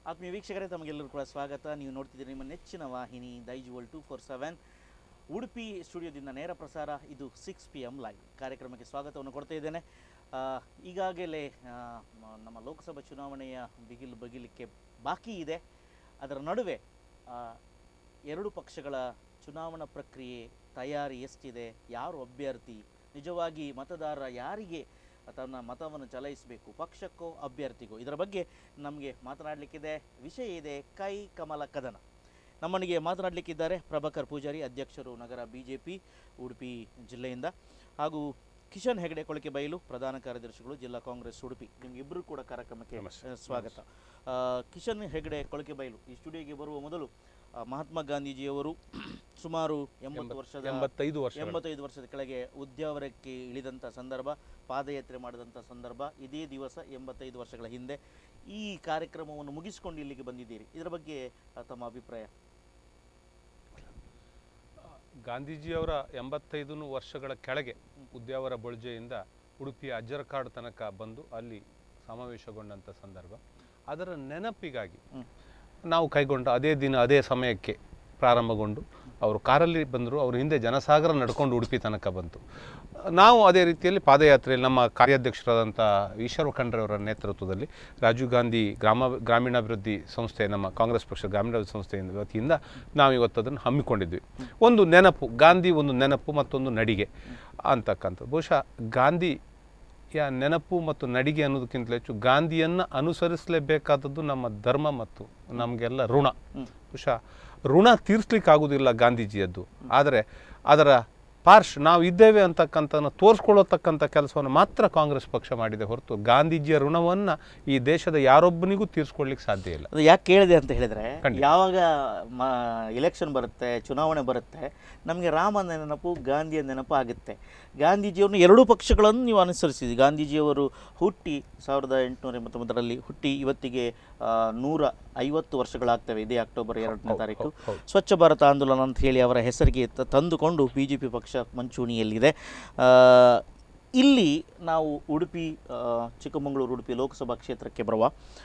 ಆತ್ಮೀಯ ವೀಕ್ಷಕರೇ ತಮಗೆಲ್ಲರೂ ಕೂಡ ಸ್ವಾಗತ ನೀವು ನೋಡ್ತಿದ್ದೀರಿ ನಿಮ್ಮ ನೆಚ್ಚಿನ ವಾಹಿನಿ Daijiworld two four seven Udupi ಸ್ಟುಡಿಯೋದಿಂದ ನೇರ ಪ್ರಸಾರ ಇದು ಸಿಕ್ಸ್ ಪಿ ಎಮ್ ಲೈವ್ ಕಾರ್ಯಕ್ರಮಕ್ಕೆ ಸ್ವಾಗತವನ್ನು ಕೊಡ್ತಾ ಇದ್ದೇನೆ ಆ, ಈಗಾಗಲೇ ಆ, ಮ- ನಮ್ಮ ಲೋಕಸಭಾ ಚುನಾವಣೆಯ ಬಿಗಿಲು ಬಗಿಲಿಕ್ಕೆ ಬಾಕಿ ಇದೆ ಅದರ ನಡುವೆ ಆ, ಎರಡು ಪಕ್ಷಗಳ ಚುನಾವಣಾ ಪ್ರಕ್ರಿಯೆ ತಯಾರಿ ಎಷ್ಟಿದೆ ಯಾರು ಅಭ್ಯರ್ಥಿ ನಿಜವಾಗಿ ಮತದಾರ ಯಾರಿಗೆ ತನ್ನ ಮತವನ್ನು ಚಲಾಯಿಸಬೇಕು ಪಕ್ಷಕ್ಕೋ ಅಭ್ಯರ್ಥಿಗೋ ಇದರ ಬಗ್ಗೆ ನಮಗೆ ಮಾತನಾಡಲಿಕ್ಕಿದೆ ವಿಷಯ ಇದೆ ಕೈ ಕಮಲ ಕದನ ನಮ್ಮನಿಗೆ ಮಾತನಾಡಲಿಕ್ಕಿದ್ದಾರೆ ಪ್ರಭಾಕರ್ ಪೂಜಾರಿ ಅಧ್ಯಕ್ಷರು ನಗರ ಬಿ ಜೆ ಪಿ ಉಡುಪಿ ಜಿಲ್ಲೆಯಿಂದ ಹಾಗೂ ಕಿಶನ್ ಹೆಗಡೆ ಕೊಳಕೆ ಬಯಲು ಪ್ರಧಾನ ಕಾರ್ಯದರ್ಶಿಗಳು ಜಿಲ್ಲಾ ಕಾಂಗ್ರೆಸ್ ಉಡುಪಿ ನಿಮಗಿಬ್ಬರು ಕೂಡ ಕಾರ್ಯಕ್ರಮಕ್ಕೆ ನಮಸ್ತೆ. ಆ, ಸ್ವಾಗತ ಆ, ಕಿಶನ್ ಹೆಗಡೆ ಕೊಳಕೆ ಬಯಲು ಈ ಸ್ಟುಡಿಯೋಗೆ ಬರುವ ಮೊದಲು ಆ, ಮಹಾತ್ಮ ಗಾಂಧೀಜಿಯವರು ಸುಮಾರು ಎಂಬತ್ತು ವರ್ಷದ ಎಂಬತ್ತೈದು ವರ್ಷ ಎಂಬತ್ತೈದು ವರ್ಷದ ಕೆಳಗೆ ಉದ್ಯಾವರಕ್ಕೆ ಇಳಿದಂಥ ಸಂದರ್ಭ ಪಾದಯಾತ್ರೆ ಮಾಡಿದಂಥ ಸಂದರ್ಭ ಇದೇ ದಿವಸ ಎಂಬತ್ತೈದು ವರ್ಷಗಳ ಹಿಂದೆ ಈ ಕಾರ್ಯಕ್ರಮವನ್ನು ಮುಗಿಸಿಕೊಂಡು ಇಲ್ಲಿಗೆ ಬಂದಿದ್ದೀರಿ ಇದರ ಬಗ್ಗೆ ಆ, ತಮ್ಮ ಅಭಿಪ್ರಾಯ ಗಾಂಧೀಜಿಯವರ ಎಂಬತ್ತೈದು ವರ್ಷಗಳ ಕೆಳಗೆ ಉದ್ಯಾವರ ಬೊಳ್ಜೆಯಿಂದ ಉಡುಪಿಯ ಅಜ್ಜರಕಾಡು ತನಕ ಬಂದು ಅಲ್ಲಿ ಸಮಾವೇಶಗೊಂಡಂಥ ಸಂದರ್ಭ ಅದರ ನೆನಪಿಗಾಗಿ ಹ್ಮ್. ನಾವು ಕೈಗೊಂಡ ಅದೇ ದಿನ ಅದೇ ಸಮಯಕ್ಕೆ ಪ್ರಾರಂಭಗೊಂಡು ಅವರು ಕಾರಲ್ಲಿ ಬಂದರು ಅವ್ರ ಹಿಂದೆ ಜನಸಾಗರ ನಡ್ಕೊಂಡು ಉಡುಪಿ ತನಕ ಬಂತು ನಾವು ಅದೇ ರೀತಿಯಲ್ಲಿ ಪಾದಯಾತ್ರೆಯಲ್ಲಿ ನಮ್ಮ ಕಾರ್ಯಾಧ್ಯಕ್ಷರಾದಂಥ ಈಶ್ವರ ಖಂಡ್ರೆ ಅವರ ನೇತೃತ್ವದಲ್ಲಿ ರಾಜೀವ್ ಗಾಂಧಿ ಗ್ರಾಮ ಗ್ರಾಮೀಣಾಭಿವೃದ್ಧಿ ಸಂಸ್ಥೆ ನಮ್ಮ ಕಾಂಗ್ರೆಸ್ ಪಕ್ಷ ಗ್ರಾಮೀಣಾಭಿವೃದ್ಧಿ ಸಂಸ್ಥೆಯಿಂದ ವತಿಯಿಂದ ನಾವು ಇವತ್ತು ಅದನ್ನು ಹಮ್ಮಿಕೊಂಡಿದ್ವಿ ಒಂದು ನೆನಪು ಗಾಂಧಿ ಒಂದು ನೆನಪು ಮತ್ತೊಂದು ನಡಿಗೆ ಅಂತಕ್ಕಂಥದ್ದು ಬಹುಶಃ ಗಾಂಧಿ ಯ ನೆನಪು ಮತ್ತು ನಡಿಗೆ ಅನ್ನೋದಕ್ಕಿಂತ ಹೆಚ್ಚು ಗಾಂಧಿಯನ್ನು ಅನುಸರಿಸಲೇಬೇಕಾದದ್ದು ನಮ್ಮ ಧರ್ಮ ಮತ್ತು ನಮಗೆಲ್ಲ ಋಣ ಹ್ಮ್. ಬಹುಶಃ ಋಣ ತೀರಿಸ್ಲಿಕ್ಕೆ ಆಗುವುದಿಲ್ಲ ಗಾಂಧೀಜಿಯದ್ದು ಆದರೆ ಅದರ ಪಾರ್ಶ್ ನಾವು ಇದ್ದೇವೆ ಅಂತಕ್ಕಂಥ ತೋರಿಸ್ಕೊಳ್ಳತಕ್ಕಂಥ ಕೆಲಸವನ್ನು ಮಾತ್ರ ಕಾಂಗ್ರೆಸ್ ಪಕ್ಷ ಮಾಡಿದೆ ಹೊರತು ಗಾಂಧೀಜಿಯ ಋಣವನ್ನು ಈ ದೇಶದ ಯಾರೊಬ್ಬನಿಗೂ ತೀರಿಸ್ಕೊಳ್ಳಿಕ್ಕೆ ಸಾಧ್ಯ ಇಲ್ಲ ಅದು ಯಾಕೆ ಕೇಳಿದೆ ಅಂತ ಹೇಳಿದ್ರೆ ಖಂಡಿತ. ಯಾವಾಗ ಎಲೆಕ್ಷನ್ ಬರುತ್ತೆ ಚುನಾವಣೆ ಬರುತ್ತೆ ನಮಗೆ ರಾಮನ ನೆನಪು ಗಾಂಧಿಯ ನೆನಪು ಆಗುತ್ತೆ ಗಾಂಧೀಜಿಯವ್ರನ್ನ ಎರಡೂ ಪಕ್ಷಗಳನ್ನು ನೀವು ಅನುಸರಿಸಿದ್ರಿ ಗಾಂಧೀಜಿಯವರು ಹುಟ್ಟಿ ಸಾವಿರದ ಎಂಟುನೂರ ಎಂಬತ್ತೊಂಬತ್ತರಲ್ಲಿ ಹುಟ್ಟಿ ಇವತ್ತಿಗೆ ಆ, ನೂರ ಐವತ್ತು ವರ್ಷಗಳಾಗ್ತವೆ ಇದೇ ಅಕ್ಟೋಬರ್ ಎರಡನೇ ಹೌದು, ತಾರೀಕು ಹೌದು, ಹೌದು. ಸ್ವಚ್ಛ ಭಾರತ ಆಂದೋಲನ ಅಂತ ಹೇಳಿ ಅವರ ಹೆಸರಿಗೆ ತ- ತಂದುಕೊಂಡು ಬಿ ಜೆ ಪಿ ಪಕ್ಷ ಮಂಚೂಣಿಯಲ್ಲಿದೆ ಆ, ಇಲ್ಲಿ ನಾವು ಉಡುಪಿ ಆ, ಚಿಕ್ಕಮಗಳೂರು ಉಡುಪಿ ಲೋಕಸಭಾ ಕ್ಷೇತ್ರಕ್ಕೆ ಬರುವ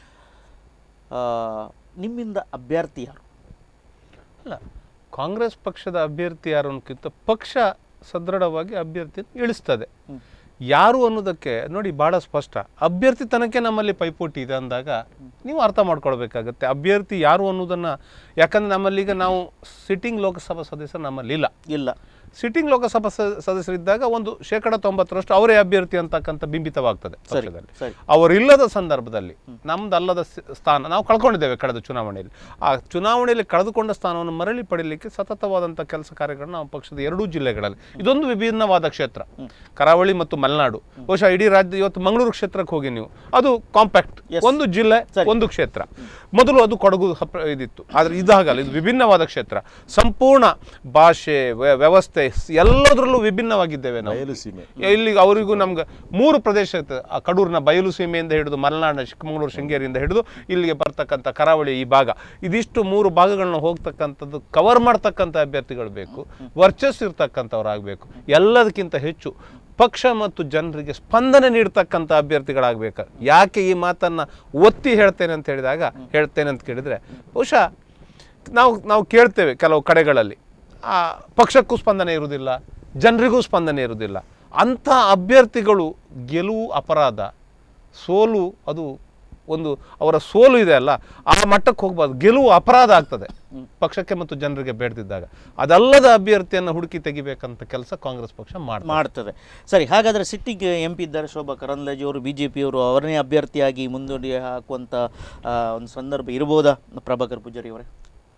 ಆ, ನಿಮ್ಮಿಂದ ಅಭ್ಯರ್ಥಿ ಯಾರು ಅಲ್ಲ ಕಾಂಗ್ರೆಸ್ ಪಕ್ಷದ ಅಭ್ಯರ್ಥಿ ಯಾರು ಅನ್ನೋಕ್ಕಿಂತ ಪಕ್ಷ ಸದೃಢವಾಗಿ ಅಭ್ಯರ್ಥಿಯನ್ನು ಇಳಿಸ್ತದೆ ಹ್ಮ್. ಯಾರು ಅನ್ನೋದಕ್ಕೆ ನೋಡಿ ಭಾಳ ಸ್ಪಷ್ಟ ಅಭ್ಯರ್ಥಿತನಕ್ಕೆ ನಮ್ಮಲ್ಲಿ ಪೈಪೋಟಿ ಇದೆ ಅಂದಾಗ ನೀವು ಅರ್ಥ ಮಾಡ್ಕೊಳ್ಬೇಕಾಗತ್ತೆ ಅಭ್ಯರ್ಥಿ ಯಾರು ಅನ್ನೋದನ್ನು ಯಾಕಂದ್ರೆ ನಮ್ಮಲ್ಲೀಗ ನಾವು ಸಿಟ್ಟಿಂಗ್ ಲೋಕಸಭಾ ಸದಸ್ಯರು ನಮ್ಮಲ್ಲಿ ಇಲ್ಲ ಇಲ್ಲ ಸಿಟ್ಟಿಂಗ್ ಲೋಕಸಭಾ ಸ- ಸದಸ್ಯರಿದ್ದಾಗ ಒಂದು ಶೇಕಡ ತೊಂಬತ್ತರಷ್ಟು ಅವರೇ ಅಭ್ಯರ್ಥಿ ಅಂತಕ್ಕಂಥ ಬಿಂಬಿತವಾಗ್ತದೆ ಸರಿ ಪಕ್ಷದಲ್ಲಿ ಸರಿ ಅವರಿಲ್ಲದ ಸಂದರ್ಭದಲ್ಲಿ ನಮ್ದಲ್ಲದ ಸ- ಸ್ಥಾನ ನಾವು ಕಳ್ಕೊಂಡಿದ್ದೇವೆ ಕಳೆದ ಚುನಾವಣೆಯಲ್ಲಿ ಆ ಚುನಾವಣೆಯಲ್ಲಿ ಕಳೆದುಕೊಂಡ ಸ್ಥಾನವನ್ನು ಮರಳಿ ಪಡೀಲಿಕ್ಕೆ ಸತತವಾದಂಥ ಕೆಲಸ ಕಾರ್ಯಗಳನ್ನ ನಾವು ಪಕ್ಷದ ಎರಡೂ ಜಿಲ್ಲೆಗಳಲ್ಲಿ ಇದೊಂದು ವಿಭಿನ್ನವಾದ ಕ್ಷೇತ್ರ ಕರಾವಳಿ ಮತ್ತು ಮಲೆನಾಡು ಬಹುಶಃ ಇಡೀ ರಾಜ್ಯ ಇವತ್ತು ಮಂಗಳೂರು ಕ್ಷೇತ್ರಕ್ಕೆ ಹೋಗಿ ನೀವು ಅದು ಕಾಂಪ್ಯಾಕ್ಟ್ Yes. ಒಂದು ಜಿಲ್ಲೆ ಸರಿ. ಒಂದು ಕ್ಷೇತ್ರ ಮೊದಲು ಅದು ಕೊಡಗು ಹಪ್ರ- ಇದಿತ್ತು ಆದರೆ ಇದಾಗಲ್ಲ ಇದು ವಿಭಿನ್ನವಾದ ಕ್ಷೇತ್ರ ಸಂಪೂರ್ಣ ಭಾಷೆ ವ್ಯ- ವ್ಯವಸ್ಥೆ ಸ್- ಎಲ್ಲದರಲ್ಲೂ ವಿಭಿನ್ನವಾಗಿದ್ದೇವೆ ನಾವು ಬಯಲು ಸೀಮೆ ಇಲ್ಲಿ ಅವರಿಗೂ ನಮ್ಗೆ ಮೂರು ಪ್ರದೇಶ ಇರ್ತದೆ ಆ ಕಡೂರಿನ ಬಯಲು ಸೀಮೆಯಿಂದ ಹಿಡಿದು ಮಲೆನಾಡಿನ ಚಿಕ್ಕಮಗಳೂರು ಶೃಂಗೇರಿಯಿಂದ ಹಿಡಿದು ಇಲ್ಲಿಗೆ ಬರ್ತಕ್ಕಂಥ ಕರಾವಳಿ ಈ ಭಾಗ ಇದಿಷ್ಟು ಮೂರು ಭಾಗಗಳನ್ನ ಹೋಗ್ತಕ್ಕಂಥದ್ದು ಕವರ್ ಮಾಡ್ತಕ್ಕಂಥ ಅಭ್ಯರ್ಥಿಗಳು ಬೇಕು ವರ್ಚಸ್ಸು ಇರ್ತಕ್ಕಂಥವ್ರಾಗಬೇಕು ಎಲ್ಲದಕ್ಕಿಂತ ಹೆಚ್ಚು ಪಕ್ಷ ಮತ್ತು ಜನರಿಗೆ ಸ್ಪಂದನೆ ನೀಡ್ತಕ್ಕಂಥ ಅಭ್ಯರ್ಥಿಗಳಾಗಬೇಕು ಯಾಕೆ ಈ ಮಾತನ್ನು ಒತ್ತಿ ಹೇಳ್ತೇನೆ ಅಂತ ಹೇಳಿದಾಗ ಹೇಳ್ತೇನೆ ಅಂತ ಕೇಳಿದರೆ ಬಹುಶಃ ನಾವು ನಾವು ಕೇಳ್ತೇವೆ ಕೆಲವು ಕಡೆಗಳಲ್ಲಿ ಆ ಪಕ್ಷಕ್ಕೂ ಸ್ಪಂದನೆ ಇರುವುದಿಲ್ಲ ಜನರಿಗೂ ಸ್ಪಂದನೆ ಇರುವುದಿಲ್ಲ ಅಂಥ ಅಭ್ಯರ್ಥಿಗಳು ಗೆಲುವು ಅಪರಾಧ ಸೋಲು ಅದು ಒಂದು ಅವರ ಸೋಲು ಇದೆ ಅಲ್ಲ ಆ ಮಟ್ಟಕ್ಕೆ ಹೋಗ್ಬಾರ್ದು ಗೆಲುವು ಅಪರಾಧ ಆಗ್ತದೆ ಪಕ್ಷಕ್ಕೆ ಮತ್ತು ಜನರಿಗೆ ಬೇಡ್ದಿದ್ದಾಗ ಅದಲ್ಲದ ಅಭ್ಯರ್ಥಿಯನ್ನು ಹುಡುಕಿ ತೆಗಿಬೇಕಂತ ಕೆಲಸ ಕಾಂಗ್ರೆಸ್ ಪಕ್ಷ ಮಾಡ್ತಾರೆ ಮಾಡ್ತದೆ ಸರಿ ಹಾಗಾದರೆ ಸಿಟ್ಟಿಗೆ ಎಂ ಪಿ ಇದ್ದಾರೆ ಶೋಭಾ ಕರಂದ್ಲಾಜೆ ಅವರು ಬಿ ಜೆ ಪಿಯವರು ಅವರನ್ನೇ ಅಭ್ಯರ್ಥಿಯಾಗಿ ಮುಂದೂಡಿ ಹಾಕುವಂಥ ಆ, ಒಂದು ಸಂದರ್ಭ ಇರ್ಬೋದಾ ಪ್ರಭಾಕರ್ ಪೂಜಾರಿ ಅವರೇ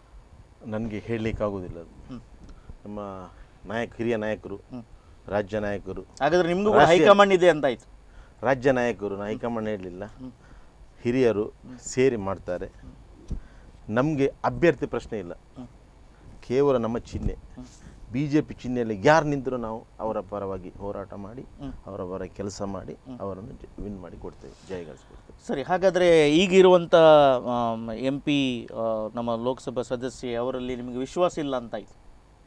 ನನಗೆ ಹೇಳಲಿಕ್ಕಾಗೋದಿಲ್ಲ ಅದು ಹ್ಮ್. ನಮ್ಮ ನಾಯಕ ಹಿರಿಯ ನಾಯಕರು ರಾಜ್ಯ ನಾಯಕರು ಹಾಗಾದ್ರೆ ನಿಮಗೂ ಕೂಡ ರಾಷ್ಟ್ರೀಯ- ಹೈಕಮಾಂಡ್ ಇದೆ ಅಂತ ಆಯ್ತು ರಾಜ್ಯ ನಾಯಕರು ನಾ ಹೈಕಮಾಂಡ್ ಹೇಳಲಿಲ್ಲ ಹಿರಿಯರು ಸೇರಿ ಮಾಡ್ತಾರೆ ನಮಗೆ ಅಭ್ಯರ್ಥಿ ಪ್ರಶ್ನೆ ಇಲ್ಲ ಕೇವಲ ನಮ್ಮ ಚಿಹ್ನೆ ಬಿ ಜೆ ಪಿ ಚಿಹ್ನೆಯಲ್ಲಿ ಯಾರು ನಿಂತರೂ ನಾವು ಅವರ ಪರವಾಗಿ ಹೋರಾಟ ಮಾಡಿ ಅವರ ಪರ ಕೆಲಸ ಮಾಡಿ ಅವರನ್ನು ವಿನ್ ಮಾಡಿ ಕೊಡ್ತೇವೆ ಜಯಗಳಿಸ್ಕೊಡ್ತೇವೆ ಸರಿ ಹಾಗಾದರೆ ಈಗಿರುವಂಥ ಎಂ ಪಿ ನಮ್ಮ ಲೋಕಸಭಾ ಸದಸ್ಯೆ ಅವರಲ್ಲಿ ನಿಮಗೆ ವಿಶ್ವಾಸ ಇಲ್ಲ ಅಂತಾಯ್ತು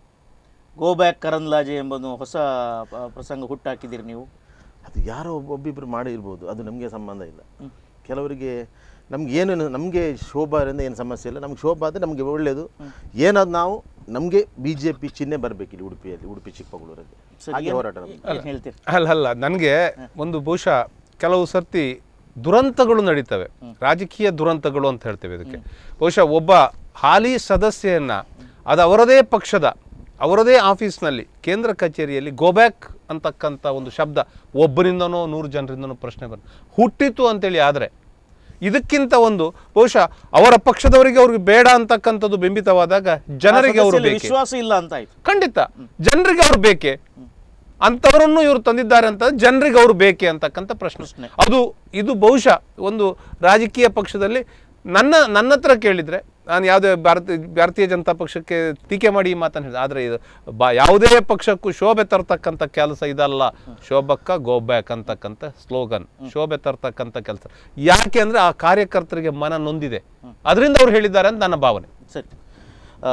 ಗೋ ಬ್ಯಾಕ್ ಕರಂದ್ಲಾಜೆ ಎಂಬುದು ಹೊಸ ಪ- ಪ್ರಸಂಗ ಹುಟ್ಟಾಕಿದ್ದೀರಿ ನೀವು ಅದು ಯಾರೋ ಒಬ್ಬ- ಒಬ್ಬಿಬ್ರು ಮಾಡಿರ್ಬೋದು ಅದು ನಮಗೆ ಸಂಬಂಧ ಇಲ್ಲ ಕೆಲವರಿಗೆ ನಮ್ಗೆ ಏನು ನಮಗೆ ಶೋಭಾ ಇಂದ ಏನು ಸಮಸ್ಯೆ ಇಲ್ಲ ನಮ್ಗೆ ಶೋಭಾ ಆದರೆ ನಮಗೆ ಒಳ್ಳೆಯದು ಏನಾದ್ರು ನಾವು ನಮಗೆ ಬಿ ಜೆ ಪಿ ಚಿಹ್ನೆ ಬರಬೇಕು ಇಲ್ಲಿ ಉಡುಪಿಯಲ್ಲಿ ಉಡುಪಿ ಚಿಕ್ಕಮಗಳೂರಲ್ಲಿ ಸರಿ, ಹಾಗೆ ಏನ್- ಹೋರಾಟ ನಮ್ದು. ಏನ್ ಹೇಳ್ತೀರಿ ಅಲ್ಲ ಅಲ್ಲ ನನಗೆ ಒಂದು ಬಹುಶಃ ಕೆಲವು ಸರ್ತಿ ದುರಂತಗಳು ನಡೀತವೆ ರಾಜಕೀಯ ದುರಂತಗಳು ಅಂತ ಹೇಳ್ತೇವೆ ಇದಕ್ಕೆ ಬಹುಶಃ ಒಬ್ಬ ಹಾಲಿ ಸದಸ್ಯನ್ನ ಅದು ಅವರದೇ ಪಕ್ಷದ ಅವರದೇ ಆಫೀಸ್ನಲ್ಲಿ ಕೇಂದ್ರ ಕಚೇರಿಯಲ್ಲಿ ಗೋಬ್ಯಾಕ್ ಅಂತಕ್ಕಂಥ ಒಂದು ಶಬ್ದ ಒಬ್ಬರಿಂದನೋ ನೂರು ಜನರಿಂದನೋ ಪ್ರಶ್ನೆ ಬಂದು ಹುಟ್ಟಿತು ಅಂತೇಳಿ ಆದರೆ ಇದಕ್ಕಿಂತ ಒಂದು ಬಹುಶಃ ಅವರ ಪಕ್ಷದವರಿಗೆ ಅವ್ರಿಗೆ ಬೇಡ ಅಂತಕ್ಕಂಥದ್ದು ಬಿಂಬಿತವಾದಾಗ ಜನರಿಗೆ ಅವರು ಸದಸ್ಯರಲ್ಲಿ ಬೇಕೆ ವಿಶ್ವಾಸ ಇಲ್ಲ ಅಂತ ಆಯ್ತು ಖಂಡಿತ ಜನರಿಗೆ ಅವ್ರು ಬೇಕೆ ಅಂಥವರನ್ನು ಇವರು ತಂದಿದ್ದಾರೆ ಅಂತ ಜನರಿಗೆ ಅವರು ಬೇಕೆ ಅಂತಕ್ಕಂಥ ಪ್ರಶ್ನೆ ಅದು ಇದು ಬಹುಶಃ ಒಂದು ರಾಜಕೀಯ ಪಕ್ಷದಲ್ಲಿ ನನ್ನ ನನ್ನ ಹತ್ರ ಕೇಳಿದ್ರೆ ನಾನು ಯಾವುದೇ ಭಾರತ ಭಾರತೀಯ ಜನತಾ ಪಕ್ಷಕ್ಕೆ ಟೀಕೆ ಮಾಡಿ ಈ ಮಾತನ್ನು ಹೇಳಿದೆ ಆದರೆ ಇದು ಬಾ ಯಾವುದೇ ಪಕ್ಷಕ್ಕೂ ಶೋಭೆ ತರ್ತಕ್ಕಂಥ ಕೆಲಸ ಇದಲ್ಲ ಶೋಭಕ್ಕ ಗೋ ಬ್ಯಾಕ್ ಅಂತಕ್ಕಂಥ ಸ್ಲೋಗನ್ ಶೋಭೆ ತರ್ತಕ್ಕಂಥ ಕೆಲಸ ಯಾಕೆ ಅಂದರೆ ಆ ಕಾರ್ಯಕರ್ತರಿಗೆ ಮನ ನೊಂದಿದೆ ಅದರಿಂದ ಅವ್ರು ಹೇಳಿದ್ದಾರೆ ಅಂತ ನನ್ನ ಭಾವನೆ ಸರಿ ಆ,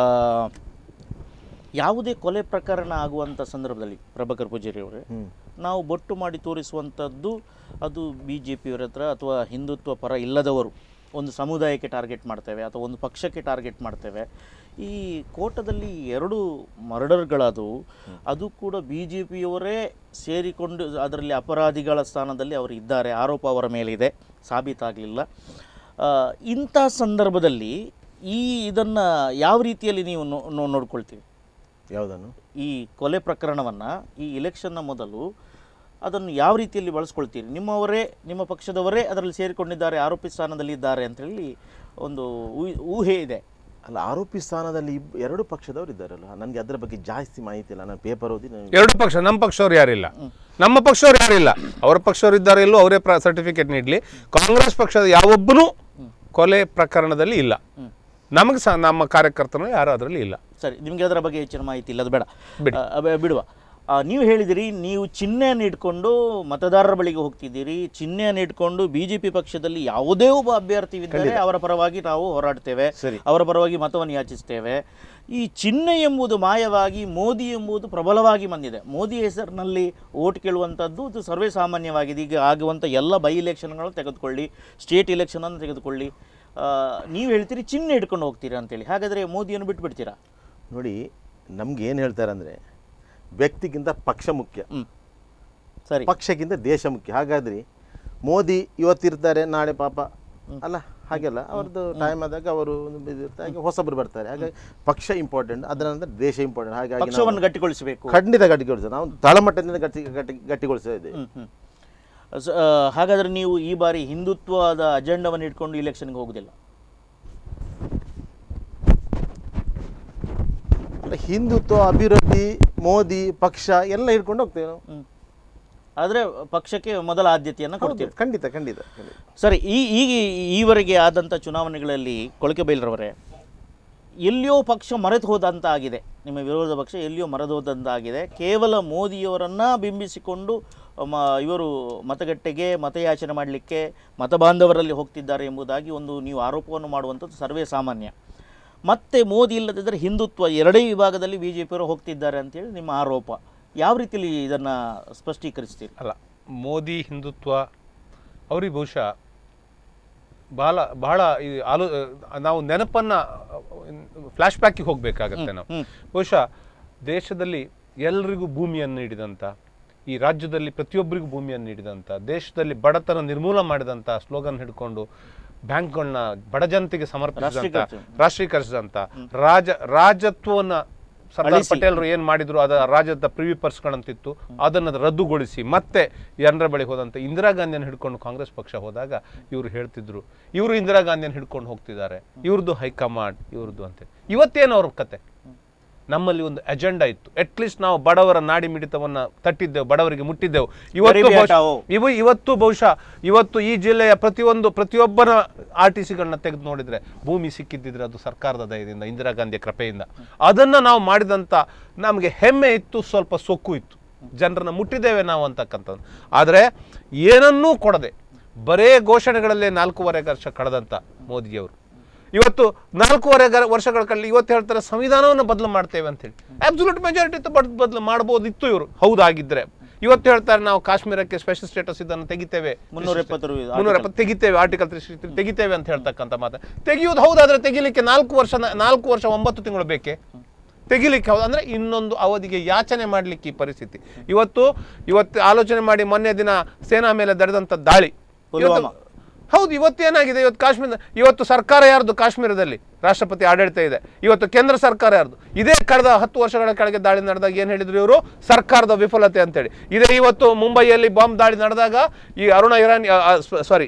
ಯಾವುದೇ ಕೊಲೆ ಪ್ರಕರಣ ಆಗುವಂಥ ಸಂದರ್ಭದಲ್ಲಿ ಪ್ರಭಾಕರ್ ಪೂಜಾರಿ ಅವರೇ ನಾವು ಬೊಟ್ಟು ಮಾಡಿ ತೋರಿಸುವಂಥದ್ದು ಅದು ಬಿ ಜೆ ಪಿಯವರ ಹತ್ರ ಅಥವಾ ಹಿಂದುತ್ವ ಪರ ಇಲ್ಲದವರು ಒಂದು ಸಮುದಾಯಕ್ಕೆ ಟಾರ್ಗೆಟ್ ಮಾಡ್ತೇವೆ ಅಥವಾ ಒಂದು ಪಕ್ಷಕ್ಕೆ ಟಾರ್ಗೆಟ್ ಮಾಡ್ತೇವೆ ಈ ಕೋಟದಲ್ಲಿ ಎರಡು ಮರ್ಡರ್ಗಳಾದವು ಅದು ಕೂಡ ಬಿ ಜೆ ಪಿಯವರೇ ಸೇರಿಕೊಂಡು ಅದರಲ್ಲಿ ಅಪರಾಧಿಗಳ ಸ್ಥಾನದಲ್ಲಿ ಅವರು ಇದ್ದಾರೆ ಆರೋಪ ಅವರ ಮೇಲಿದೆ ಸಾಬೀತಾಗಲಿಲ್ಲ ಇಂಥ ಸಂದರ್ಭದಲ್ಲಿ ಈ ಇದನ್ನು ಯಾವ ರೀತಿಯಲ್ಲಿ ನೀವು ನೋ- ನೋ- ನೋಡ್ಕೊಳ್ತೀವಿ ಯಾವುದನ್ನು ಈ ಕೊಲೆ ಪ್ರಕರಣವನ್ನು ಈ ಇಲೆಕ್ಷನ್ನ ಮೊದಲು ಅದನ್ನು ಯಾವ ರೀತಿಯಲ್ಲಿ ಬಳಸ್ಕೊಳ್ತೀರಿ ನಿಮ್ಮವರೇ ನಿಮ್ಮ ಪಕ್ಷದವರೇ ಅದರಲ್ಲಿ ಸೇರಿಕೊಂಡಿದ್ದಾರೆ ಆರೋಪಿ ಸ್ಥಾನದಲ್ಲಿ ಇದ್ದಾರೆ ಅಂತೇಳಿ ಒಂದು ಊಹೆ- ಊಹೆ ಇದೆ ಅಲ್ಲ ಆರೋಪಿ ಸ್ಥಾನದಲ್ಲಿ ಇಬ್ ಎರಡು ಪಕ್ಷದವರು ಇದ್ದಾರಲ್ಲ ನನಗೆ ಅದರ ಬಗ್ಗೆ ಜಾಸ್ತಿ ಮಾಹಿತಿ ಇಲ್ಲ ನಾನು ಪೇಪರ್ ಓದಿ ನನಗೆ ಎರಡು ಪಕ್ಷ ನಮ್ಮ ಪಕ್ಷವ್ರು ಯಾರಿಲ್ಲ ನಮ್ಮ ಪಕ್ಷವ್ರು ಯಾರಿಲ್ಲ ಅವರ ಪಕ್ಷವ್ರು ಇದ್ದಾರೆ ಇಲ್ಲೋ ಅವರೇ ಸರ್ಟಿಫಿಕೇಟ್ ನೀಡಲಿ ಕಾಂಗ್ರೆಸ್ ಪಕ್ಷದ ಯಾವೊಬ್ಬನೂ ಕೊಲೆ ಪ್ರಕರಣದಲ್ಲಿ ಇಲ್ಲ ನಮಗೆ ಸಹ ನಮ್ಮ ಕಾರ್ಯಕರ್ತರು ಯಾರು ಅದರಲ್ಲಿ ಇಲ್ಲ ಸರಿ ನಿಮಗೆ ಅದರ ಬಗ್ಗೆ ಹೆಚ್ಚಿನ ಮಾಹಿತಿ ಇಲ್ಲ ಅದು ಬೇಡ ಆ, ಅಬ- ಬಿಡುವ ಆ, ನೀವು ಹೇಳಿದಿರಿ ನೀವು ಚಿಹ್ನೆಯನ್ನು ಇಟ್ಕೊಂಡು ಮತದಾರರ ಬಳಿಗೆ ಹೋಗ್ತಿದ್ದೀರಿ ಚಿಹ್ನೆಯನ್ನು ಇಟ್ಕೊಂಡು ಬಿ ಜೆ ಪಿ ಪಕ್ಷದಲ್ಲಿ ಯಾವುದೇ ಒಬ್ಬ ಅಭ್ಯರ್ಥಿ ಇದ್ದರೆ ಅವರ ಪರವಾಗಿ ನಾವು ಹೋರಾಡ್ತೇವೆ ಸರಿ. ಅವರ ಪರವಾಗಿ ಮತವನ್ನು ಯಾಚಿಸ್ತೇವೆ ಈ ಚಿಹ್ನೆ ಎಂಬುದು ಮಾಯವಾಗಿ ಮೋದಿ ಎಂಬುದು ಪ್ರಬಲವಾಗಿ ಬಂದಿದೆ ಮೋದಿ ಹೆಸರಿನಲ್ಲಿ ಓಟ್ ಕೇಳುವಂಥದ್ದು ಇದು ಸರ್ವೇ ಸಾಮಾನ್ಯವಾಗಿದೆ ಈಗ ಆಗುವಂಥ ಎಲ್ಲ ಬೈ ಇಲೆಕ್ಷನ್ಗಳನ್ನು ತೆಗೆದುಕೊಳ್ಳಿ ಸ್ಟೇಟ್ ಇಲೆಕ್ಷನನ್ನು ತೆಗೆದುಕೊಳ್ಳಿ ಆ, ನೀವು ಹೇಳ್ತೀರಿ ಚಿಹ್ನೆ ಇಟ್ಕೊಂಡು ಹೋಗ್ತೀರಾ ಅಂತೇಳಿ ಹಾಗಾದರೆ ಮೋದಿಯನ್ನು ಬಿಟ್ಬಿಡ್ತೀರಾ ನೋಡಿ ನಮ್ಗೆ ಏನು ಹೇಳ್ತಾರೆ ಅಂದರೆ ವ್ಯಕ್ತಿಗಿಂತ ಪಕ್ಷ ಮುಖ್ಯ ಹ್ಮ್ ಸರಿ ಪಕ್ಷಕ್ಕಿಂತ ದೇಶ ಮುಖ್ಯ ಹಾಗಾದ್ರೆ ಮೋದಿ ಇವತ್ತಿರ್ತಾರೆ ನಾಳೆ ಪಾಪ ಅಲ್ಲ ಹಾಗೆಲ್ಲ ಅವ್ರದ್ದು ಟೈಮ್ ಆದಾಗ ಅವರು ಒಂದು ಇದು ಇರ್ತಾರೆ, ಹಾಗೆ ಹೊಸಬ್ರು ಬರ್ತಾರೆ ಹಾಗಾಗಿ ಪಕ್ಷ ಇಂಪಾರ್ಟೆಂಟ್ ಅದರ ನಂತರ ದೇಶ ಇಂಪಾರ್ಟೆಂಟ್ ಹಾಗಾಗಿ ನಾವು ಪಕ್ಷವನ್ನು ಗಟ್ಟಿಗೊಳಿಸಬೇಕು ಖಂಡಿತ ಗಟ್ಟಿಗೊಳಿಸ್ತೇವೆ ನಾವು ತಳಮಟ್ಟದಿಂದ ಗಟ್ಟಿ ಗಟ್ಟಿ ಗಟ್ಟಿಗೊಳಿಸ್ತಾ ಇದ್ದೇವೆ ಹ್ಮ್ ಹ್ಮ್ ಸ- ಆ, ಹಾಗಾದ್ರೆ ನೀವು ಈ ಬಾರಿ ಹಿಂದುತ್ವದ ಅಜೆಂಡವನ್ನು ಇಟ್ಕೊಂಡು ಇಲೆಕ್ಷನ್ಗೆ ಹೋಗುದಿಲ್ಲ ಅಲ್ಲ ಹಿಂದುತ್ವ ಅಭಿವೃದ್ಧಿ ಮೋದಿ ಪಕ್ಷ ಎಲ್ಲ ಹಿಡ್ಕೊಂಡು ಹೋಗ್ತೇವೆ ನಾವು ಹ್ಮ್ ಆದ್ರೆ ಪಕ್ಷಕ್ಕೆ ಮೊದಲ ಆದ್ಯತೆಯನ್ನು ಕೊಡ್ತೀವಿ ಹೌದು, ಖಂಡಿತ ಖಂಡಿತ ಖಂಡಿತ ಸರಿ ಈ ಈಗ ಈವರೆಗೆ ಆದಂಥ ಚುನಾವಣೆಗಳಲ್ಲಿ ಕೊಳಕೆ ಬೈಲರವರೇ ಎಲ್ಲಿಯೋ ಪಕ್ಷ ಮರೆತು ಹೋದಂತ ಆಗಿದೆ ನಿಮ್ಮ ವಿರೋಧ ಪಕ್ಷ ಎಲ್ಲಿಯೋ ಮರೆತು ಹೋದಂತ ಆಗಿದೆ ಕೇವಲ ಮೋದಿಯವರನ್ನು ಬಿಂಬಿಸಿಕೊಂಡು ಮ ಇವರು ಮತಗಟ್ಟೆಗೆ ಮತಯಾಚನೆ ಮಾಡಲಿಕ್ಕೆ ಮತಬಾಂಧವರಲ್ಲಿ ಹೋಗ್ತಿದ್ದಾರೆ ಎಂಬುದಾಗಿ ಒಂದು ನೀವು ಆರೋಪವನ್ನು ಮಾಡುವಂಥದ್ದು ಸರ್ವೇ ಸಾಮಾನ್ಯ ಮತ್ತೆ ಮೋದಿ ಇಲ್ಲದಿದ್ದರೆ ಹಿಂದುತ್ವ ಎರಡೇ ವಿಭಾಗದಲ್ಲಿ ಬಿ ಜೆ ಪಿಯವರು ಹೋಗ್ತಿದ್ದಾರೆ ಅಂತೇಳಿ ನಿಮ್ಮ ಆರೋಪ ಯಾವ ರೀತಿಯಲ್ಲಿ ಇದನ್ನು ಸ್ಪಷ್ಟೀಕರಿಸ್ತೀರಿ ಅಲ್ಲ ಮೋದಿ ಹಿಂದುತ್ವ ಅವ್ರಿಗೆ ಬಹುಶಃ ಬಹಳ ಬಹಳ ಈ ಆಲೋ ನಾವು ನೆನಪನ್ನು ಫ್ಲ್ಯಾಶ್ ಬ್ಯಾಕಿಗೆ ಹೋಗಬೇಕಾಗತ್ತೆ ನಾವು ಹ್ಮ್. ಬಹುಶಃ ದೇಶದಲ್ಲಿ ಎಲ್ರಿಗೂ ಭೂಮಿಯನ್ನು ನೀಡಿದಂಥ ಈ ರಾಜ್ಯದಲ್ಲಿ ಪ್ರತಿಯೊಬ್ಬರಿಗೂ ಭೂಮಿಯನ್ನು ನೀಡಿದಂಥ ದೇಶದಲ್ಲಿ ಬಡತನ ನಿರ್ಮೂಲ ಮಾಡಿದಂಥ ಸ್ಲೋಗನ್ ಹಿಡ್ಕೊಂಡು ಬ್ಯಾಂಕ್ಗಳನ್ನ ಬಡ ಜನತೆಗೆ ಸಮರ್ಪಿಸಿದಂಥ ರಾಷ್ಟ್ರೀಕರಿಸಿ. ರಾಷ್ಟ್ರೀಕರಿಸಿದಂಥ ರಾಜ ರಾಜತ್ವವನ್ನು ಸರ್ದಾರ್ ಅಳಿಸಿ. ಪಟೇಲ್ರು ಏನು ಮಾಡಿದ್ರು ಅದ ರಾಜ್ಯದ ಪ್ರಿವಿ ಪರ್ಸ್ಗಳಂತಿತ್ತು ಅದನ್ನು ರದ್ದುಗೊಳಿಸಿ ಮತ್ತೆ ಜನರ ಬಳಿ ಹೋದಂತೆ ಇಂದಿರಾ ಗಾಂಧಿಯನ್ನು ಹಿಡ್ಕೊಂಡು ಕಾಂಗ್ರೆಸ್ ಪಕ್ಷ ಹೋದಾಗ ಇವರು ಹೇಳ್ತಿದ್ರು ಇವರು ಇಂದಿರಾ ಗಾಂಧಿಯನ್ನು ಹಿಡ್ಕೊಂಡು ಹೋಗ್ತಿದ್ದಾರೆ ಇವ್ರದ್ದು ಹೈಕಮಾಂಡ್ ಇವ್ರದ್ದು ಅಂತ ಇವತ್ತೇನು ಅವ್ರ ಕತೆ ನಮ್ಮಲ್ಲಿ ಒಂದು ಅಜೆಂಡಾ ಇತ್ತು ಅಟ್ಲೀಸ್ಟ್ ನಾವು ಬಡವರ ನಾಡಿ ಮಿಡಿತವನ್ನ ತಟ್ಟಿದ್ದೆವು ಬಡವರಿಗೆ ಮುಟ್ಟಿದ್ದೆವು ಇವತ್ತು ಗರೀಬಿ ಬಹುಶಃ- ಹಟಾವೋ. ಇವು ಇವತ್ತು ಬಹುಶಃ ಇವತ್ತು ಈ ಜಿಲ್ಲೆಯ ಪ್ರತಿಯೊಂದು ಪ್ರತಿಯೊಬ್ಬನ ಆರ್ ಟಿ ಸಿಗಳನ್ನ ತೆಗೆದು ನೋಡಿದ್ರೆ ಭೂಮಿ ಸಿಕ್ಕಿದ್ದಿದ್ರೆ ಅದು ಸರ್ಕಾರದ ದಯದಿಂದ ಇಂದಿರಾ ಗಾಂಧಿಯ ಕೃಪೆಯಿಂದ ಅದನ್ನ ನಾವು ಮಾಡಿದಂತ ನಮಗೆ ಹೆಮ್ಮೆ ಇತ್ತು ಸ್ವಲ್ಪ ಸೊಕ್ಕು ಇತ್ತು ಜನರನ್ನ ಮುಟ್ಟಿದ್ದೇವೆ ನಾವು ಅಂತಕ್ಕಂಥದ್ದು ಆದರೆ ಏನನ್ನೂ ಕೊಡದೆ ಬರೇ ಘೋಷಣೆಗಳಲ್ಲೇ ನಾಲ್ಕೂವರೆ ವರ್ಷ ಕಳೆದಂತ ಮೋದಿಯವರು ಇವತ್ತು ನಾಲ್ಕೂವರೆ ಗ- ವರ್ಷಗಳ ಕಳ್ಳಿ ಇವತ್ತು ಹೇಳ್ತಾರೆ ಸಂವಿಧಾನವನ್ನು ಬದಲು ಮಾಡ್ತೇವೆ ಅಂತೇಳಿ ಅಬ್ಸುಲೂಟ್ ಮೆಜಾರಿಟಿ ಬದಲು ಮಾಡ್ಬೋದಿತ್ತು ಇವರು ಹೌದಾಗಿದ್ರೆ ಇವತ್ತು ಹೇಳ್ತಾರೆ ನಾವು ಕಾಶ್ಮೀರಕ್ಕೆ ಸ್ಪೆಷಲ್ ಸ್ಟೇಟಸ್ ಇದನ್ನು ತೆಗಿತೇವೆ ಮುನ್ನೂರ ಎಪ್ಪತ್ತು ಮುನ್ನೂರ ಎಪ್ಪತ್ತು ತೆಗಿತೇವೆ ಆರ್ಟಿಕಲ್ ತ್ರೀ ತೆಗಿತೇವೆ ಅಂತ ಹೇಳ್ತಕ್ಕಂಥ ಮಾತು ತೆಗೆಯುವುದು ಹೌದಾದ್ರೆ ತೆಗಿಲಿಕ್ಕೆ ನಾಲ್ಕು ವರ್ಷ ನಾಲ್ಕು ವರ್ಷ ಒಂಬತ್ತು ತಿಂಗಳು ಬೇಕೆ ತೆಗಿಲಿಕ್ಕೆ ಹೌದು ಅಂದ್ರೆ ಇನ್ನೊಂದು ಅವಧಿಗೆ ಯಾಚನೆ ಮಾಡಲಿಕ್ಕೆ ಈ ಪರಿಸ್ಥಿತಿ ಇವತ್ತು ಇವತ್ತು ಆಲೋಚನೆ ಮಾಡಿ ಮೊನ್ನೆ ದಿನ ಸೇನಾ ಮೇಲೆ ದಡೆದಂಥ ದಾಳಿ ಇವತ್ತು- ಪುಲ್ವಾಮಾ. ಹೌದು ಇವತ್ತೇನಾಗಿದೆ ಇವತ್ತು ಕಾಶ್ಮೀರ ಇವತ್ತು ಸರ್ಕಾರ ಯಾರ್ದು ಕಾಶ್ಮೀರದಲ್ಲಿ ರಾಷ್ಟ್ರಪತಿ ಆಡಳಿತ ಇದೆ ಇವತ್ತು ಕೇಂದ್ರ ಸರ್ಕಾರ ಯಾರ್ದು ಇದೇ ಕಳೆದ ಹತ್ತು ವರ್ಷಗಳ ಕೆಳಗೆ ದಾಳಿ ನಡೆದಾಗ ಏನು ಹೇಳಿದ್ರು ಇವರು ಸರ್ಕಾರದ ವಿಫಲತೆ ಅಂತೇಳಿ ಇದೇ ಇವತ್ತು ಮುಂಬೈಯಲ್ಲಿ ಬಾಂಬ್ ದಾಳಿ ನಡೆದಾಗ ಈ ಅರುಣ ಇರಾನಿ ಸಾರಿ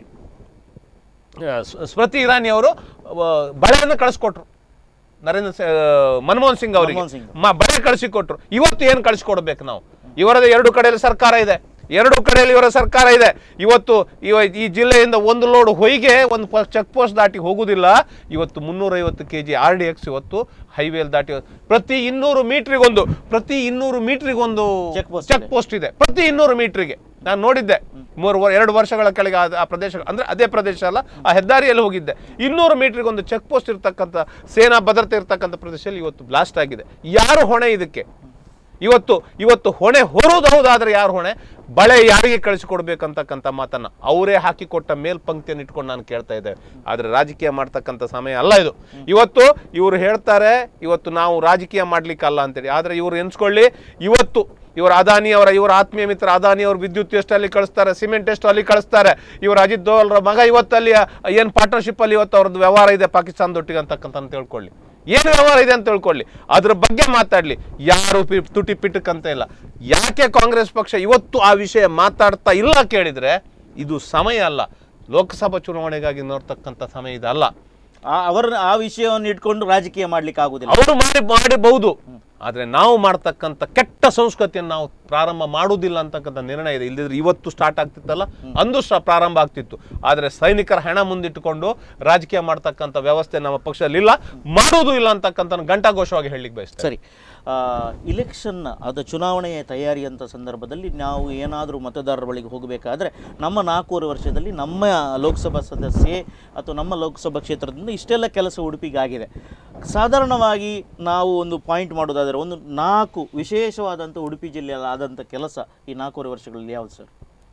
ಸ್ಮೃತಿ ಇರಾನಿ ಅವರು ಬಳೆಯನ್ನು ಕಳಿಸ್ಕೊಟ್ರು ನರೇಂದ್ರ ಸ- ಮನಮೋಹನ್ ಸಿಂಗ್ ಅವರಿಗೆ ಮನಮೋಹನ್ ಸಿಂಗ್. ಮ- ಬಳೆ ಕಳಿಸಿಕೊಟ್ರು ಇವತ್ತು ಏನು ಕಳಿಸ್ಕೊಡ್ಬೇಕು ನಾವು ಇವರದೇ ಎರಡು ಕಡೆಯಲ್ಲಿ ಸರ್ಕಾರ ಇದೆ ಎರಡು ಕಡೆಯಲ್ಲಿ ಇವರ ಸರ್ಕಾರ ಇದೆ ಇವತ್ತು ಇವ ಈ ಜಿಲ್ಲೆಯಿಂದ ಒಂದು ಲೋಡ್ ಹೊಯ್ಗೆ ಒಂದು ಚೆಕ್ ಪೋಸ್ಟ್ ದಾಟಿ ಹೋಗುದಿಲ್ಲ ಇವತ್ತು ಮುನ್ನೂರೈವತ್ತು K G R D X ಇವತ್ತು ಹೈವೇಲಿ ದಾಟಿ ಹೋಗ್- ಪ್ರತಿ ಇನ್ನೂರು ಮೀಟ್ರಿಗೊಂದು ಪ್ರತಿ ಇನ್ನೂರು ಮೀಟ್ರಿಗೊಂದು Check post ಚೆಕ್ ಇದೆ. ಪೋಸ್ಟ್ ಇದೆ ಪ್ರತಿ ಇನ್ನೂರು ಮೀಟ್ರಿಗೆ ನಾನು ನೋಡಿದ್ದೆ ಮೂರು ವರ್- ಎರಡು ವರ್ಷಗಳ ಕೆಳಗೆ ಆ- ಆ ಪ್ರದೇಶ ಅಂದ್ರೆ ಅದೇ ಪ್ರದೇಶ ಅಲ್ಲ ಆ ಹೆದ್ದಾರಿಯಲ್ಲಿ ಹೋಗಿದ್ದೆ ಇನ್ನೂರು ಮೀಟ್ರಿಗೆ ಒಂದು ಚೆಕ್ ಪೋಸ್ಟ್ ಇರ್ತಕ್ಕಂಥ ಸೇನಾ ಭದ್ರತೆ ಇರ್ತಕ್ಕಂಥ ಪ್ರದೇಶದಲ್ಲಿ ಇವತ್ತು ಬ್ಲಾಸ್ಟ್ ಆಗಿದೆ ಯಾರು ಹೊಣೆ ಇದಕ್ಕೆ ಇವತ್ತು ಇವತ್ತು ಹೊಣೆ ಹೊರೋದು ಹೌದಾದ್ರೆ ಯಾರು ಹೊಣೆ ಬಳೆ ಯಾರಿಗೆ ಕಳಿಸಿಕೊಡ್ಬೇಕಂತಕ್ಕಂಥ ಮಾತನ್ನ ಅವರೇ ಹಾಕಿಕೊಟ್ಟ ಮೇಲ್ಪಂಕ್ತಿಯನ್ನು ಇಟ್ಕೊಂಡು ನಾನು ಕೇಳ್ತಾ ಇದ್ದೇವೆ ಆದರೆ ರಾಜಕೀಯ ಮಾಡ್ತಕ್ಕಂಥ ಸಮಯ ಅಲ್ಲ ಇದು ಇವತ್ತು ಇವರು ಹೇಳ್ತಾರೆ ಇವತ್ತು ನಾವು ರಾಜಕೀಯ ಮಾಡ್ಲಿಕ್ಕಲ್ಲ ಅಂತೇಳಿ ಆದರೆ ಇವರು ಎನ್ಸ್ಕೊಳ್ಳಿ ಇವತ್ತು ಇವರು ಅದಾನಿ ಅವರ ಇವರ ಆತ್ಮೀಯ ಮಿತ್ರ ಅದಾನಿ ಅವರು ವಿದ್ಯುತ್ ಎಷ್ಟು ಅಲ್ಲಿ ಕಳಿಸ್ತಾರೆ ಸಿಮೆಂಟ್ ಎಷ್ಟು ಅಲ್ಲಿ ಕಳಿಸ್ತಾರೆ ಇವರು ಅಜಿತ್ ದೋವಲ್ರ ಮಗ ಇವತ್ತಲ್ಲಿ ಏನು ಪಾರ್ಟ್ನರ್ಶಿಪ್ ಅಲ್ಲಿ ಇವತ್ತು ಅವ್ರದ್ದು ವ್ಯವಹಾರ ಇದೆ ಪಾಕಿಸ್ತಾನದೊಟ್ಟಿಗೆ ಅಂತಕ್ಕಂಥ ಅಂತ ತಿಳ್ಕೊಳ್ಳಿ ಏನು ವ್ಯವಹಾರ ಇದೆ ಅಂತ ತಿಳ್ಕೊಳ್ಳಿ ಅದ್ರ ಬಗ್ಗೆ ಮಾತಾಡ್ಲಿ ಯಾರು ಪಿ- ತುಟಿ ಪಿಟ್ಟಕ್ಕಂತ ಇಲ್ಲ ಯಾಕೆ ಕಾಂಗ್ರೆಸ್ ಪಕ್ಷ ಇವತ್ತು ಆ ವಿಷಯ ಮಾತಾಡ್ತಾ ಇಲ್ಲ ಕೇಳಿದ್ರೆ ಇದು ಸಮಯ ಅಲ್ಲ ಲೋಕಸಭಾ ಚುನಾವಣೆಗಾಗಿ ನೋಡ್ತಕ್ಕಂಥ ಸಮಯ ಇದಲ್ಲ ಆ- ಅವರ ಆ ವಿಷಯವನ್ನು ಇಟ್ಕೊಂಡು ರಾಜಕೀಯ ಮಾಡ್ಲಿಕ್ಕೆ ಆಗುದಿಲ್ಲ ಅವರು ಮಾಡಿ ಮಾಡಬಹುದು ಆದ್ರೆ ನಾವು ಮಾಡ್ತಕ್ಕಂಥ ಕೆಟ್ಟ ಸಂಸ್ಕೃತಿಯನ್ನು ನಾವು ಪ್ರಾರಂಭ ಮಾಡುವುದಿಲ್ಲ ಅಂತಕ್ಕಂಥ ನಿರ್ಣಯ ಇದೆ ಇಲ್ಲದಿದ್ರೆ ಇವತ್ತು ಸ್ಟಾರ್ಟ್ ಆಗ್ತಿತ್ತಲ್ಲ ಅಂದು ಸ ಪ್ರಾರಂಭ ಆಗ್ತಿತ್ತು ಆದ್ರೆ ಸೈನಿಕರ ಹಣ ಮುಂದಿಟ್ಟುಕೊಂಡು ರಾಜಕೀಯ ಮಾಡ್ತಕ್ಕಂಥ ವ್ಯವಸ್ಥೆ ನಮ್ಮ ಪಕ್ಷದಲ್ಲಿ ಇಲ್ಲ ಮಾಡುವುದೂ ಇಲ್ಲ ಅಂತಕ್ಕಂಥ ಘಂಟಾಘೋಷವಾಗಿ ಹೇಳಲಿಕ್ಕೆ ಬಯಸ್ತೇನೆ ಸರಿ ಇಲೆಕ್ಷನ್ ಅದು ಚುನಾವಣೆಯ ತಯಾರಿ ಅಂತ ಸಂದರ್ಭದಲ್ಲಿ ನಾವು ಏನಾದರೂ ಮತದಾರರ ಬಳಿಗೆ ಹೋಗಬೇಕಾದ್ರೆ ನಮ್ಮ ನಾಲ್ಕೂವರೆ ವರ್ಷದಲ್ಲಿ ನಮ್ಮ ಲೋಕಸಭಾ ಸದಸ್ಯೆ ಅಥವಾ ನಮ್ಮ ಲೋಕಸಭಾ ಕ್ಷೇತ್ರದಿಂದ ಇಷ್ಟೆಲ್ಲ ಕೆಲಸ ಉಡುಪಿಗೆ ಆಗಿದೆ ಸಾಧಾರಣವಾಗಿ ನಾವು ಒಂದು ಪಾಯಿಂಟ್ ಮಾಡೋದಾದರೆ ಒಂದು ನಾಲ್ಕು ವಿಶೇಷವಾದಂಥ ಉಡುಪಿ ಜಿಲ್ಲೆಯಲ್ಲಿ ಆದಂಥ ಕೆಲಸ ಈ ನಾಲ್ಕೂವರೆ ವರ್ಷಗಳಲ್ಲಿ ಯಾವುದು ಸರ್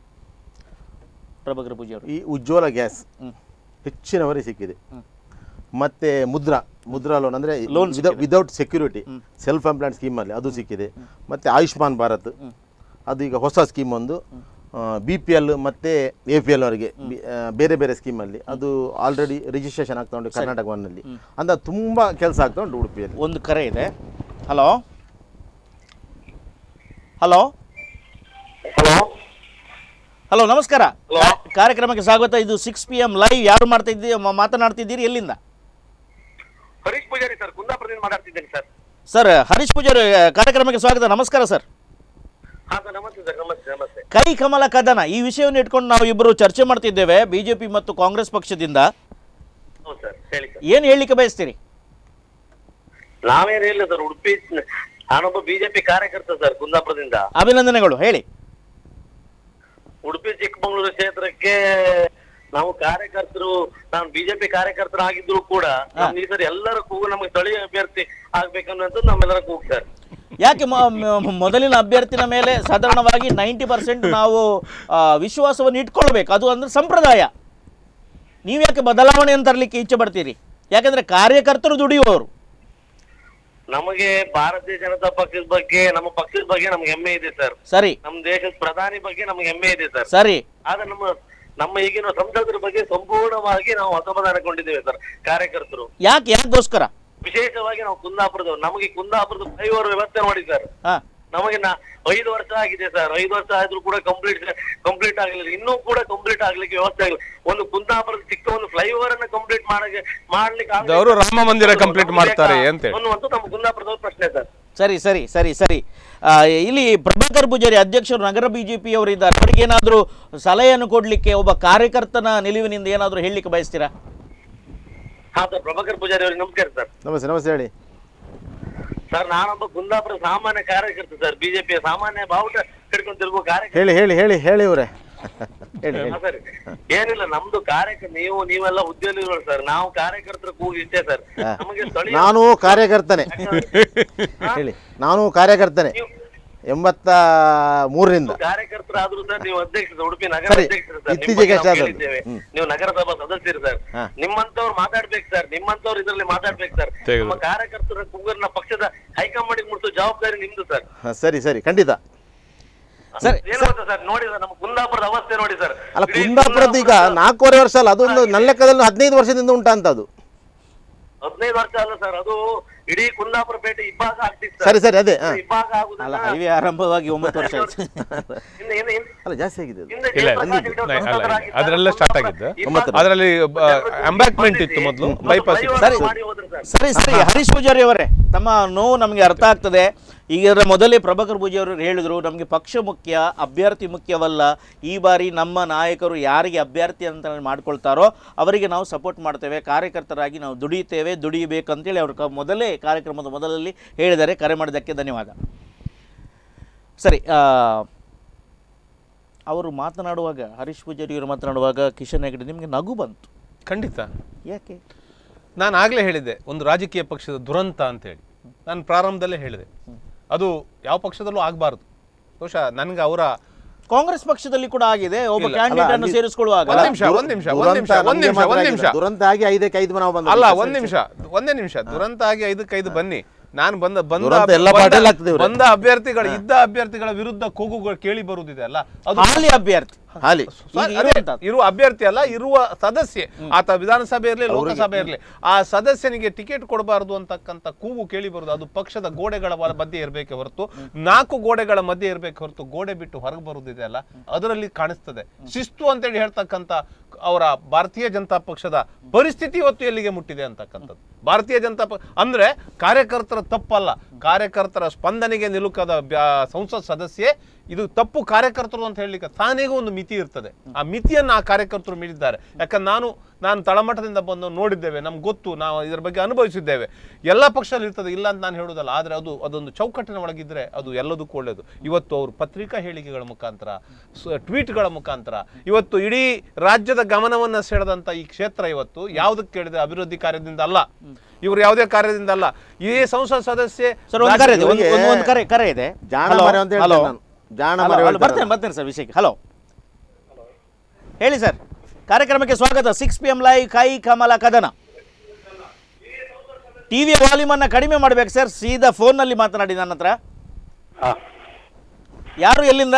ಪ್ರಭಾಕರ ಪೂಜೆ ಅವರು ಈ ಉಜ್ವಲ ಗ್ಯಾಸ್ ಹ್ಮ್. ಹೆಚ್ಚಿನವರಿಗೆ ಸಿಕ್ಕಿದೆ ಹ್ಮ್. ಮತ್ತೆ ಮುದ್ರಾ ಮುದ್ರಾ ಲೋನ್ ಅಂದರೆ Loan ಸಿಕ್ಕಿದೆ. ವಿದೌಟ್ ಸೆಕ್ಯೂರಿಟಿ ಸೆಲ್ಫ್ ಎಂಪ್ಲಾಯ್ಡ್ ಸ್ಕೀಮಲ್ಲಿ ಅದು ಸಿಕ್ಕಿದೆ ಮತ್ತು ಆಯುಷ್ಮಾನ್ ಭಾರತ್ ಅದು ಈಗ ಹೊಸ ಸ್ಕೀಮ್ ಒಂದು ಬಿ ಪಿ ಎಲ್ ಮತ್ತು ಎ ಪಿ ಎಲ್ ಅವರಿಗೆ ಬಿ- ಆ, ಬೇರೆ ಬೇರೆ ಸ್ಕೀಮಲ್ಲಿ ಅದು ಆಲ್ರೆಡಿ ರಿಜಿಸ್ಟ್ರೇಷನ್ ಆಗ್ತಾ ಉಂಟು ಕರ್ನಾಟಕ ಒನ್ನಲ್ಲಿ ಅಂತ ತುಂಬ ಕೆಲಸ ಆಗ್ತಾ ಉಂಟು ಉಡುಪಿಯಲ್ಲಿ ಒಂದು ಕರೆ ಇದೆ ಹಲೋ ಹಲೋ ಹಲೋ ಹಲೋ ನಮಸ್ಕಾರ Hello. ಕಾ- ಕಾರ್ಯಕ್ರಮಕ್ಕೆ ಸ್ವಾಗತ ಇದು ಸಿಕ್ಸ್ ಪಿ ಎಂ ಲೈವ್ ಯಾರು ಮಾಡ್ತಾ ಇದ್ದೀರಿ ಮ- ಮಾತನಾಡ್ತಿದ್ದೀರಿ ಎಲ್ಲಿಂದ ಹರೀಶ್ ಪೂಜಾರಿ ಸರ್ ಕುಂದಾಪುರದಿಂದ ಮಾತಾಡ್ತಿದ್ದೇನೆ ಸರ್ ಸರ್ ಹರೀಶ್ ಪೂಜಾರಿ ಕಾರ್ಯಕ್ರಮಕ್ಕೆ ಸ್ವಾಗತ ನಮಸ್ಕಾರ ಸರ್ ಹಾ ಸರ್ ನಮಸ್ತೆ ಸರ್ ನಮಸ್ತೆ ನಮಸ್ತೆ ಕೈ ಕಮಲ ಕದನ ಈ ವಿಷಯವನ್ನು ಇಟ್ಕೊಂಡು ನಾವು ಇಬ್ಬರು ಚರ್ಚೆ ಮಾಡ್ತಿದ್ದೇವೆ ಬಿಜೆಪಿ ಮತ್ತು ಕಾಂಗ್ರೆಸ್ ಪಕ್ಷದಿಂದ ಹೌದು ಸರ್ ಹೇಳಿ ಸರ್ ಏನು ಹೇಳಲಿಕ್ಕೆ ಬಯಸ್ತೀರಿ ನಾವೇನು ಇಲ್ಲ ಸರ್ ಉಡುಪಿ ನಾನೊಬ್ಬ ಬಿಜೆಪಿ ಕಾರ್ಯಕರ್ತ ಸರ್ ಕುಂದಾಪುರದಿಂದ ಅಭಿನಂದನೆಗಳು ಹೇಳಿ ಉಡುಪಿ ಚಿಕ್ಕಮಗಳೂರು ಕ್ಷೇತ್ರಕ್ಕೆ ನಾವು ಕಾರ್ಯಕರ್ತರು ನಾನು ಬಿಜೆಪಿ ಕಾರ್ಯಕರ್ತರಾಗಿದ್ರು ಕೂಡ ನಮ್ಗೆ ಈ ಸರಿ ಎಲ್ಲರ ಕೂಗು ನಮಗೆ ಸ್ಥಳೀಯ ಅಭ್ಯರ್ಥಿ ಆಗ್ಬೇಕನ್ನುವಂಥದ್ದು ನಮ್ಮೆಲ್ಲರ ಕೂಗು ಸರ್ ಯಾಕೆ ಮ- ಮ- ಮೊದಲಿನ ಅಭ್ಯರ್ಥಿನ ಮೇಲೆ ಸಾಧಾರಣವಾಗಿ ನೈಂಟಿ ಪರ್ಸೆಂಟ್ ನಾವು ಆ, ವಿಶ್ವಾಸವನ್ನು ಇಟ್ಕೊಳ್ಬೇಕು ಅದು ಅಂದ್ರೆ ಸಂಪ್ರದಾಯ ನೀವು ಯಾಕೆ ಬದಲಾವಣೆಯನ್ನು ತರಲಿಕ್ಕೆ ಇಚ್ಛೆ ಪಡ್ತೀರಿ ಯಾಕಂದ್ರೆ ಕಾರ್ಯಕರ್ತರು ದುಡಿಯುವವರು ನಮಗೆ ಭಾರತೀಯ ಜನತಾ ಪಕ್ಷದ ಬಗ್ಗೆ ನಮ್ಮ ಪಕ್ಷದ ಬಗ್ಗೆ ನಮ್ಗೆ ಹೆಮ್ಮೆ ಇದೆ ಸರ್ ಸರಿ ನಮ್ಮ ದೇಶದ ಪ್ರಧಾನಿ ಬಗ್ಗೆ ನಮ್ಗೆ ಹೆಮ್ಮೆ ಇದೆ ಸರ್ ಸರಿ ಆದ್ರೆ ನಮ್ಮ ನಮ್ಮ ಈಗಿನ ಸಂಸದರ ಬಗ್ಗೆ ಸಂಪೂರ್ಣವಾಗಿ ನಾವು ಅಸಮಾಧಾನಗೊಂಡಿದ್ದೇವೆ ಸರ್ ಕಾರ್ಯಕರ್ತರು ಯಾಕೆ ಯಾಕೋಸ್ಕರ ವಿಶೇಷವಾಗಿ ನಾವು ಕುಂದಾಪುರದವ್ರು ನಮಗೆ ಕುಂದಾಪುರದ ಫ್ಲೈಓವರ್ ವ್ಯವಸ್ಥೆ ಮಾಡಿ ಸರ್ ಹಾ ನಮಗೆ ನಾ ಐದು ವರ್ಷ ಆಗಿದೆ ಸರ್ ಐದು ವರ್ಷ ಆದ್ರೂ ಕೂಡ ಕಂಪ್ಲೀಟ್ ಕಂಪ್ಲೀಟ್ ಆಗಲಿಲ್ಲ ಇನ್ನೂ ಕೂಡ ಕಂಪ್ಲೀಟ್ ಆಗ್ಲಿಕ್ಕೆ ವ್ಯವಸ್ಥೆ ಆಗಿಲ್ಲ ಒಂದು ಕುಂದಾಪುರದ ಚಿಕ್ಕ ಒಂದು ಫ್ಲೈಓವರ್ ಅನ್ನ ಕಂಪ್ಲೀಟ್ ಮಾಡಕ್ಕೆ ಮಾಡ್ಲಿಕ್ಕೆ ಆಗ್ಲಿಲ್ಲ. ಅವರು ರಾಮ ಮಂದಿರ complete ನಮ್ಗೆ ಮಾಡ್ತಾರೆ ಬೇಕಾ? ಅಂತೇಳಿ. ಅನ್ನುವಂಥದ್ದು ನಮ್ಮ ಕುಂದಾಪುರದವ್ರ ಪ್ರಶ್ನೆ ಸರ್ ಸರಿ ಸರಿ ಸರಿ ಸರಿ ಆ, ಇಲ್ಲಿ ಪ್ರಭಾಕರ್ ಪೂಜಾರಿ ಅಧ್ಯಕ್ಷರು ನಗರ ಬಿಜೆಪಿಯವರು ಇದ್ದಾರೆ ಅವರಿಗೆ ಏನಾದರೂ ಸಲಹೆಯನ್ನು ಕೊಡಲಿಕ್ಕೆ ಒಬ್ಬ ಕಾರ್ಯಕರ್ತನ ನಿಲುವಿನಿಂದ ಏನಾದರೂ ಹೇಳಲಿಕ್ಕೆ ಬಯಸ್ತೀರಾ ಹಾ ಸರ್ ಪ್ರಭಾಕರ್ ಪೂಜಾರಿ ಅವರಿಗೆ ನಮಸ್ಕಾರ ಸರ್ ನಮಸ್ತೆ ನಮಸ್ತೆ ಹೇಳಿ ಸರ್ ನಾನೊಬ್ಬ ಕುಂದಾಪುರ ಸಾಮಾನ್ಯ ಕಾರ್ಯಕರ್ತ ಸರ್ ಬಿಜೆಪಿಯ ಸಾಮಾನ್ಯ ಬಾವುಟ ಹಿಡ್ಕೊಂಡು ತಿರುಗುವ ಕಾರ್ಯಕರ್ತ ಹೇಳಿ ಹೇಳಿ ಹೇಳಿ ಹೇಳಿ ಇವರೇ ಹೇಳಿ ಹೇಳಿ ಹಾ, ಸರ್ ಏನಿಲ್ಲ ನಮ್ದು ಕಾರ್ಯಕರ್ತ ನೀವು ನೀವೆಲ್ಲ ಉದ್ಯೋಗಿಗಳು ಸರ್ ನಾವು ಕಾರ್ಯಕರ್ತರ ಕೂಗಿ ಇಷ್ಟೇ ಸರ್ ನಮಗೆ ಸ್ಥಳೀಯ ನಾನು ಕಾರ್ಯಕರ್ತನೆ ಹೇಳಿ ನಾನು ಕಾರ್ಯಕರ್ತನೆ ನೀವು ಎಂಬತ್ತ ಮೂರರಿಂದ ಕಾರ್ಯಕರ್ತರಾದ್ರೂ ಸರ್ ನೀವು ಅಧ್ಯಕ್ಷರು ಉಡುಪಿ ನಗರ ಸರಿ. ಅಧ್ಯಕ್ಷರು ಸರ್ ನಿಮ್ಮ ಇತ್ತೀಚೆಗೆ ಬಗ್ಗೆ ನಾವು ಅಷ್ಟಾದದ್ದು. ಕೇಳಿದ್ದೇವೆ. ಹ್ಮ್. ನೀವು ನಗರಸಭಾ ಸದಸ್ಯರು ಸರ್ ಹಾ. ನಿಮ್ಮಂತವ್ರು ಮಾತಾಡ್ಬೇಕು ಸರ್ ನಿಮ್ಮಂತವ್ರು ಇದರಲ್ಲಿ ಮಾತಾಡ್ಬೇಕು ಸರ್ ತೆಗೆದು. ನಮ್ಮ ಕಾರ್ಯಕರ್ತರ ಕುಂಗರ್ನ ಪಕ್ಷದ ಹೈಕಮಾಂಡ್ ಮುಟ್ಟಿಸೋ ಜವಾಬ್ದಾರಿ ನಿಮ್ದು ಸರ್ ಹಾ, ಸರಿ ಸರಿ ಖಂಡಿತ ಸರ್ ಏನು ಗೊತ್ತಾ ಸರ್ ನೋಡಿ ಸರ್ ನಮ್ಮ ಕುಂದಾಪುರದ ಅವಸ್ಥೆ ನೋಡಿ ಸರ್ ಅಲ್ಲ ಇಡೀ ಕುಂದಾಪುರದ್ದು ಈಗ ಕುಂದಾಪುರದ- ನಾಲ್ಕೂವರೆ ವರ್ಷ ಅಲ್ಲ ಅದೊಂದು ನನ್ನ ಲೆಕ್ಕದಲ್ಲಿ ಹದಿನೈದು ವರ್ಷದಿಂದ ಉಂಟಂತದ್ದು ಹದಿನೈದು ವರ್ಷ ಅಲ್ಲ ಸರ್ ಅದು ಇಡೀ ಕುಂದಾಪುರ ಪೇಟೆ ಇಬ್ಬಾಗ ಆಗ್ತಿತ್ತು ಸರಿ ಸರಿ ಅದೇ ಹಾ. ಇಬ್ಬಾಗ ಅಲ್ಲ ಆಗುದಲ್ಲ ಹೈವೇ ಆರಂಭವಾಗಿ ಒಂಬತ್ತು ವರ್ಷ ಆಯ್ತು ಹಿಂದೆ ಹಿಂದೆ ಹಿಂದೆ ಅಲ್ಲ ಜಾಸ್ತಿ ಆಗಿದೆ ಅದು. ಹಿಂದೆ ಇಲ್ಲ, ಜಯಪ್ರಕಾಶ್ ಇಲ್ಲ, ಹೆಗ್ಡೆ ಅವರು ಇಲ್ಲ, ಇಲ್ಲ, ಸಂಸದರಾಗಿದ್ದಾಗ ಅದರೆಲ್ಲ ಸ್ಟಾರ್ಟ್ ಆಗಿದ್ದು. ಇಬ್ಬಾಗ ಅದರಲ್ಲಿ ಜನರು ಎಂಬ್ಯಾಕ್ಮೆಂಟ್ ಬಂದಿದ್ದು ಇತ್ತು ಮೊದಲು ಒಂದು ಬೈಪಾಸ್ flyover ಸರಿ. ಮಾಡಿ ಹೋದ್ರು ಸರ್ ಸರಿ ಸರಿ ಹರೀಶ್ ಪೂಜಾರಿ ಅವರೇ ತಮ್ಮ ನೋವು ನಮಗೆ ಅರ್ಥ ಆಗ್ತದೆ ಈಗ ಇದರ ಮೊದಲೇ ಪ್ರಭಾಕರ್ ಪೂಜಾರಿ ಅವರು ಹೇಳಿದರು ನಮಗೆ ಪಕ್ಷ ಮುಖ್ಯ ಅಭ್ಯರ್ಥಿ ಮುಖ್ಯವಲ್ಲ ಈ ಬಾರಿ ನಮ್ಮ ನಾಯಕರು ಯಾರಿಗೆ ಅಭ್ಯರ್ಥಿ ಅಂತ ಮಾಡ್ಕೊಳ್ತಾರೋ ಅವರಿಗೆ ನಾವು ಸಪೋರ್ಟ್ ಮಾಡ್ತೇವೆ ಕಾರ್ಯಕರ್ತರಾಗಿ ನಾವು ದುಡಿಯುತ್ತೇವೆ ದುಡಿಯಬೇಕಂತೇಳಿ ಅವರು ಕ ಮೊದಲೇ ಕಾರ್ಯಕ್ರಮದ ಮೊದಲಲ್ಲಿ ಹೇಳಿದ್ದಾರೆ ಕರೆ ಮಾಡಿದ್ದಕ್ಕೆ ಧನ್ಯವಾದ ಸರಿ ಆ, ಅವರು ಮಾತನಾಡುವಾಗ ಹರೀಶ್ ಪೂಜಾರಿ ಅವರು ಮಾತನಾಡುವಾಗ ಕಿಶನ್ ಹೆಗಡೆ ನಿಮಗೆ ನಗು ಬಂತು ಖಂಡಿತ ಯಾಕೆ ನಾನು ಆಗಲೇ ಹೇಳಿದ್ದೆ ಒಂದು ರಾಜಕೀಯ ಪಕ್ಷದ ದುರಂತ ಅಂತೇಳಿ ನಾನು ಪ್ರಾರಂಭದಲ್ಲೇ ಹೇಳಿದೆ ಅದು ಯಾವ ಪಕ್ಷದಲ್ಲೂ ಆಗಬಾರ್ದು ಬಹುಶಃ ನನಗೆ ಅವರ ಕಾಂಗ್ರೆಸ್ ಪಕ್ಷದಲ್ಲಿ ಕೂಡ ಆಗಿದೆ ಒಬ್ಬ ಇಲ್ಲ, ಕ್ಯಾಂಡಿಡೇಟ್ ಅನ್ನು ಅಲ್ಲಿ- ಸೇರಿಸಿಕೊಳ್ಳುವಾಗ ಒಂದ್ ನಿಮಿಷ ಒಂದ್ ನಿಮಿಷ ಒಂದ್ ದುರಂತ ನಿಮಿಷ ಒಂದ್ ನಮ್ಗೆ ನಿಮಿಷ ಮಾತ್ರ ಒಂದ್ ಆಗಿಲ್ಲ. ನಿಮಿಷ ದುರಂತ ಆಗಿ ಐದಕ್ಕೆ ಐದು ನಾವು ಬಂದ ಅಲ್ಲ ಒಂದ್ ನಿಮಿಷ ಒಂದೇ ನಿಮಿಷ ದುರಂತ ಆಗಿ ಐದಕ್ಕೆ ಐದು ಬನ್ನಿ ನಾನು ಬಂದ ಬಂದ ದುರಂತ ಎಲ್ಲ ಬಂದ- ಪಾರ್ಟಿಯಲ್ಲಿ ಆಗ್ತದೆ ಇವ್ರೆ. ಬಂದ ಅಭ್ಯರ್ಥಿಗಳ ಇದ್ದ ಅಭ್ಯರ್ಥಿಗಳ ವಿರುದ್ಧ ಕೂಗುಗಳು ಕೇಳಿ ಬರುವುದಿದೆ ಅಲ್ಲ ಅದು ಹಾಲಿ ಅಭ್ಯರ್ಥಿ ಹಾಲಿ ಈಗ ಅದೇ, ಇರುವಂತದ್ದು. ಇರುವ ಅಭ್ಯರ್ಥಿ ಅಲ್ಲ ಇರುವ ಸದಸ್ಯೆ ಆತ ವಿಧಾನಸಭೆ ಇರಲಿ ಲೋಕಸಭೆ ಇರಲಿ ಆ ಸದಸ್ಯನಿಗೆ ಟಿಕೆಟ್ ಕೊಡಬಾರದು ಅಂತಕ್ಕಂಥ ಕೂಗು ಕೇಳಿ ಬರುದು ಅದು ಪಕ್ಷದ ಗೋಡೆಗಳ ವ- ಮಧ್ಯೆ ಇರಬೇಕೆ ಹೊರತು ನಾಲ್ಕು ಗೋಡೆಗಳ ಮಧ್ಯೆ ಇರಬೇಕು ಹೊರತು ಗೋಡೆ ಬಿಟ್ಟು ಹೊರಗೆ ಬರುದಿದೆ ಅಲ್ಲ ಅದರಲ್ಲಿ ಕಾಣಿಸ್ತದೆ ಶಿಸ್ತು ಅಂತೇಳಿ ಹೇಳ್ತಕ್ಕಂಥ ಅವರ ಭಾರತೀಯ ಜನತಾ ಪಕ್ಷದ ಪರಿಸ್ಥಿತಿ ಇವತ್ತು ಎಲ್ಲಿಗೆ ಮುಟ್ಟಿದೆ ಅಂತಕ್ಕಂಥದ್ದು ಭಾರತೀಯ ಜನತಾ ಪ ಅಂದ್ರೆ ಕಾರ್ಯಕರ್ತರ ತಪ್ಪಲ್ಲ ಕಾರ್ಯಕರ್ತರ ಸ್ಪಂದನೆಗೆ ನಿಲುಕದ ಬ್ಯಾ- ಸಂಸತ್ ಸದಸ್ಯೆ ಇದು ತಪ್ಪು ಕಾರ್ಯಕರ್ತರು ಅಂತ ಹೇಳಲಿಕ್ಕೆ ತಾನೇಗೂ ಒಂದು ಮಿತಿ ಇರ್ತದೆ ಆ ಮಿತಿಯನ್ನು ಆ ಕಾರ್ಯಕರ್ತರು ಮೀರಿದ್ದಾರೆ ಯಾಕಂದ್ರೆ ನಾನು ನಾನು ತಳಮಟ್ಟದಿಂದ ಬಂದು ನೋಡಿದ್ದೇವೆ ನಮ್ಗೆ ಗೊತ್ತು ನಾವು ಇದರ ಬಗ್ಗೆ ಅನುಭವಿಸಿದ್ದೇವೆ ಎಲ್ಲ ಪಕ್ಷದಲ್ಲಿ ಇರ್ತದೆ ಇಲ್ಲ ಅಂತ ನಾನು ಹೇಳೋದಲ್ಲ ಆದರೆ ಅದು ಅದೊಂದು ಚೌಕಟ್ಟಿನ ಒಳಗಿದ್ರೆ ಅದು ಎಲ್ಲದಕ್ಕೂ ಒಳ್ಳೆಯದು ಇವತ್ತು ಅವರು ಪತ್ರಿಕಾ ಹೇಳಿಕೆಗಳ ಮುಖಾಂತರ ಸ- ಟ್ವೀಟ್ಗಳ ಮುಖಾಂತರ ಇವತ್ತು ಇಡೀ ರಾಜ್ಯದ ಗಮನವನ್ನು ಸೆಳೆದಂಥ ಈ ಕ್ಷೇತ್ರ ಇವತ್ತು ಯಾವುದಕ್ಕೆ ಕೇಳಿದ್ರೆ ಅಭಿವೃದ್ಧಿ ಕಾರ್ಯದಿಂದ ಅಲ್ಲ ಇವರು ಯಾವುದೇ ಕಾರ್ಯದಿಂದ ಅಲ್ಲ ಈ ಸಂಸತ್ ಸದಸ್ಯೆ ಸರ್ ಒಂದು ಕರೆ ಇದೆ ಒಂದು ಒಂದು- ಒಂದು ಕರೆ ಕರೆ ಇದೆ ಜಾಣ Hello? ಮರೆ ಅಂತ Hello? ಹೇಳ್ತೇನೆ ನಾನು ಜಾಣ Hello, ಮರೆ hello, ಹೇಳ್ತಾರೆ ಬರ್ತೇನೆ ಬರ್ತೇನೆ ಸರ್ ವಿಷಯಕ್ಕೆ ಹಲೋ ಹೇಳಿ ಸರ್ ಕಾರ್ಯಕ್ರಮಕ್ಕೆ ಸ್ವಾಗತ ಸಿಕ್ಸ್ ಪಿ ಎಂ ಲೈವ್ ಕೈ ಕಮಲ ಕದನ ಟಿವಿಯ ವಾಲ್ಯೂಮನ್ನು ಕಡಿಮೆ ಮಾಡ್ಬೇಕು ಸರ್ ಸೀದಾ ಫೋನ್ನಲ್ಲಿ ಮಾತನಾಡಿ ನನ್ನ ಹತ್ರ ಯಾರು ಎಲ್ಲಿಂದ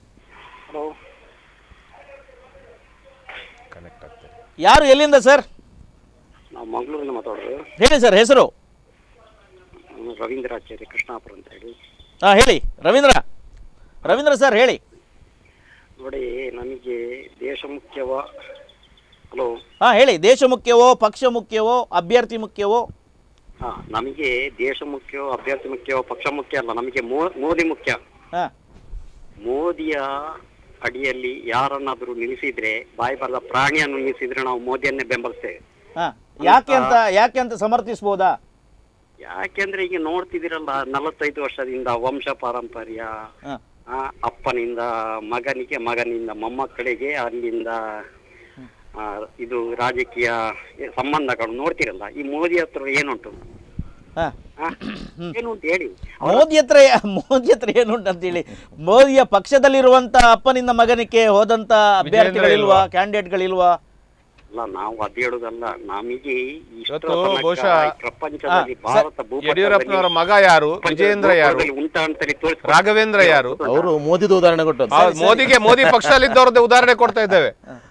ಕನೆಕ್ಟ್ ಆಗ್ತದೆ ಯಾರು ಎಲ್ಲಿಂದ ಸರ್ ನಾವು ಮಂಗಳೂರಿಂದ ಮಾತಾಡೋದು ಹೇಳಿ ಸರ್ ಹೆಸರು ನಾನು ರವೀಂದ್ರಾಚಾರ್ಯ ಕೃಷ್ಣಾಪುರ ಅಂತ ಹೇಳಿ ಹಾಂ ಹೇಳಿ ರವೀಂದ್ರ ರವೀಂದ್ರ ಸರ್ ಹೇಳಿ ನೋಡಿ ನಮಗೆ ದೇಶ ಮುಖ್ಯವ ಹಲೋ ಹಾಂ ಹೇಳಿ ದೇಶ ಮುಖ್ಯವೋ ಪಕ್ಷ ಮುಖ್ಯವೋ ಅಭ್ಯರ್ಥಿ ಮುಖ್ಯವೋ ಹಾ ನಮಗೆ ದೇಶ ಮುಖ್ಯವೋ ಅಭ್ಯರ್ಥಿ ಮುಖ್ಯವೋ ಪಕ್ಷ ಮುಖ್ಯ ಅಲ್ಲ ನಮಗೆ ಮೋ- ಮೋದಿ ಮುಖ್ಯ ಹಾಂ ಮೋದಿಯ ಅಡಿಯಲ್ಲಿ ಯಾರನ್ನಾದರೂ ನಿಲ್ಲಿಸಿದ್ರೆ ಬಾಯಿ ಬರದ ಪ್ರಾಣಿಯನ್ನು ನಿಲ್ಲಿಸಿದ್ರೆ ನಾವು ಮೋದಿಯನ್ನೇ ಬೆಂಬಲಿಸ್ತೇವೆ ಹಾಂ ಯಾಕೆ ಅಂತ ಯಾಕೆ ಅಂತ ಸಮರ್ಥಿಸ್ಬೋದಾ ಯಾಕೆಂದ್ರೆ ಈಗ ನೋಡ್ತಿದ್ದೀರಲ್ಲ ನಲವತ್ತೈದು ವರ್ಷದಿಂದ ವಂಶ ಪಾರಂಪರ್ಯ ಹಾಂ ಆ, ಅಪ್ಪನಿಂದ ಮಗನಿಗೆ ಮಗನಿಂದ ಮೊಮ್ಮಕ್ಕಳಿಗೆ ಅಲ್ಲಿಂದ ಆ, ಇದು ರಾಜಕೀಯ ಸಂಬಂಧಗಳು ನೋಡ್ತಿರಲ್ಲ ಈ ಮೋದಿ ಹತ್ರ ಏನುಂಟು ಹಾಂ ಆ? ಏನುಂಟು ಹೇಳಿ ಮೋದಿ ಹತ್ರ ಮೋದಿ ಹತ್ರ ಏನುಂಟು ಅಂತೇಳಿ ಮೋದಿಯ ಪಕ್ಷದಲ್ಲಿರುವಂತ ಅಪ್ಪನಿಂದ ಮಗನಿಗೆ ಹೋದಂತ ಅಭ್ಯರ್ಥಿಗಳಿಲ್ವಾ ಕ್ಯಾಂಡಿಡೇಟ್ಗಳಿಲ್ವಾ ಅಲ್ಲ ನಾವು ಅದ್ ಹೇಳುದಲ್ಲ ನಮಗೆ ಇಷ್ಟರ ಇವತ್ತು ತನಕ ಬಹುಶಃ ಈ ಪ್ರಪಂಚದಲ್ಲಿ ಹಾ, ಭಾರತ ಯಡಿಯೂರಪ್ಪನವರ ಮಗ ಯಾರು ವಿಜೇಂದ್ರ ಯಾರು ಉಂಟ ಅಂತೇಳಿ ತೋರಿಸ್ಕೊಟ್ಟು- ರಾಘವೇಂದ್ರ ಯಾರು ಅವರು ಮೋದಿದು ಉದಾಹರಣೆ ಕೊಟ್ಟದ್ದು ಆ, ಮೋದಿಗೆ ಮೋದಿ ಪಕ್ಷದಲ್ಲಿದ್ದವ್ರದ್ದೇ ಉದಾಹರಣೆ ಕೊಡ್ತಾ ಇದ್ದೇವೆ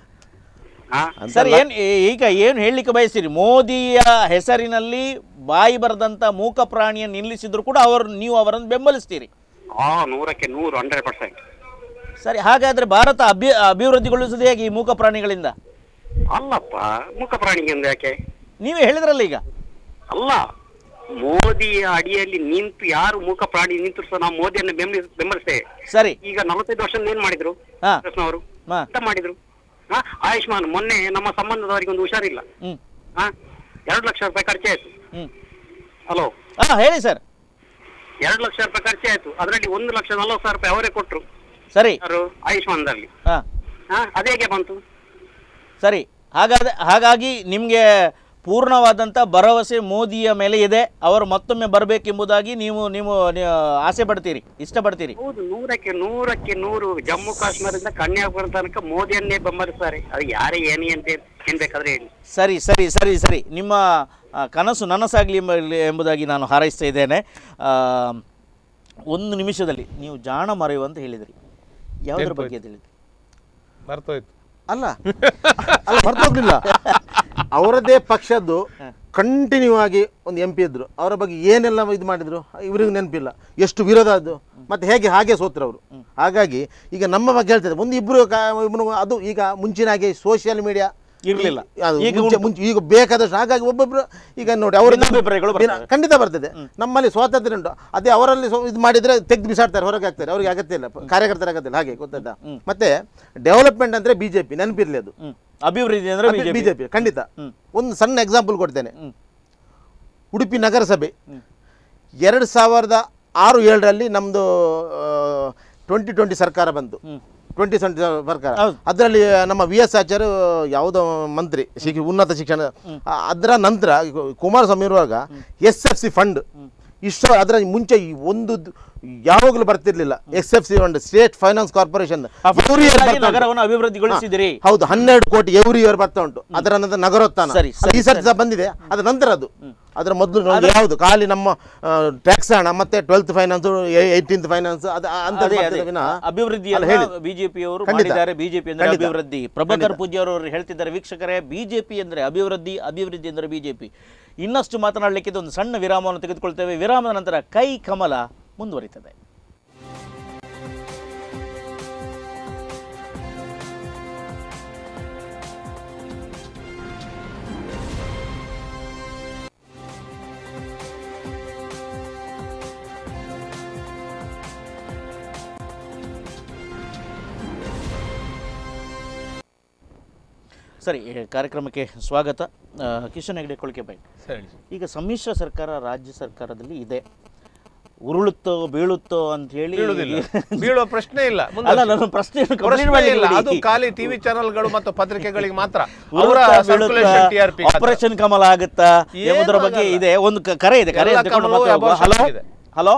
ಆ? ಸರ್ ಏನ್ ಈ- ಈಗ ಏನು ಹೇಳಲಿಕ್ಕೆ ಬಯಸ್ತೀರಿ ಮೋದಿಯ ಹೆಸರಿನಲ್ಲಿ ಬಾಯಿ ಬರದಂತ ಮೂಕ ಪ್ರಾಣಿಯನ್ನು ನಿಲ್ಲಿಸಿದ್ರು ಕೂಡ ಅವರು ನೀವು ಅವರನ್ನು ಬೆಂಬಲಿಸ್ತೀರಿ ಆ ನೂರಕ್ಕೆ ನೂರು ಹಂಡ್ರೆಡ್ ಪರ್ಸೆಂಟ್ ಸರಿ ಹಾಗಾದ್ರೆ ಭಾರತ ಅಭಿ ಅಭಿವೃದ್ಧಿಗೊಳಿಸುವುದು ಹೇಗೆ ಈ ಮೂಕ ಪ್ರಾಣಿಗಳಿಂದ ಅಲ್ಲಪ್ಪ ಮುಖ ಪ್ರಾಣಿಗೆ ಒಂದು ಯಾಕೆ ನೀವೇ ಹೇಳಿದ್ರಲ್ಲ ಈಗ ಅಲ್ಲ ಮೋದಿಯ ಅಡಿಯಲ್ಲಿ ನಿಂತು ಯಾರು ಮೂಕ ಪ್ರಾಣಿ ನಿಂತು ಸಹ ನಾವು ಮೋದಿಯನ್ನು ಬೆಂಬಲಿಸ್ ಬೆಂಬಲಿಸ್ತೇವೆ ಸರಿ ಈಗ ನಲವತ್ತೈದು ವರ್ಷ ಏನ್ ಮಾಡಿದ್ರು ಹಾ ಕೃಷ್ಣವರು ಹಾ ಎಂತ ಮಾಡಿದ್ರು ಹಾ ಆಯುಷ್ಮಾನ್ ಮೊನ್ನೆ ನಮ್ಮ ಸಂಬಂಧದವರಿಗೆ ಒಂದು ಹುಷಾರಿಲ್ಲ ಹ್ಮ್ ಹಾ ಎರಡು ಲಕ್ಷ ರೂಪಾಯಿ ಖರ್ಚಾಯ್ತು ಹ್ಮ್ ಹಲೋ ಹಾ ಹೇಳಿ ಸರ್ ಎರಡು ಲಕ್ಷ ರೂಪಾಯಿ ಖರ್ಚಾಯ್ತು ಅದರಲ್ಲಿ ಒಂದು ಲಕ್ಷ ನಲವತ್ತು ಸಾವಿರ ರೂಪಾಯಿ ಅವರೇ ಕೊಟ್ರು ಸರಿ ಯಾರು ಆಯುಷ್ಮಾನ್ದಲ್ಲಿ ಹಾ ಹಾ ಅದೇಗೆ ಬಂತು ಸರಿ ಹಾಗಾದ್ರೆ ಹಾಗಾಗಿ ನಿಮಗೆ ಪೂರ್ಣವಾದಂಥ ಭರವಸೆ ಮೋದಿಯ ಮೇಲೆ ಇದೆ ಅವರು ಮತ್ತೊಮ್ಮೆ ಬರಬೇಕೆಂಬುದಾಗಿ ನೀವು ನೀವು ನೀವು ಆಸೆ ಪಡ್ತೀರಿ ಇಷ್ಟಪಡ್ತೀರಿ ಹೌದು ನೂರಕ್ಕೆ ನೂರಕ್ಕೆ ನೂರು ಜಮ್ಮು ಕಾಶ್ಮೀರದಿಂದ ಕನ್ಯಾಕುಮಾರಿ ತನಕ ಮೋದಿಯನ್ನೇ ಬೆಂಬಲಿಸ್ತಾರೆ ಅದು ಯಾರೇ ಏನಿ ಅಂತ ಏನ್ ಬೇಕಾದ್ರೆ ಹೇಳಿ ಸರಿ ಸರಿ ಸರಿ ಸರಿ ನಿಮ್ಮ ಆ, ಕನಸು ನನಸಾಗಲಿ ಎಂಬುದಾಗಿ ನಾನು ಹಾರೈಸ್ತಾ ಇದ್ದೇನೆ ಆ, ಒಂದು ನಿಮಿಷದಲ್ಲಿ ನೀವು ಜಾಣ ಮರೆಯುವ ಅಂತ ಹೇಳಿದ್ರಿ ಯಾವುದ್ರ ಬಗ್ಗೆ ಅಂತ ಹೇಳಿದ್ರಿ ಬರ್ತೋಯ್ತು ಅಲ್ಲ ಅಲ್ಲ ಬರ್ತೋಗ್ಲಿಲ್ಲ ಅವರದ್ದೇ ಪಕ್ಷದ್ದು ಕಂಟಿನ್ಯೂ ಆಗಿ ಒಂದು ಎಂ ಪಿ ಇದ್ರು ಅವರ ಬಗ್ಗೆ ಏನೆಲ್ಲ ಇದು ಮಾಡಿದ್ರು ಇವ್ರಿಗೆ ನೆನಪಿಲ್ಲ ಎಷ್ಟು ವಿರೋಧ ಅದು ಮತ್ತೆ ಹೇಗೆ ಹಾಗೆ ಸೋತ್ರು ಅವರು ಹಾಗಾಗಿ ಈಗ ನಮ್ಮ ಬಗ್ಗೆ ಹೇಳ್ತಾರೆ ಒಂದು ಇಬ್ರು ಕಾ- ಇಬ್ರು ಅದು ಈಗ ಮುಂಚಿನ ಹಾಗೆ ಸೋಷಿಯಲ್ ಮೀಡಿಯಾ ಇರ್ಲಿಲ್ಲ. ಈಗ ಈಗ ಮುಂಚೆ ಮುಂಚೆ ಈಗ ಬೇಕಾದಷ್ಟು ಹಾಗಾಗಿ ಒಬ್ಬೊಬ್ರು ಈಗ ನೋಡಿ ಅವರು ಭಿನ್ನಾಭಿಪ್ರಾಯಗಳು ಬರ್ತವೆ. ಖಂಡಿತ ಬರ್ತದೆ ನಮ್ಮಲ್ಲಿ ಸ್ವಾತಂತ್ರ್ಯ ಉಂಟು ಅದೇ ಅವರಲ್ಲಿ ಸ್ವ- ಇದು ಮಾಡಿದ್ರೆ ತೆಗೆದು ಬಿಸಾಡ್ತಾರೆ ಹೊರಗೆ ಹಾಕ್ತಾರೆ ಅವ್ರಿಗೆ ಅಗತ್ಯ ಇಲ್ಲ ಕಾರ್ಯಕರ್ತರ ಅಗತ್ಯ ಇಲ್ಲ ಹಾಗೆ ಗೊತ್ತಾಯ್ತಾ ಮತ್ತೆ ಡೆವಲಪ್ಮೆಂಟ್ ಅಂದ್ರೆ ಬಿಜೆಪಿ ನೆನಪಿರ್ಲಿ ಅದು ಹ್ಮ್. ಅಭಿವೃದ್ಧಿ ಅಂದ್ರೆ ಬಿಜೆಪಿ ಬಿಜೆಪಿ ಖಂಡಿತ ಒಂದು ಸಣ್ಣ ಎಕ್ಸಾಂಪಲ್ ಕೊಡ್ತೇನೆ ಉಡುಪಿ ನಗರಸಭೆ ಎರಡು ಸಾವಿರದ ಆರು ಏಳರಲ್ಲಿ ನಮ್ಮದು ಟ್ವೆಂಟಿ ಟ್ವೆಂಟಿ ಸರ್ಕಾರ ಬಂತು ಟ್ವೆಂಟಿ ಟ್ವೆಂಟಿ ಸರ್ಕಾರ ಹೌದು. ಅದರಲ್ಲಿ ನಮ್ಮ ವಿ ಎಸ್ ಆಚಾರ್ಯ ಯಾವುದೋ ಮಂತ್ರಿ ಶಿಕ್ಷ ಉನ್ನತ ಶಿಕ್ಷಣ ಆ, ಅದರ ನಂತರ ಕುಮಾರಸ್ವಾಮಿ ಇರುವಾಗ ಎಸ್ ಎಫ್ ಸಿ ಫಂಡ್ ಇಷ್ಟು ಅದರ ಮುಂಚೆ ಈ ಒಂದು ದ್- ಯಾವಾಗಲೂ ಬರ್ತಿರ್ಲಿಲ್ಲ S F C fund state finance corporation ಆ ಫಂಡ್ಗಳಿಂದಾಗಿ ನಗರವನ್ನು ಅಭಿವೃದ್ಧಿಗೊಳಿಸಿದಿರಿ ಹೌದು ಹನ್ನೆರಡು ಕೋಟಿ ಎವ್ರಿ ಇಯರ್ ಬರ್ತಾ ಉಂಟು ಅದರ ನಂತರ ನಗರೋತ್ಥಾನ ಸರಿ, ಅದು ಈ ಸರ್ತಿ ಸಹ ಬಂದಿದೆ ಅದರ ನಂತರ ಅದು ಅದರ ಮೊದಲು ನಮ್ಗೆ ಯಾವುದು ಖಾಲಿ ನಮ್ಮ ಟ್ಯಾಕ್ಸ್ ಹಣ ಮತ್ತೆ ಟ್ವೆಲ್ತ್ ಫೈನಾನ್ಸ್ ಏಯ್ಟೀನ್ತ್ ಫೈನಾನ್ಸ್ ಅದು ಅಂತ ಅದೇ ಬರ್ತದೆ ಅದೇ ವಿನಃ ಅಭಿವೃದ್ಧಿ ಅಲ್ಲ, ಹೇಳಿ. ಬಿಜೆಪಿಯವರು ಖಂಡಿತ. ಮಾಡಿದ್ದಾರೆ ಬಿಜೆಪಿ ಅಂದ್ರೆ ಖಂಡಿತ. ಅಭಿವೃದ್ಧಿ ಪ್ರಭಾಕರ್ ಪೂಜ್ಯ ಅವರು ಹೇಳ್ತಿದ್ದಾರೆ ವೀಕ್ಷಕರೇ ಬಿಜೆಪಿ ಅಂದ್ರೆ ಅಭಿವೃದ್ಧಿ ಅಭಿವೃದ್ಧಿ ಅಂದ್ರೆ ಬಿಜೆಪಿ ಇನ್ನಷ್ಟು ಮಾತನಾಡಲಿಕ್ಕೆ ಒಂದು ಸಣ್ಣ ವಿರಾಮವನ್ನು ತೆಗೆದುಕೊಳ್ತೇವೆ ವಿರಾಮದ ನಂತರ ಕೈ ಕಮಲ ಮುಂದುವರಿತದೆ ಸರಿ ಈ ಕಾರ್ಯಕ್ರಮಕ್ಕೆ ಸ್ವಾಗತ ಆ, ಕಿಶನ್ ಹೆಗ್ಡೆ ಕೊಳ್ಕೆಬೈ ಸರಿ ಈಗ ಸಮ್ಮಿಶ್ರ ಸರ್ಕಾರ ರಾಜ್ಯ ಸರ್ಕಾರದಲ್ಲಿ ಇದೆ ಉರುಳುತ್ತೋ ಬೀಳುತ್ತೋ ಅಂತ ಹೇಳಿ ಬೀಳುವುದಿಲ್ಲ ಬೀಳುವ ಪ್ರಶ್ನೆ ಇಲ್ಲ ಮುಂದೆ ಅಲ್ಲ ನನ್ನ ಪ್ರಶ್ನೆ ಪ್ರಶ್ನೆ ಇಲ್ಲ ಅದು ಖಾಲಿ ಟಿವಿ ಚಾನೆಲ್ಗಳು ಮತ್ತು ಪತ್ರಿಕೆಗಳಿಗೆ ಮಾತ್ರ ಅವರ ಸರ್ಕ್ಯುಲೇಷನ್ ಟಿಆರ್ಪಿ ಆಪರೇಷನ್ ಕಮಲ ಆಗುತ್ತಾ ಎಂಬುದರ ಬಗ್ಗೆ ಆಗಲ್ಲ. ಇದೆ ಒಂದು ಕ- ಕರೆ ಇದೆ ಕರೆ ಎಲ್ಲ ತಗೊಂಡು ಕಮಲವೂ ಮತ್ತೆ ಹೋಗುವ. abortion ಹಲೋ ಆಗಿದೆ. ಹಲೋ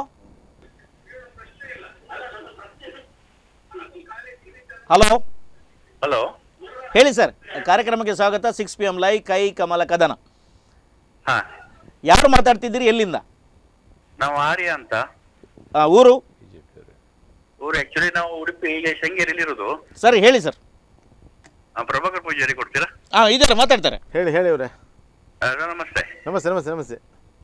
ಹಲೋ ಹಲೋ ಹೇಳಿ ಸರ್ ಕಾರ್ಯಕ್ರಮಕ್ಕೆ ಸ್ವಾಗತ ಸಿಕ್ಸ್ ಪಿ ಎಂ ಲೈ ಕೈ ಕಮಲ ಕದನ ಹಾ ಯಾರು ಮಾತಾಡ್ತಿದ್ದೀರಿ ಎಲ್ಲಿಂದ ನಾವು ಆರ್ಯ ಅಂತ ಆ, ಊರು ಊರು ಆಕ್ಚುಲಿ ನಾವು ಉಡುಪಿ ಈಗ ಶೃಂಗೇರಿಯಲ್ಲಿ ಇರುದು ಸರಿ ಹೇಳಿ ಸರ್ ಆ, ಪ್ರಭಾಕರ್ ಪೂಜಾರಿ ಕೊಡ್ತೀರಾ ಹಾಂ ಇದ್ದಾರೆ ಮಾತಾಡ್ತಾರೆ ಹೇಳಿ ಹೇಳಿ ಅವರೇ ಆ, ಸರ್, ನಮಸ್ತೆ ನಮಸ್ತೆ ನಮಸ್ತೆ ನಮಸ್ತೆ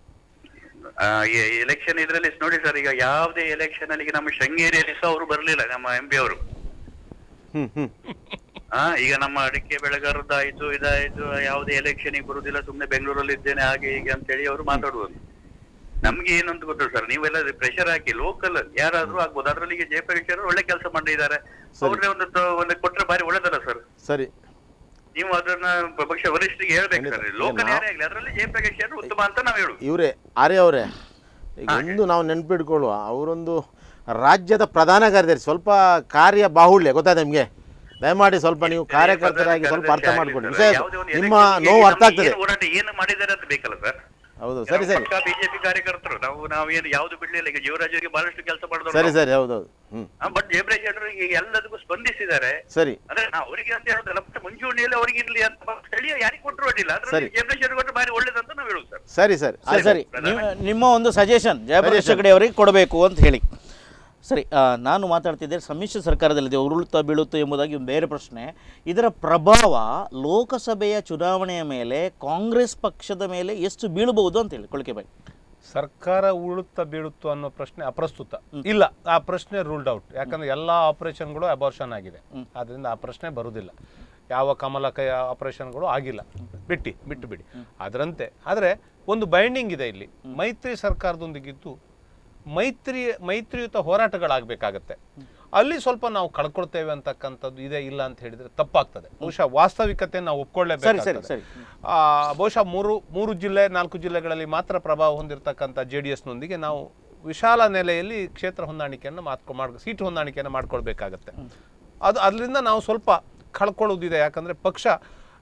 ಎಲೆಕ್ಷನ್ ಇದ್ರಲ್ಲಿ ನೋಡಿ ಸರ್ ಈಗ ಯಾವುದೇ ಎಲೆಕ್ಷನ್ ಅಲ್ಲಿ ಈಗ ನಮ್ಮ ಶೃಂಗೇರಿಯಲ್ಲಿ ಸಹ ಅವರು ಬರಲಿಲ್ಲ ನಮ್ಮ ಎಂ ಪಿ ಅವರು ಹ್ಮ್ ಹ್ಮ್ ಆ ಈಗ ನಮ್ಮ ಅಡಿಕೆ ಬೆಳೆಗಾರದ್ದಾಯ್ತು ಇದಾಯ್ತು ಯಾವುದೇ ಎಲೆಕ್ಷನ್ ಬರುದಿಲ್ಲ ಸುಮ್ನೆ ಬೆಂಗಳೂರಲ್ಲಿ ಇದ್ದೇನೆ ಹಾಗೆ ಹೀಗೆ ಅಂತೇಳಿ ಅವರು ಮಾತಾಡುವುದು ನಮ್ಗೆ ಏನಂತ ಗೊತ್ತು ಸರ್ ನೀವೆಲ್ಲ ಪ್ರೆಷರ್ ಹಾಕಿ ಲೋಕಲ್ ಯಾರಾದ್ರೂ ಆಗ್ಬೋದು ಅದ್ರಲ್ಲಿ ಈಗ ಜಯಪ್ರಕಾಶ್ ಅವರು ಒಳ್ಳೆ ಕೆಲಸ ಮಾಡಿದ್ದಾರೆ ಅವ್ರನ್ನೇ ಒಂದು ತ- ಒಂದು ಕೊಟ್ರೆ ಬಾರಿ ಒಳ್ಳೇದಲ್ಲ ಸರ್ ಸರಿ ನೀವು ಅದನ್ನ ಪ- ಪಕ್ಷ ವರಿಷ್ಠರಿಗೆ ಹೇಳ್ಬೇಕು ಸರ್ ಲೋಕಲ್ ಯಾರೇ ಆಗ್ಲಿ ಅದರಲ್ಲಿ ಜಯಪ್ರಕಾಶ್ ಅವರು ಉತ್ತಮ ಅಂತ ನಾವು ಹೇಳುದು ಇವರೇ ಆರ್ಯ ಅವರೇ ಈಗ ಒಂದು ನಾವು ನೆನ್ಪಿಟ್ಕೊಳ್ಳುವ ಅವರೊಂದು ರಾಜ್ಯದ ಪ್ರಧಾನ ಕಾರ್ಯದರ್ಶಿ ಸ್ವಲ್ಪ ಕಾರ್ಯ ಬಾಹುಳ್ಯ ಗೊತ್ತಾಯ್ತಾ ನಿಮಗೆ ದಯಮಾಡಿ ಸ್ವಲ್ಪ ನೀವು ಕಾರ್ಯಕರ್ತರಾಗಿ ಸ್ವಲ್ಪ ಅರ್ಥ ಮಾಡ್ಕೊಳ್ಳಿ ವಿಷಯ ಯಾವುದೇ ಒಂದು ನಿಮ್ಮ election ಗೆ ನೋವು ಅರ್ಥ ನಮ್ಗೆ ಆಗ್ತದೆ ಏನು ಹೋರಾಟ ಏನು ಮಾಡಿದ್ದಾರೆ ಅಂತ ಬೇಕಲ್ಲ ಸರ್ ಹೌದು ಸರಿ ಸರಿ ಬಿಜೆಪಿ ಕಾರ್ಯಕರ್ತರು ನಾವು ನಾವೇನು ಯಾವ್ದು ಬಿಡ್ಲಿಲ್ಲ ಈಗ ಜೀವರಾಜ್ ಅವರಿಗೆ ಬಹಳಷ್ಟು ಕೆಲಸ ಮಾಡಿದ್ರು ಸರಿ ಸರಿ ಹೌದೌದು ಹ್ಮ್ ಬಟ್ ಜಯಪ್ರಕಾಶ್ ಅವರು ಈಗ ಎಲ್ಲದಕ್ಕೂ ಸ್ಪಂದಿಸಿದ್ದಾರೆ ಸರಿ ಅಂದ್ರೆ ನಾವು ಅವರಿಗೆ ಅಂತ ಹೇಳೋದಲ್ಲ ಮತ್ತೆ ಮುಂಚೂಣಿಯಲ್ಲಿ ಅವರಿಗೆ ಇರ್ಲಿ ಅಂತ ಬಟ್ ಸ್ಥಳೀಯ ಯಾರಿಗೆ ಕೊಟ್ಟರು ಅಡ್ಡಿಲ್ಲ ಸರಿ. ಅದ್ರಲ್ಲಿ ಜಯಪ್ರಕಾಶ್ ಅವರು ಕೊಟ್ಟರೆ ಬಾರಿ ಒಳ್ಳೇದಂತ ನಾವು ಹೇಳುದು ಸರ್ ಸರಿ ಸರಿ ಸರಿ ಸರಿ ನಿಮ್ಮ- ನಿಮ್ಮ ಒಂದು ಸಜೆಷನ್ ಜಯಪ್ರಕಾಶ್ ಹೆಗಡೆ ಅವರಿಗೆ ಕೊಡಬೇಕು ಅಂತ ಹೇಳಿ ಸರಿ ಆ, ನಾನು ಮಾತಾಡ್ತಿದ್ದೆ ಸಮ್ಮಿಶ್ರ ಸರ್ಕಾರದಲ್ಲಿದೆ ಉರುಳುತ್ತಾ ಬೀಳುತ್ತಾ ಎಂಬುದಾಗಿ ಒಂದು ಬೇರೆ ಪ್ರಶ್ನೆ ಇದರ ಪ್ರಭಾವ ಲೋಕಸಭೆಯ ಚುನಾವಣೆಯ ಮೇಲೆ ಕಾಂಗ್ರೆಸ್ ಪಕ್ಷದ ಮೇಲೆ ಎಷ್ಟು ಬೀಳಬಹುದು ಅಂತ ಹೇಳಿ ಕೊಳ್ಕೆಬಾಯಿ ಸರ್ಕಾರ ಉಳುತ್ತಾ ಬೀಳುತ್ತೋ ಅನ್ನೋ ಪ್ರಶ್ನೆ ಅಪ್ರಸ್ತುತ ಇಲ್ಲ ಆ ಪ್ರಶ್ನೆ ರೂಲ್ಡ್ ಔಟ್ ಯಾಕಂದ್ರೆ ಎಲ್ಲ ಆಪರೇಷನ್ಗಳು ಅಬಾರ್ಷನ್ ಆಗಿದೆ ಆದ್ರಿಂದ ಆ ಪ್ರಶ್ನೆ ಬರುವುದಿಲ್ಲ ಯಾವ ಕಮಲ ಕೈ ಆಪರೇಷನ್ಗಳು ಆಗಿಲ್ಲ ಬಿಟ್ಟಿ ಬಿಟ್ಟು ಬಿಡಿ ಅದರಂತೆ ಆದರೆ ಒಂದು ಬೈಂಡಿಂಗ್ ಇದೆ ಇಲ್ಲಿ ಮೈತ್ರಿ ಸರ್ಕಾರದೊಂದಿಗಿದ್ದು ಮೈತ್ರಿ ಮೈತ್ರಿಯುತ ಹೋರಾಟಗಳಾಗಬೇಕಾಗತ್ತೆ ಅಲ್ಲಿ ಸ್ವಲ್ಪ ನಾವು ಕಳ್ಕೊಳ್ತೇವೆ ಅಂತಕ್ಕಂಥದ್ದು ಇದೆ ಇಲ್ಲ ಅಂತ ಹೇಳಿದ್ರೆ ತಪ್ಪಾಗ್ತದೆ ಬಹುಶಃ ವಾಸ್ತವಿಕತೆ ನಾವು ಸರಿ ಒಪ್ಕೊಳ್ಳೇಬೇಕಾಗ್ತದೆ ಸರಿ ಆ, ಬಹುಶಃ ಮೂರು ಮೂರು ಜಿಲ್ಲೆ ನಾಲ್ಕು ಜಿಲ್ಲೆಗಳಲ್ಲಿ ಮಾತ್ರ ಪ್ರಭಾವ ಹೊಂದಿರತಕ್ಕಂಥ ಜೆ ಡಿ ಎಸ್ನೊಂದಿಗೆ ನಾವು ವಿಶಾಲ ನೆಲೆಯಲ್ಲಿ ಕ್ಷೇತ್ರ ಹೊಂದಾಣಿಕೆಯನ್ನು ಮಾತ್ಕೊ ಮಾಡ್ ಸೀಟು ಹೊಂದಾಣಿಕೆಯನ್ನು ಮಾಡ್ಕೊಳ್ಬೇಕಾಗತ್ತೆ ಅದು ಅದರಿಂದ ನಾವು ಸ್ವಲ್ಪ ಕಳ್ಕೊಳ್ಳೋದಿದೆ ಯಾಕಂದರೆ ಪಕ್ಷ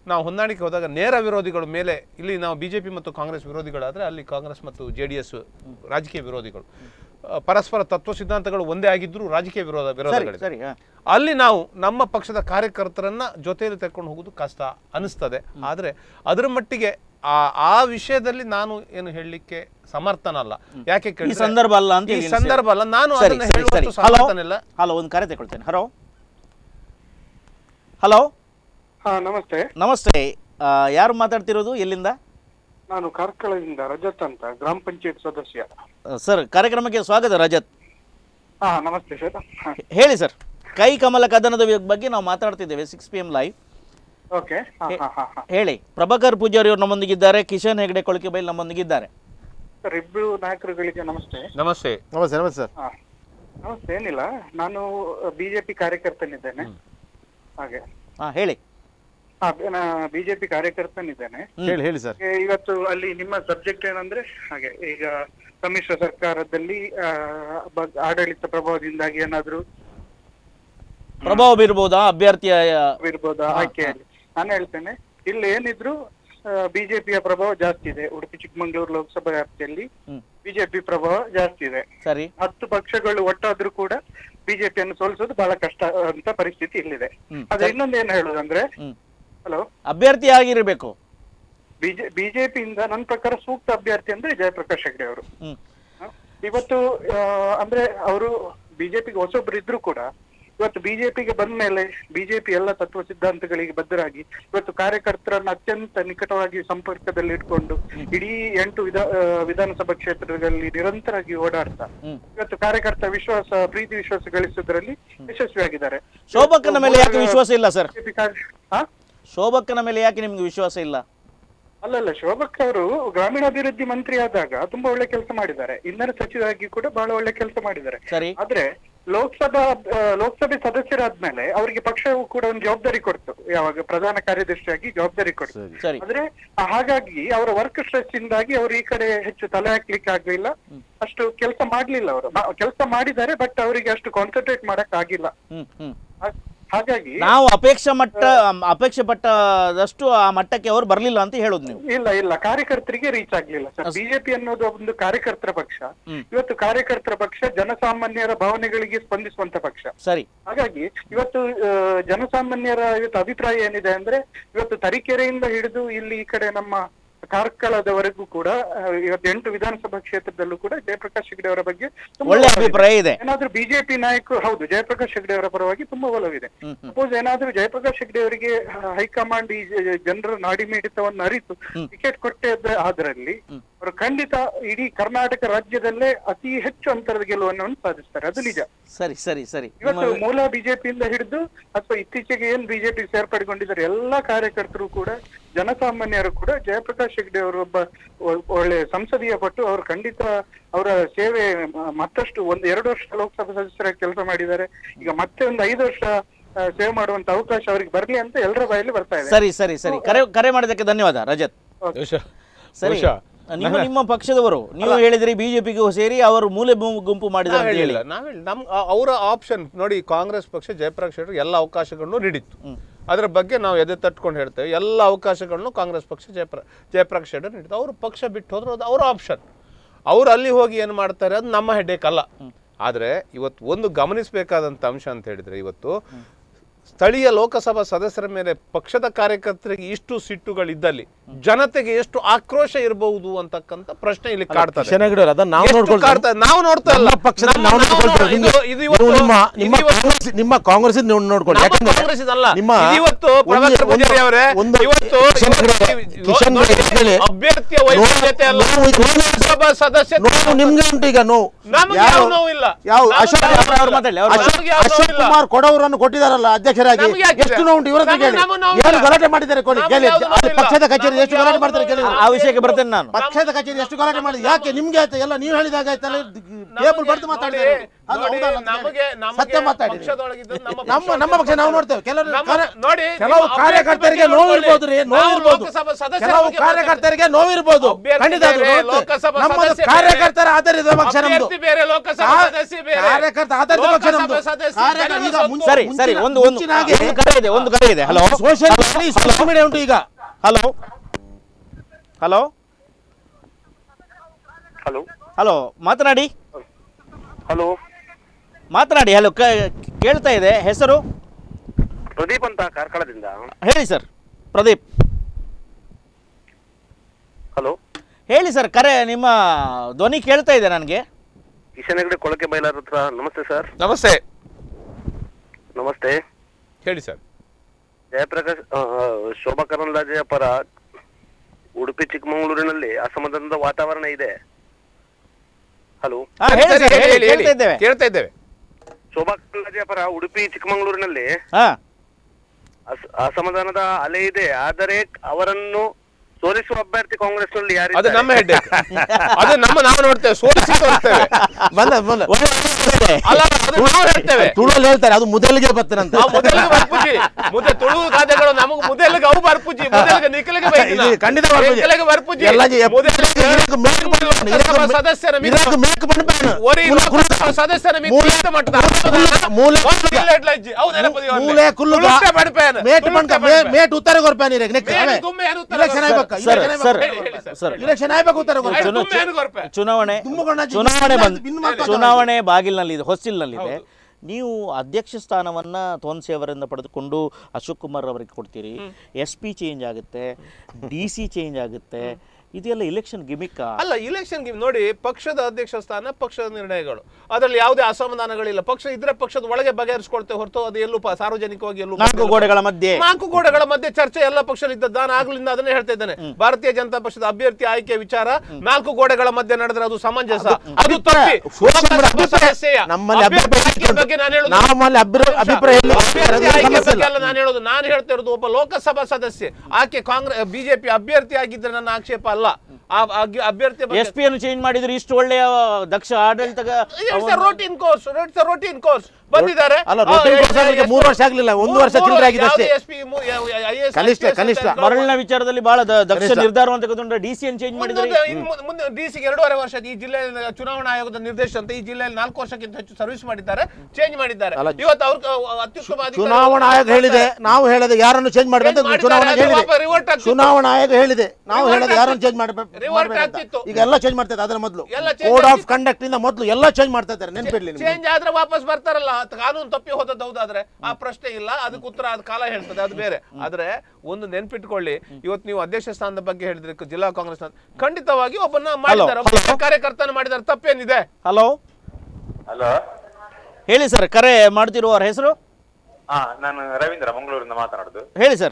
ನಾವು ಹೊಂದಾಣಿಕೆ ಹೋದಾಗ ನೇರ ವಿರೋಧಿಗಳ ಮೇಲೆ ಇಲ್ಲಿ ನಾವು ಬಿಜೆಪಿ ಮತ್ತು ಕಾಂಗ್ರೆಸ್ ವಿರೋಧಿಗಳಾದ್ರೆ ಅಲ್ಲಿ ಕಾಂಗ್ರೆಸ್ ಮತ್ತು ಜೆ ಡಿ ಎಸ್ ರಾಜಕೀಯ ವಿರೋಧಿಗಳು ಆ, ಪರಸ್ಪರ ತತ್ವ ಸಿದ್ಧಾಂತಗಳು ಒಂದೇ ಆಗಿದ್ದರೂ ರಾಜಕೀಯ ವಿರೋಧ ಸರಿ ವಿರೋಧಗಳಿದೆ ಸರಿ ಹಾ. ಅಲ್ಲಿ ನಾವು ನಮ್ಮ ಪಕ್ಷದ ಕಾರ್ಯಕರ್ತರನ್ನ ಜೊತೆಯಲ್ಲಿ ತೆಕ್ಕೊಂಡು ಹೋಗೋದು ಕಷ್ಟ ಅನಿಸ್ತದೆ ಆದರೆ ಅದರ ಮಟ್ಟಿಗೆ ಆ ಆ ವಿಷಯದಲ್ಲಿ ನಾನು ಏನು ಹೇಳಲಿಕ್ಕೆ ಸಮರ್ಥನಲ್ಲ ಯಾಕೆ ಈ ಕೇಳಿದ್ರೆ ಸಂದರ್ಭ ಅಲ್ಲ ಅಂತ ಈ ಹೇಳಿ ಸಂದರ್ಭ ಅಲ್ಲ ನಾನು ಸರಿ ಅದನ್ನ ಸರಿ ಸರಿ ಹೇಳುವಷ್ಟು ಹಲೋ ಸಮರ್ಥನಿಲ್ಲ ಹಲೋ ಒಂದು ಕರೆ ತಗೊಳ್ತೇನೆ ಹಲೋ ಹಲೋ ಹಾ ನಮಸ್ತೆ ನಮಸ್ತೆ ಆ, ಯಾರು ಮಾತಾಡ್ತಿರೋದು ಎಲ್ಲಿಂದ ನಾನು ಕಾರ್ಕಳದಿಂದ ರಜತ್ ಅಂತ ಗ್ರಾಮ ಪಂಚಾಯತ್ ಸದಸ್ಯ ಆ, ಸರ್ ಕಾರ್ಯಕ್ರಮಕ್ಕೆ ಸ್ವಾಗತ ರಜತ್ ಹಾ ನಮಸ್ತೆ ಸರ್ ಹಾ ಹೇಳಿ ಸರ್ ಕೈ ಕಮಲ ಕದನದ ಬಗ್ಗೆ ನಾವು ಮಾತಾಡ್ತಿದ್ದೇವೆ six P M live okay ಹಾ ಹಾ ಹಾ ಹಾ ಹೇಳಿ ಪ್ರಭಾಕರ್ ಪೂಜಾರಿ ಅವರು ನಮ್ಮೊಂದಿಗಿದ್ದಾರೆ ಕಿಶನ್ ಹೆಗಡೆ ಕೊಳಕೆ ಬೈಲ್ ನಮ್ಮೊಂದಿಗಿದ್ದಾರೆ ಸರ್ ಇಬ್ರು ನಾಯಕರುಗಳಿಗೆ ನಮಸ್ತೆ ನಮಸ್ತೆ ನಮಸ್ತೆ ನಮಸ್ತೆ ಸರ್ ಹಾ ನಮಸ್ತೆ ಏನಿಲ್ಲ ನಾನು ಬಿಜೆಪಿ ಕಾರ್ಯಕರ್ತನಿದ್ದೇನೆ ಹಾಗೆ ಹಾಂ ಹೇಳಿ ಹಾ ಬಿಜೆಪಿ ಕಾರ್ಯಕರ್ತನಿದ್ದೇನೆ ಹೇಳಿ ಹೇಳಿ ಸರ್ ಏ, ಇವತ್ತು ಅಲ್ಲಿ ನಿಮ್ಮ ಸಬ್ಜೆಕ್ಟ್ ಏನಂದ್ರೆ ಹಾಗೆ ಈಗ ಸಮ್ಮಿಶ್ರ ಸರ್ಕಾರದಲ್ಲಿ ಆ, ಬ- ಆಡಳಿತ ಪ್ರಭಾವದಿಂದಾಗಿ ಏನಾದ್ರು ಪ್ರಭಾವ ಬೀರ್ಬೋದಾ ಅಭ್ಯರ್ಥಿಯ ಇರ್ಬೋದಾ ಆಯ್ಕೆಯಲ್ಲಿ ನಾನು ಹೇಳ್ತೇನೆ ಇಲ್ಲಿ ಏನಿದ್ರು ಬಿಜೆಪಿಯ ಪ್ರಭಾವ ಜಾಸ್ತಿ ಇದೆ ಉಡುಪಿ ಚಿಕ್ಕಮಂಗ್ಳೂರು ಲೋಕಸಭಾ ವ್ಯಾಪ್ತಿಯಲ್ಲಿ ಹ್ಮ್. ಬಿಜೆಪಿ ಪ್ರಭಾವ ಜಾಸ್ತಿ ಇದೆ ಸರಿ ಹತ್ತು ಪಕ್ಷಗಳು ಒಟ್ಟಾದ್ರೂ ಕೂಡ ಬಿಜೆಪಿಯನ್ನು ಸೋಲಿಸೋದು ಬಹಳ ಕಷ್ಟ ಅಂತ ಪರಿಸ್ಥಿತಿ ಇಲ್ಲಿದೆ ಹ್ಮ್. ಆದ್ರೆ ಇನ್ನೊಂದು ಏನ್ ಹೇಳುದಂದ್ರೆ ಹ್ಮ್ ಹಲೋ ಅಭ್ಯರ್ಥಿ ಆಗಿರ್ಬೇಕು ಬಿಜೆ ಬಿಜೆಪಿಯಿಂದ ನನ್ನ ಪ್ರಕಾರ ಸೂಕ್ತ ಅಭ್ಯರ್ಥಿ ಅಂದ್ರೆ ಜಯಪ್ರಕಾಶ್ ಹೆಗ್ಡೆ ಅವರು ಹ್ಮ್ ಇವತ್ತು ಆ, ಅಂದ್ರೆ ಅವರು ಬಿಜೆಪಿಗೆ ಹೊಸೊಬ್ರು ಇದ್ರು ಕೂಡ ಇವತ್ತು ಬಿಜೆಪಿಗೆ ಬಂದ ಮೇಲೆ ಬಿಜೆಪಿ ಎಲ್ಲ ತತ್ವ ಸಿದ್ಧಾಂತಗಳಿಗೆ ಬದ್ಧರಾಗಿ ಇವತ್ತು ಕಾರ್ಯಕರ್ತರನ್ನ ಅತ್ಯಂತ ನಿಕಟವಾಗಿ ಸಂಪರ್ಕದಲ್ಲಿ ಇಟ್ಕೊಂಡು ಇಡೀ ಎಂಟು ವಿಧ ಆ, ವಿಧಾನಸಭಾ ಕ್ಷೇತ್ರಗಳಲ್ಲಿ ನಿರಂತರವಾಗಿ ಓಡಾಡ್ತಾ ಹ್ಮ್ ಇವತ್ತು ಕಾರ್ಯಕರ್ತ ವಿಶ್ವಾಸ ಪ್ರೀತಿ ವಿಶ್ವಾಸ ಗಳಿಸುವುದರಲ್ಲಿ ಯಶಸ್ವಿಯಾಗಿದ್ದಾರೆ ಶೋಭಕ್ಕನ ಮೇಲೆ ಯಾಕೆ ವಿಶ್ವಾಸ ಇಲ್ಲ ಸರ್ ಬಿಜೆಪಿ ಕಾರ್ಯ- ಹಾ? ಶೋಭಕ್ಕನ ಮೇಲೆ ಯಾಕೆ ನಿಮ್ಗೆ ವಿಶ್ವಾಸ ಇಲ್ಲ ಅಲ್ಲಲ್ಲ ಶೋಭಕ್ ಅವರು ಗ್ರಾಮೀಣಾಭಿವೃದ್ಧಿ ಮಂತ್ರಿ ಆದಾಗ ತುಂಬಾ ಒಳ್ಳೆ ಕೆಲಸ ಮಾಡಿದ್ದಾರೆ ಇಂಧನ ಸಚಿವರಾಗಿ ಕೂಡ ಬಹಳ ಒಳ್ಳೆ ಕೆಲಸ ಮಾಡಿದ್ದಾರೆ ಸರಿ ಆದ್ರೆ ಲೋಕಸಭಾ ಆ, ಲೋಕಸಭೆ ಸದಸ್ಯರಾದ್ಮೇಲೆ ಅವರಿಗೆ ಪಕ್ಷವು ಕೂಡ ಒಂದು ಜವಾಬ್ದಾರಿ ಕೊಡ್ತು ಯಾವಾಗ ಪ್ರಧಾನ ಕಾರ್ಯದರ್ಶಿಯಾಗಿ ಜವಾಬ್ದಾರಿ ಕೊಡ್ತು ಸರಿ ಸರಿ ಆದ್ರೆ ಆ, ಹಾಗಾಗಿ ಅವರ ವರ್ಕ್ ಸ್ಟ್ರೆಸ್ ಇಂದಾಗಿ ಅವರು ಈ ಕಡೆ ಹೆಚ್ಚು ತಲೆ ಹಾಕ್ಲಿಕ್ಕೆ ಆಗ್ಲಿಲ್ಲ ಅಷ್ಟು ಕೆಲಸ ಮಾಡ್ಲಿಲ್ಲ ಅವರು ಕೆಲಸ ಮಾಡಿದ್ದಾರೆ ಬಟ್ ಅವರಿಗೆ ಅಷ್ಟು ಕಾನ್ಸಂಟ್ರೇಟ್ ಮಾಡಕ್ ಆಗಿಲ್ಲ ಹ್ಮ್ ಹ್ಮ್ ಹಾ- ಹಾಗಾಗಿ ನಾವು ಅಪೇಕ್ಷೆ ಮಟ್ಟ ಅಪೇಕ್ಷೆ ಪಟ್ಟದಷ್ಟು ಆ ಮಟ್ಟಕ್ಕೆ ಅವರು ಬರಲಿಲ್ಲ ಅಂತ ಹೇಳೋದು ನೀವು ಇಲ್ಲ ಇಲ್ಲ ಕಾರ್ಯಕರ್ತರಿಗೆ ರೀಚ್ ಆಗ್ಲಿಲ್ಲ ಸರ್ ಬಿಜೆಪಿ ಅನ್ನೋದು ಒಂದು ಕಾರ್ಯಕರ್ತರ ಪಕ್ಷ ಹ್ಮ್. ಇವತ್ತು ಕಾರ್ಯಕರ್ತರ ಪಕ್ಷ ಜನಸಾಮಾನ್ಯರ ಭಾವನೆಗಳಿಗೆ ಸ್ಪಂದಿಸುವಂತ ಪಕ್ಷ ಸರಿ ಹಾಗಾಗಿ ಇವತ್ತು ಆ, ಜನಸಾಮಾನ್ಯರ ಇವತ್ತು ಅಭಿಪ್ರಾಯ ಏನಿದೆ ಅಂದ್ರೆ ಇವತ್ತು ತರೀಕೆರೆಯಿಂದ ಹಿಡಿದು ಇಲ್ಲಿ ಈ ಕಡೆ ನಮ್ಮ ಕಾರ್ಕಳದವರೆಗೂ ಕೂಡ ಆ, ಇವತ್ತು ಎಂಟು ವಿಧಾನಸಭಾ ಕ್ಷೇತ್ರದಲ್ಲೂ ಕೂಡ ಜಯಪ್ರಕಾಶ್ ಹೆಗ್ಡೆ ಅವರ ಬಗ್ಗೆ ತುಂಬಾ ಒಳ್ಳೆ ಒಲವಿದೆ. ಅಭಿಪ್ರಾಯ ಇದೆ ಏನಾದ್ರೂ ಬಿಜೆಪಿ ನಾಯಕರು ಹೌದು ಜಯಪ್ರಕಾಶ್ ಹೆಗ್ಡೆ ಅವರ ಪರವಾಗಿ ತುಂಬಾ ಒಲವಿದೆ ಹ್ಮ್ ಹ್ಮ್ ಸಪೋಸ್ ಏನಾದ್ರೂ ಜಯಪ್ರಕಾಶ್ ಹೆಗ್ಡೆ ಅವರಿಗೆ ಹೈಕಮಾಂಡ್ ಈ ಜ- ಜನರ ನಾಡಿ ಮಿಡಿತವನ್ನು ಅರಿತು ಟಿಕೆಟ್ ಕೊಟ್ಟೆ ಅದರಲ್ಲಿ ಅವರು ಖಂಡಿತ ಇಡೀ ಕರ್ನಾಟಕ ರಾಜ್ಯದಲ್ಲೇ ಅತಿ ಹೆಚ್ಚು ಅಂತರದ ಗೆಲುವನ್ನು ಸಾಧಿಸ್ತಾರೆ ಅದು ನಿಜ ಸರಿ ಸರಿ ಸರಿ ಇವತ್ತು ಮೂಲ ಬಿಜೆಪಿಯಿಂದ ಹಿಡಿದು ಅಥವಾ ಇತ್ತೀಚೆಗೆ ಏನ್ ಬಿಜೆಪಿ ಸೇರ್ಪಡೆಗೊಂಡಿದ್ದಾರೆ ಎಲ್ಲಾ ಕಾರ್ಯಕರ್ತರು ಕೂಡ ಜನಸಾಮಾನ್ಯರು ಕೂಡ ಜಯಪ್ರಕಾಶ್ ಹೆಗ್ಡೆ ಅವರು ಒಬ್ಬ ಒ- ಒಳ್ಳೆ ಸಂಸದೀಯ ಪಟ್ಟು ಅವರು ಖಂಡಿತ ಅವರ ಸೇವೆ ಮ- ಮತ್ತಷ್ಟು ಒಂದು ಎರಡು ವರ್ಷ ಲೋಕಸಭಾ ಸದಸ್ಯರಾಗಿ ಕೆಲಸ ಮಾಡಿದ್ದಾರೆ ಈಗ ಮತ್ತೆ ಒಂದು ಐದು ವರ್ಷ ಆ, ಸೇವೆ ಮಾಡುವಂತ ಅವಕಾಶ ಅವರಿಗೆ ಬರ್ಲಿ ಅಂತ ಎಲ್ಲರ ಬಾಯಲ್ಲಿ ಬರ್ತಾ ಇದೆ ಸರಿ ಸರಿ ಸರಿ ಕರೆ ಕರೆ ಮಾಡಿದ್ದಕ್ಕೆ ಧನ್ಯವಾದ ರಜತ್ ಬಹುಶಃ ಸರಿ ಬಹುಶಃ ನಿಮ್ಮ ನಿಮ್ಮ ಪಕ್ಷದವರು ನೀವು ಹೇಳಿದ್ರಿ ಬಿಜೆಪಿಗೂ ಸೇರಿ ಅವರು ಮೂಲೆ ಗು- ಗುಂಪು ಮಾಡಿದ್ದಾರೆ ನಾವ್ ಅಂತ ಹೇಳಿ ಹೇಳಿಲ್ಲ ನಾವ್ ಹೇಳಿ ನಮ್ ಆ- ಅವರ ಆಪ್ಷನ್ ನೋಡಿ ಕಾಂಗ್ರೆಸ್ ಪಕ್ಷ ಜಯಪ್ರಕಾಶ್ ಶೆಟ್ಟರ್ ಎಲ್ಲ ಅವಕಾಶಗಳನ್ನು ನೀಡಿತ್ತು ಅದರ ಬಗ್ಗೆ ನಾವು ಎದೆ ತಟ್ಕೊಂಡು ಹೇಳ್ತೇವೆ ಎಲ್ಲ ಅವಕಾಶಗಳನ್ನು ಕಾಂಗ್ರೆಸ್ ಪಕ್ಷ ಜಯಪ್ರ ಜಯಪ್ರಕಾಶ್ ಶೆಟ್ಟರ್ ನೀಡಿತ್ತು ಅವರು ಪಕ್ಷ ಬಿಟ್ಟು ಹೋದ್ರು ಅದು ಅವರ ಆಪ್ಷನ್ ಅವ್ರು ಅಲ್ಲಿ ಹೋಗಿ ಏನು ಮಾಡ್ತಾರೆ ಅದು ನಮ್ಮ ಹೆಡ್ಡೇಕ್ ಅಲ್ಲ ಆದರೆ ಇವತ್ತು ಒಂದು ಗಮನಿಸಬೇಕಾದಂಥ ಅಂಶ ಅಂತ ಹೇಳಿದ್ರೆ ಇವತ್ತು ಸ್ಥಳೀಯ ಲೋಕಸಭಾ ಸದಸ್ಯರ ಮೇಲೆ ಪಕ್ಷದ ಕಾರ್ಯಕರ್ತರಿಗೆ ಇಷ್ಟು ಸಿಟ್ಟುಗಳಿದ್ದಲ್ಲಿ ಜನತೆಗೆ ಎಷ್ಟು ಆಕ್ರೋಶ ಇರಬಹುದು ಅಂತಕ್ಕಂಥ ಪ್ರಶ್ನೆ ಇಲ್ಲಿ ಕಾಡ್ತದೆ ಕಿಶನ್ ಹೆಗ್ಡೆ ಅವ್ರೆ, ಅದನ್ನ ನಾವು ಎಷ್ಟು ನೋಡ್ಕೊಳ್ತೇವೆ. ಕಾಡ್ತದೆ? ನಾವು ನೋಡ್ತಾ ಇಲ್ಲ ನಮ್ಮ ಪಕ್ಷದಲ್ಲಿ ನಾವು ನಮ್ಮ- ನೋಡ್ಕೊಳ್ತೇವೆ. ನಾವು- ನಿಮ್ಗೆ- ಇದು- ಇದು ನೀವು ಇವತ್ತು- ನಿಮ್ಮ ನಿಮ್ಮ ಇದು ಇವತ್ತು- ಕಾಂಗ್ರೆಸ್ ನಿಮ್ಮ ಕಾಂಗ್ರೆಸ್ ನೀವು ನೋಡ್ಕೊಳ್ಳಿ ನಮ್ಮ ಯಾಕಂದ್ರೆ ಕಾಂಗ್ರೆಸ್ ಇದಲ್ಲ. ನಿಮ್ಮ ಇದು ಇವತ್ತು ಒಂದು- ಪ್ರಭಾಕರ್ ಒಂದು- ಪೂಜಾರಿ ಅವರೇ, ಒಂದು ಇವತ್ತು ಕಿಶನ್ ಹೆಗ್ಡೆ ಅವರೇ, ಇವತ್ತು ಕಿಶನ್ ನೋಡಿ, ಹೆಗ್ಡೆ ಹೇಳಿ. ಅಭ್ಯರ್ಥಿಯ ವೈಫಲ್ಯತೆ ಅಲ್ಲ ನೋವು ಇದು- ಲೋಕಸಭಾ ಸದಸ್ಯ ನೋವು ನಿಮ್ಗೆ ಉಂಟು ಈಗ ನೋವು ನಮಗೆ ಯಾರು- ಯಾವ ನೋವಿಲ್ಲ ಯಾವ ನಮಗೆ ಅಶೋಕ್ ಯಾವ ನೋವಿಲ್ಲ. ಅವ್ರು ಮಾತಾಡ್ಲಿ, ಅವ್ರು ಅಶೋಕ್ ನಮಗೆ ಯಾವ ಅಶೋಕ್ ನೋವಿಲ್ಲ. ಕುಮಾರ್ ಕೊಡವರನ್ನು ಕೊಟ್ಟಿದಾರಲ್ಲ ಅಧ್ಯಕ್ಷರಾಗಿ ನಮಗೆ ಯಾಕಿದೆ? ಎಷ್ಟು ನೋವು ಉಂಟು ಇವರ ಹತ್ರ ನಮಗೆ- ಕೇಳಿ ನಮಗೆ ನೋವಿಲ್ಲ. ಏನು ಗಲಾಟೆ ಮಾಡಿದ್ದಾರೆ ಕೊಡಿ ನಮಗೆ ಕೇಳಿ ಯಾವ್ದು ಅಲ್ಲಿ ನೋವಿಲ್ಲ. ಪಕ್ಷದ ಕಚೇರಿ ಎಷ್ಟು ನಮಗೆ ಗಲಾಟೆ ಯಾವ್ದು ಮಾಡ್ತಾರೆ ಕೇಳಿ ನೋವಿಲ್ಲ. ಆ ವಿಷಯಕ್ಕೆ ಬರ್ತೇನೆ ನಾನು ಪಕ್ಷದ ಕಚೇರಿ ಎಷ್ಟು ಗಲಾಟೆ ಮಾಡಿ ಯಾಕೆ ನಿಮ್ಗೆ ಆಯ್ತು ಎಲ್ಲ ನೀವು ಹೇಳಿದಾಗ ಆಯ್ತಲ್ಲ ಟೇಬಲ್ ಬಡ್ದು ಮಾತಾಡಿದ್ದಾರೆ ಅದು ನೋಡಿ, ಹೌದಲ್ಲ ಅಂತ ನಮಗೆ ಹೇಳಿ. ನಮಗೆ ಸತ್ಯ ಮಾತಾಡಿ ನೀವು. ಪಕ್ಷದೊಳಗಿದ್ದು ನಮ್ಮ ನಮ್ಮ ಪಕ್ಷ ನಮ್ಮ ಪಕ್ಷ ನಾವು ನೋಡ್ತೇವೆ ಕೆಲವರು ನಮ್ಮ- ಕಾರ್ಯ- ನೋಡಿ ಕೆಲವು ನಿಮ್ಮ ಕಾರ್ಯಕರ್ತರಿಗೆ ಅಭ್ಯರ್ಥಿ ನೋವು ಬಗ್ಗೆ ಇರ್ಬೋದು ರೀ ನೋವು ನಾವು ಇರ್ಬೋದು ಲೋಕಸಭಾ ಸದಸ್ಯರ ಕೆಲವು ಬಗ್ಗೆ ಕಾರ್ಯಕರ್ತರಿಗೆ ನೋವು ಇರ್ಬೋದು ಅಭ್ಯರ್ಥಿ ಖಂಡಿತ ಅದು ಬೇರೆ, ನೋಡ್ತೇವೆ. ಲೋಕಸಭಾ ನಮ್ಮದು ಸದಸ್ಯ ಬೇರೆ. ಕಾರ್ಯಕರ್ತರ ಆಧಾರಿತ ಪಕ್ಷ ನಮ್ದು ಅಭ್ಯರ್ಥಿ ಬೇರೆ ಲೋಕಸಭಾ ಕಾ- ಸದಸ್ಯ ಬೇರೆ ಕಾರ್ಯಕರ್ತ ಆಧಾರಿತ ಪಕ್ಷ ಲೋಕಸಭಾ ನಮ್ದು ಸದಸ್ಯ ಕಾರ್ಯ- ಜನರ ಈಗ ಸೊತ್ತು. ಮುಂಚೆ- ಸರಿ ಸರಿ ಮುಂಚಿನ- ಒಂದು ಒಂದು ಮುಂಚಿನ ಹಾಗೆ ಒಂದು ಕರೆ ಇದೆ ಒಂದು ಕರೆ ಇದೆ ಹಲೋ ಸೋಷಿಯಲ್ ಸೋಷಿಯಲ್ ಮೀಡಿಯಾ ಉಂಟು ಈಗ ಹಲೋ ಹಲೋ ಹಲೋ ಹಲೋ ಮಾತನಾಡಿ ಹಲೋ ಮಾತನಾಡಿ ಹಲೋ ಕೇಳ್ತಾ ಇದೆ ಹೆಸರು ಪ್ರದೀಪ್ ಅಂತ ಕಾರ್ಕಳದಿಂದ ಹೇಳಿ ಸರ್ ಪ್ರದೀಪ್ ಹಲೋ ಹೇಳಿ ಸರ್ ಕರೆ ನಿಮ್ಮ ಧ್ವನಿ ಕೇಳ್ತಾ ಇದೆ ನನಗೆ ಕಿಶನ್ ಹೆಗಡೆ ಕೊಳಕೆ ಬೈಲಾರ ಹತ್ರ ನಮಸ್ತೆ ಸರ್ ನಮಸ್ತೆ ನಮಸ್ತೆ ಹೇಳಿ ಸರ್ ಜಯಪ್ರಕಾಶ್ ಆ, ಆ, ಶೋಭಾ ಕರಂದ್ಲಾಜೆಯ ಪರ ಉಡುಪಿ ಚಿಕ್ಕಮಗಳೂರಿನಲ್ಲಿ ಅಸಮಾಧಾನದ ವಾತಾವರಣ ಇದೆ ಹಲೋ ಹಾ, ಹೇಳಿ ಸರ್, ಹೇಳಿ, ಕೇಳ್ತಾ ಇದ್ದೇವೆ ಕೇಳ್ತಾ ಇದ್ದೇವೆ ಶೋಭಾ ಕರಂದ್ಲಾಜೆಯ ಪರ ಉಡುಪಿ ಚಿಕ್ಕಮಗಳೂರಿನಲ್ಲಿ ಹಾ ಅಸ- ಅಸಮಾಧಾನದ ಅಲೆ ಇದೆ ಆದರೆ ಅವರನ್ನು ಸೋಲಿಸುವ ಅಭ್ಯರ್ಥಿ ಕಾಂಗ್ರೆಸ್ನಲ್ಲಿ ಅದು ಯಾರಿದ್ದಾರೆ ನಮ್ಮ ಹೆಡ್ ಅದು ನಮ್ಮ ನಾವು ನೋಡ್ತೇವೆ ಸೋಲಿಸಿ ತೋರಿಸ್ತೇವೆ ಬಂದ ಬಂದ ಒಳ್ಳೆ ಒಳ್ಳೆ ಅಲ್ಲ ಅದು ನಾವು ಹೇಳ್ತೇವೆ ತುಳುವಲ್ಲಿ ಹೇಳ್ತಾರೆ ಅದು ಮೊದಲಿಗೆ ಬರ್ತದಂತ ಆ ಮುದಲಿಗೆ ಬರ್ಪುಜಿ ಮುದ್ದೆ ತುಳು ಖಾದ್ಯಗಳು ನಮಗೆ ಮುದಲಿಗೆ ಅವು ಬರ್ಪುಜಿ ಮುದಲಿಗೆ ನಿಖಲಿಗೆ ಬೈದಿನ. ಇದು ಖಂಡಿತ ಬರ್ಪುಜಿ. ನಿಖಲಿಗೆ ಬರ್ಪುಜಿ ಎಲ್ಲ ಜಿ- ಮುದಲಿಗೆ ಇದಕ್ಕೆ ಮೇಕ್ ಬಂದು- ಲೋಕಸಭಾ ಇದಕ್ಕೆ ಸದಸ್ಯರ ಮಿತಿ- ಇದಕ್ಕೆ ಮೇಕ್ ಬಂದ್ಬೇಡ. ಒರಿ ಮೂಲ ಕುಲ್ಲ- ಲೋಕಸಭಾ ಸದಸ್ಯರ ಮಿತಿ ಮೂಲ- ಇಂತ ಮಟ್ಟದ ಮೂಲ- ಮೂಲ- ಒಂದು ಇಲ್ಲ ಇಡ್ಲ ಇಜ್ಜಿ. ಅವು ನೆನಪದಿ ಒಂದು. ಮೂಲೆ ಕುಲ್ಲು ತುಳುಷ್ಟೇ ಬಡ್ಪೇನು. ಮೇಟ್ ತುಳುಷ್ಟೇ ಬಂದ್ಕ ಬಡ್ಪೇನು. ಮೇಟ್ ಉತ್ತರ ಕೊರ್ಪಾನಿ ರೀ ನೆಕ್ಸ್ಟ್ ಮೇಟ್ ಅವೇ ದುಮ್ಮೆ ಏನು ಉತ್ತರ ಇಲೆಕ್ಷನ್ ಕೊಡ್ತಾರೆ? ಆಗ್ಬೇಕು ಸರ್ ಇಲೆಕ್ಷನ್ ಸರ್ ಹೇಳಿ, ಹೇಳಿ, ಸರ್ ಇಲೆಕ್ಷನ್ ಆಗ್ಬೇಕು ಉತ್ತರ ಕೊಡ್ತಾರೆ ಆಯ್ತು, ಚುನ- ದುಮ್ಮೆ ಏನು ಕೊರ್ಪೆ? ಚುನಾವಣೆ ತುಂಬಗೊಂಡ ಜಿ- ಚುನಾವಣೆ ಬಂದ್ ಇನ್ನು ಮಾತಾಡ್ತಾರೆ. ಚುನಾವಣೆ ಬಾಗಿಲಿನಲ್ಲಿದೆ ಹೊಸ್ತಿಲಿನಲ್ಲಿದೆ ನೀವು ಅಧ್ಯಕ್ಷ ಸ್ಥಾನವನ್ನ ತೋನ್ಸಿ ಅವರಿಂದ ಪಡೆದುಕೊಂಡು ಅಶೋಕ್ ಕುಮಾರ್ ಅವರಿಗೆ ಕೊಡ್ತೀರಿ ಎಸ್ ಪಿ ಚೇಂಜ್ ಆಗುತ್ತೆ ಡಿ ಸಿ ಚೇಂಜ್ ಆಗುತ್ತೆ ಇದೆಲ್ಲ ಇಲೆಕ್ಷನ್ ಗಿಮಿಕ್ಕ ಅಲ್ಲ ಇಲೆಕ್ಷನ್ ನೋಡಿ ಪಕ್ಷದ ಅಧ್ಯಕ್ಷ ಸ್ಥಾನ ಪಕ್ಷದ ನಿರ್ಣಯಗಳು ಅದರಲ್ಲಿ ಯಾವುದೇ ಅಸಮಾಧಾನಗಳಿಲ್ಲ ಪಕ್ಷ ಇದ್ರೆ ಪಕ್ಷದ ಒಳಗೆ ಬಗೆಹರಿಸ್ಕೊಳ್ತೇವೆ ಹೊರತು ಅದು ಎಲ್ಲೂ ಪ- ಸಾರ್ವಜನಿಕವಾಗಿ ಎಲ್ಲೂ ನಾಲ್ಕು ಗೋಡೆಗಳ ಮಧ್ಯೆ ನಾಲ್ಕು ಗೋಡೆಗಳ ಮಧ್ಯೆ ಚರ್ಚೆ ಎಲ್ಲ ಪಕ್ಷದಲ್ಲಿದ್ದ ನಾನು ಆಗ್ಲಿಂದ ಅದನ್ನೇ ಹೇಳ್ತಾ ಇದ್ದೇನೆ ಭಾರತೀಯ ಜನತಾ ಪಕ್ಷದ ಅಭ್ಯರ್ಥಿ ಆಯ್ಕೆ ವಿಚಾರ ನಾಲ್ಕು ಗೋಡೆಗಳ ಮಧ್ಯೆ ನಡೆದ್ರೆ ಅದು ಸಮಂಜಸ ಅದು ತಪ್ಪಿ social media ಲೋಕಸಭಾ ಅಭಿಪ್ರಾಯ- ಸದಸ್ಯ ನಮ್ಮಲ್ಲಿ ಅಭ್ಯರ್ಥಿ ಅಭಿಪ್ರಾಯ ಆಯ್ಕೆ ಬಗ್ಗೆ ನಾನು ಹೇಳುದು ನಮ್ಮಲ್ಲಿ ಅಭಿಪ್ರಾಯ- ಅಭಿಪ್ರಾಯ ಇಲ್ಲ. ಅಭ್ಯರ್ಥಿ ಅದರಲ್ಲಿ ಆಯ್ಕೆ ಸಮಸ್ಯೆ ಬಗ್ಗೆ ಇಲ್ಲ. ಅಲ್ಲ ನಾನು ಹೇಳೋದು ನಾನು ಹೇಳ್ತಾ ಇರೋದು ಒಬ್ಬ ಲೋಕಸಭಾ ಸದಸ್ಯೆ ಆಕೆ ಕಾಂಗ್ರೆಸ್ ಬಿಜೆಪಿ ಅಭ್ಯರ್ಥಿ ಆಗಿದ್ರೆ ನನ್ನ ಆಕ್ಷೇಪ ಅಲ್ಲ ಆ ಅಗ್- ಅಭ್ಯರ್ಥಿ ಎಸ್ ಪಿ ಅನ್ನು ಚೇಂಜ್ ಮಾಡಿದ್ರೆ ಇಷ್ಟು ಒಳ್ಳೆಯ ದಕ್ಷ ಆಡಳಿತ routine course it's routine course ಬಂದಿದ್ದಾರೆ ಅಲ್ಲ, routine course ಆಗ್ಲಿಕ್ಕೆ ಮೂರು ವರ್ಷ ಆಗ್ಲಿಲ್ಲ, ಒಂದು ವರ್ಷ ಚಿಲ್ಲರೆ ಆಗಿದೆ ಅಷ್ಟೇ. ಕನಿಷ್ಠ, ಕನಿಷ್ಠ. ಮರಳಿನ ವಿಚಾರದಲ್ಲಿ ಬಹಳ ದ- ದಕ್ಷ ಕನಿಷ್ಠ. ನಿರ್ಧಾರವನ್ನು ತೆಗೆದುಕೊಂಡ್ರೆ ಡಿ ಸಿ ಅನ್ನು ಚೇಂಜ್ ಮಾಡಿದ್ರೆ ಮುಂದೆ ಡಿಸಿಗೆ ಎರಡೂವರೆ ವರ್ಷ ಈ ಜಿಲ್ಲೆಯಲ್ಲಿ ಚುನಾವಣಾ ಆಯೋಗದ ನಿರ್ದೇಶನ ಈ ಜಿಲ್ಲೆಯಲ್ಲಿ ನಾಲ್ಕು ವರ್ಷಕ್ಕಿಂತ ಹೆಚ್ಚು ಸರ್ವಿಸ್ ಮಾಡಿದ್ದಾರೆ ಚೇಂಜ್ ಮಾಡಿದ್ದಾರೆ ಅಲ್ಲ, ಇವತ್ತು ಅವ್ರ ಅತ್ಯುತ್ತಮ ಅಧಿಕಾರಿ- ಚುನಾವಣಾ ಆಯೋಗ ಹೇಳಿದೆ ನಾವು ಹೇಳದೆ ಯಾರನ್ನು ಚೇಂಜ್ ಮಾಡಬೇಕು Change ಮಾಡಿದ್ದಾರೆ, ಚುನಾವಣಾ ಅದು ಹೇಳಿದೆ ವಾಪಸ್ revert ಆಗ್ತಿತ್ತು. ಚುನಾವಣಾ ಆಯೋಗ ಹೇಳಿದೆ ನಾವು Revert ಹೇಳದೆ ಯಾರನ್ನು ಚೇಂಜ್ Revert ಮಾಡಬೇಕು ಆಗ್ತಿತ್ತು. ಈಗ ಎಲ್ಲ ಚೇಂಜ್ ಮಾಡ್ತಾ ಇದ್ದಾರೆ ಅದರ ಮೊದಲು ಎಲ್ಲ change ಕೋಡ್ ಆಫ್ ಆಗ್ತಿತ್ತು. ಕಂಡಕ್ಟ್ ಇಂದ ಮೊದಲು ಎಲ್ಲ ಚೇಂಜ್ ಮಾಡ್ತಾ ಇದ್ದಾರೆ ನೆನಪಿರ್ಲಿ ನಿಮ್ಗೆ. ಚೇಂಜ್ ಆದ್ರೆ ವಾಪಸ್ ಬರ್ತಾರಲ್ಲ ಅದ್ ಕಾನೂನು ತಪ್ಪಿ ಹೋದದ್ದು ಹೌದಾದ್ರೆ ಆ ಪ್ರಶ್ನೆ ಇಲ್ಲ ಅದಕ್ಕೆ ಉತ್ತರ ಅದ್ ಕಾಲ ಹೇಳ್ತದೆ ಅದು ಬೇರೆ ಆದ್ರೆ ಒಂದು ನೆನ್ಪಿಟ್ಕೊಳ್ಳಿ ಇವತ್ತು ನೀವು ಅಧ್ಯಕ್ಷ ಸ್ಥಾನದ ಬಗ್ಗೆ ಹೇಳಿದ್ರೆ ಕ- ಜಿಲ್ಲಾ ಕಾಂಗ್ರೆಸ್ ಖಂಡಿತವಾಗಿ ಒಬ್ಬನ ಮಾಡಿದ್ದಾರೆ ಒಬ್ಬ hello. ಕಾರ್ಯಕರ್ತನ ಮಾಡಿದ್ದಾರೆ ತಪ್ಪೇನಿದೆ ಹಲೋ ಹಲೋ ಹೇಳಿ ಸರ್ ಕರೆ ಮಾಡ್ತಿರುವವರ ಹೆಸರು ಹಾ ನಾನು ರವೀಂದ್ರ ಮಂಗಳೂರಿಂದ ಮಾತನಾಡುದು ಹೇಳಿ ಸರ್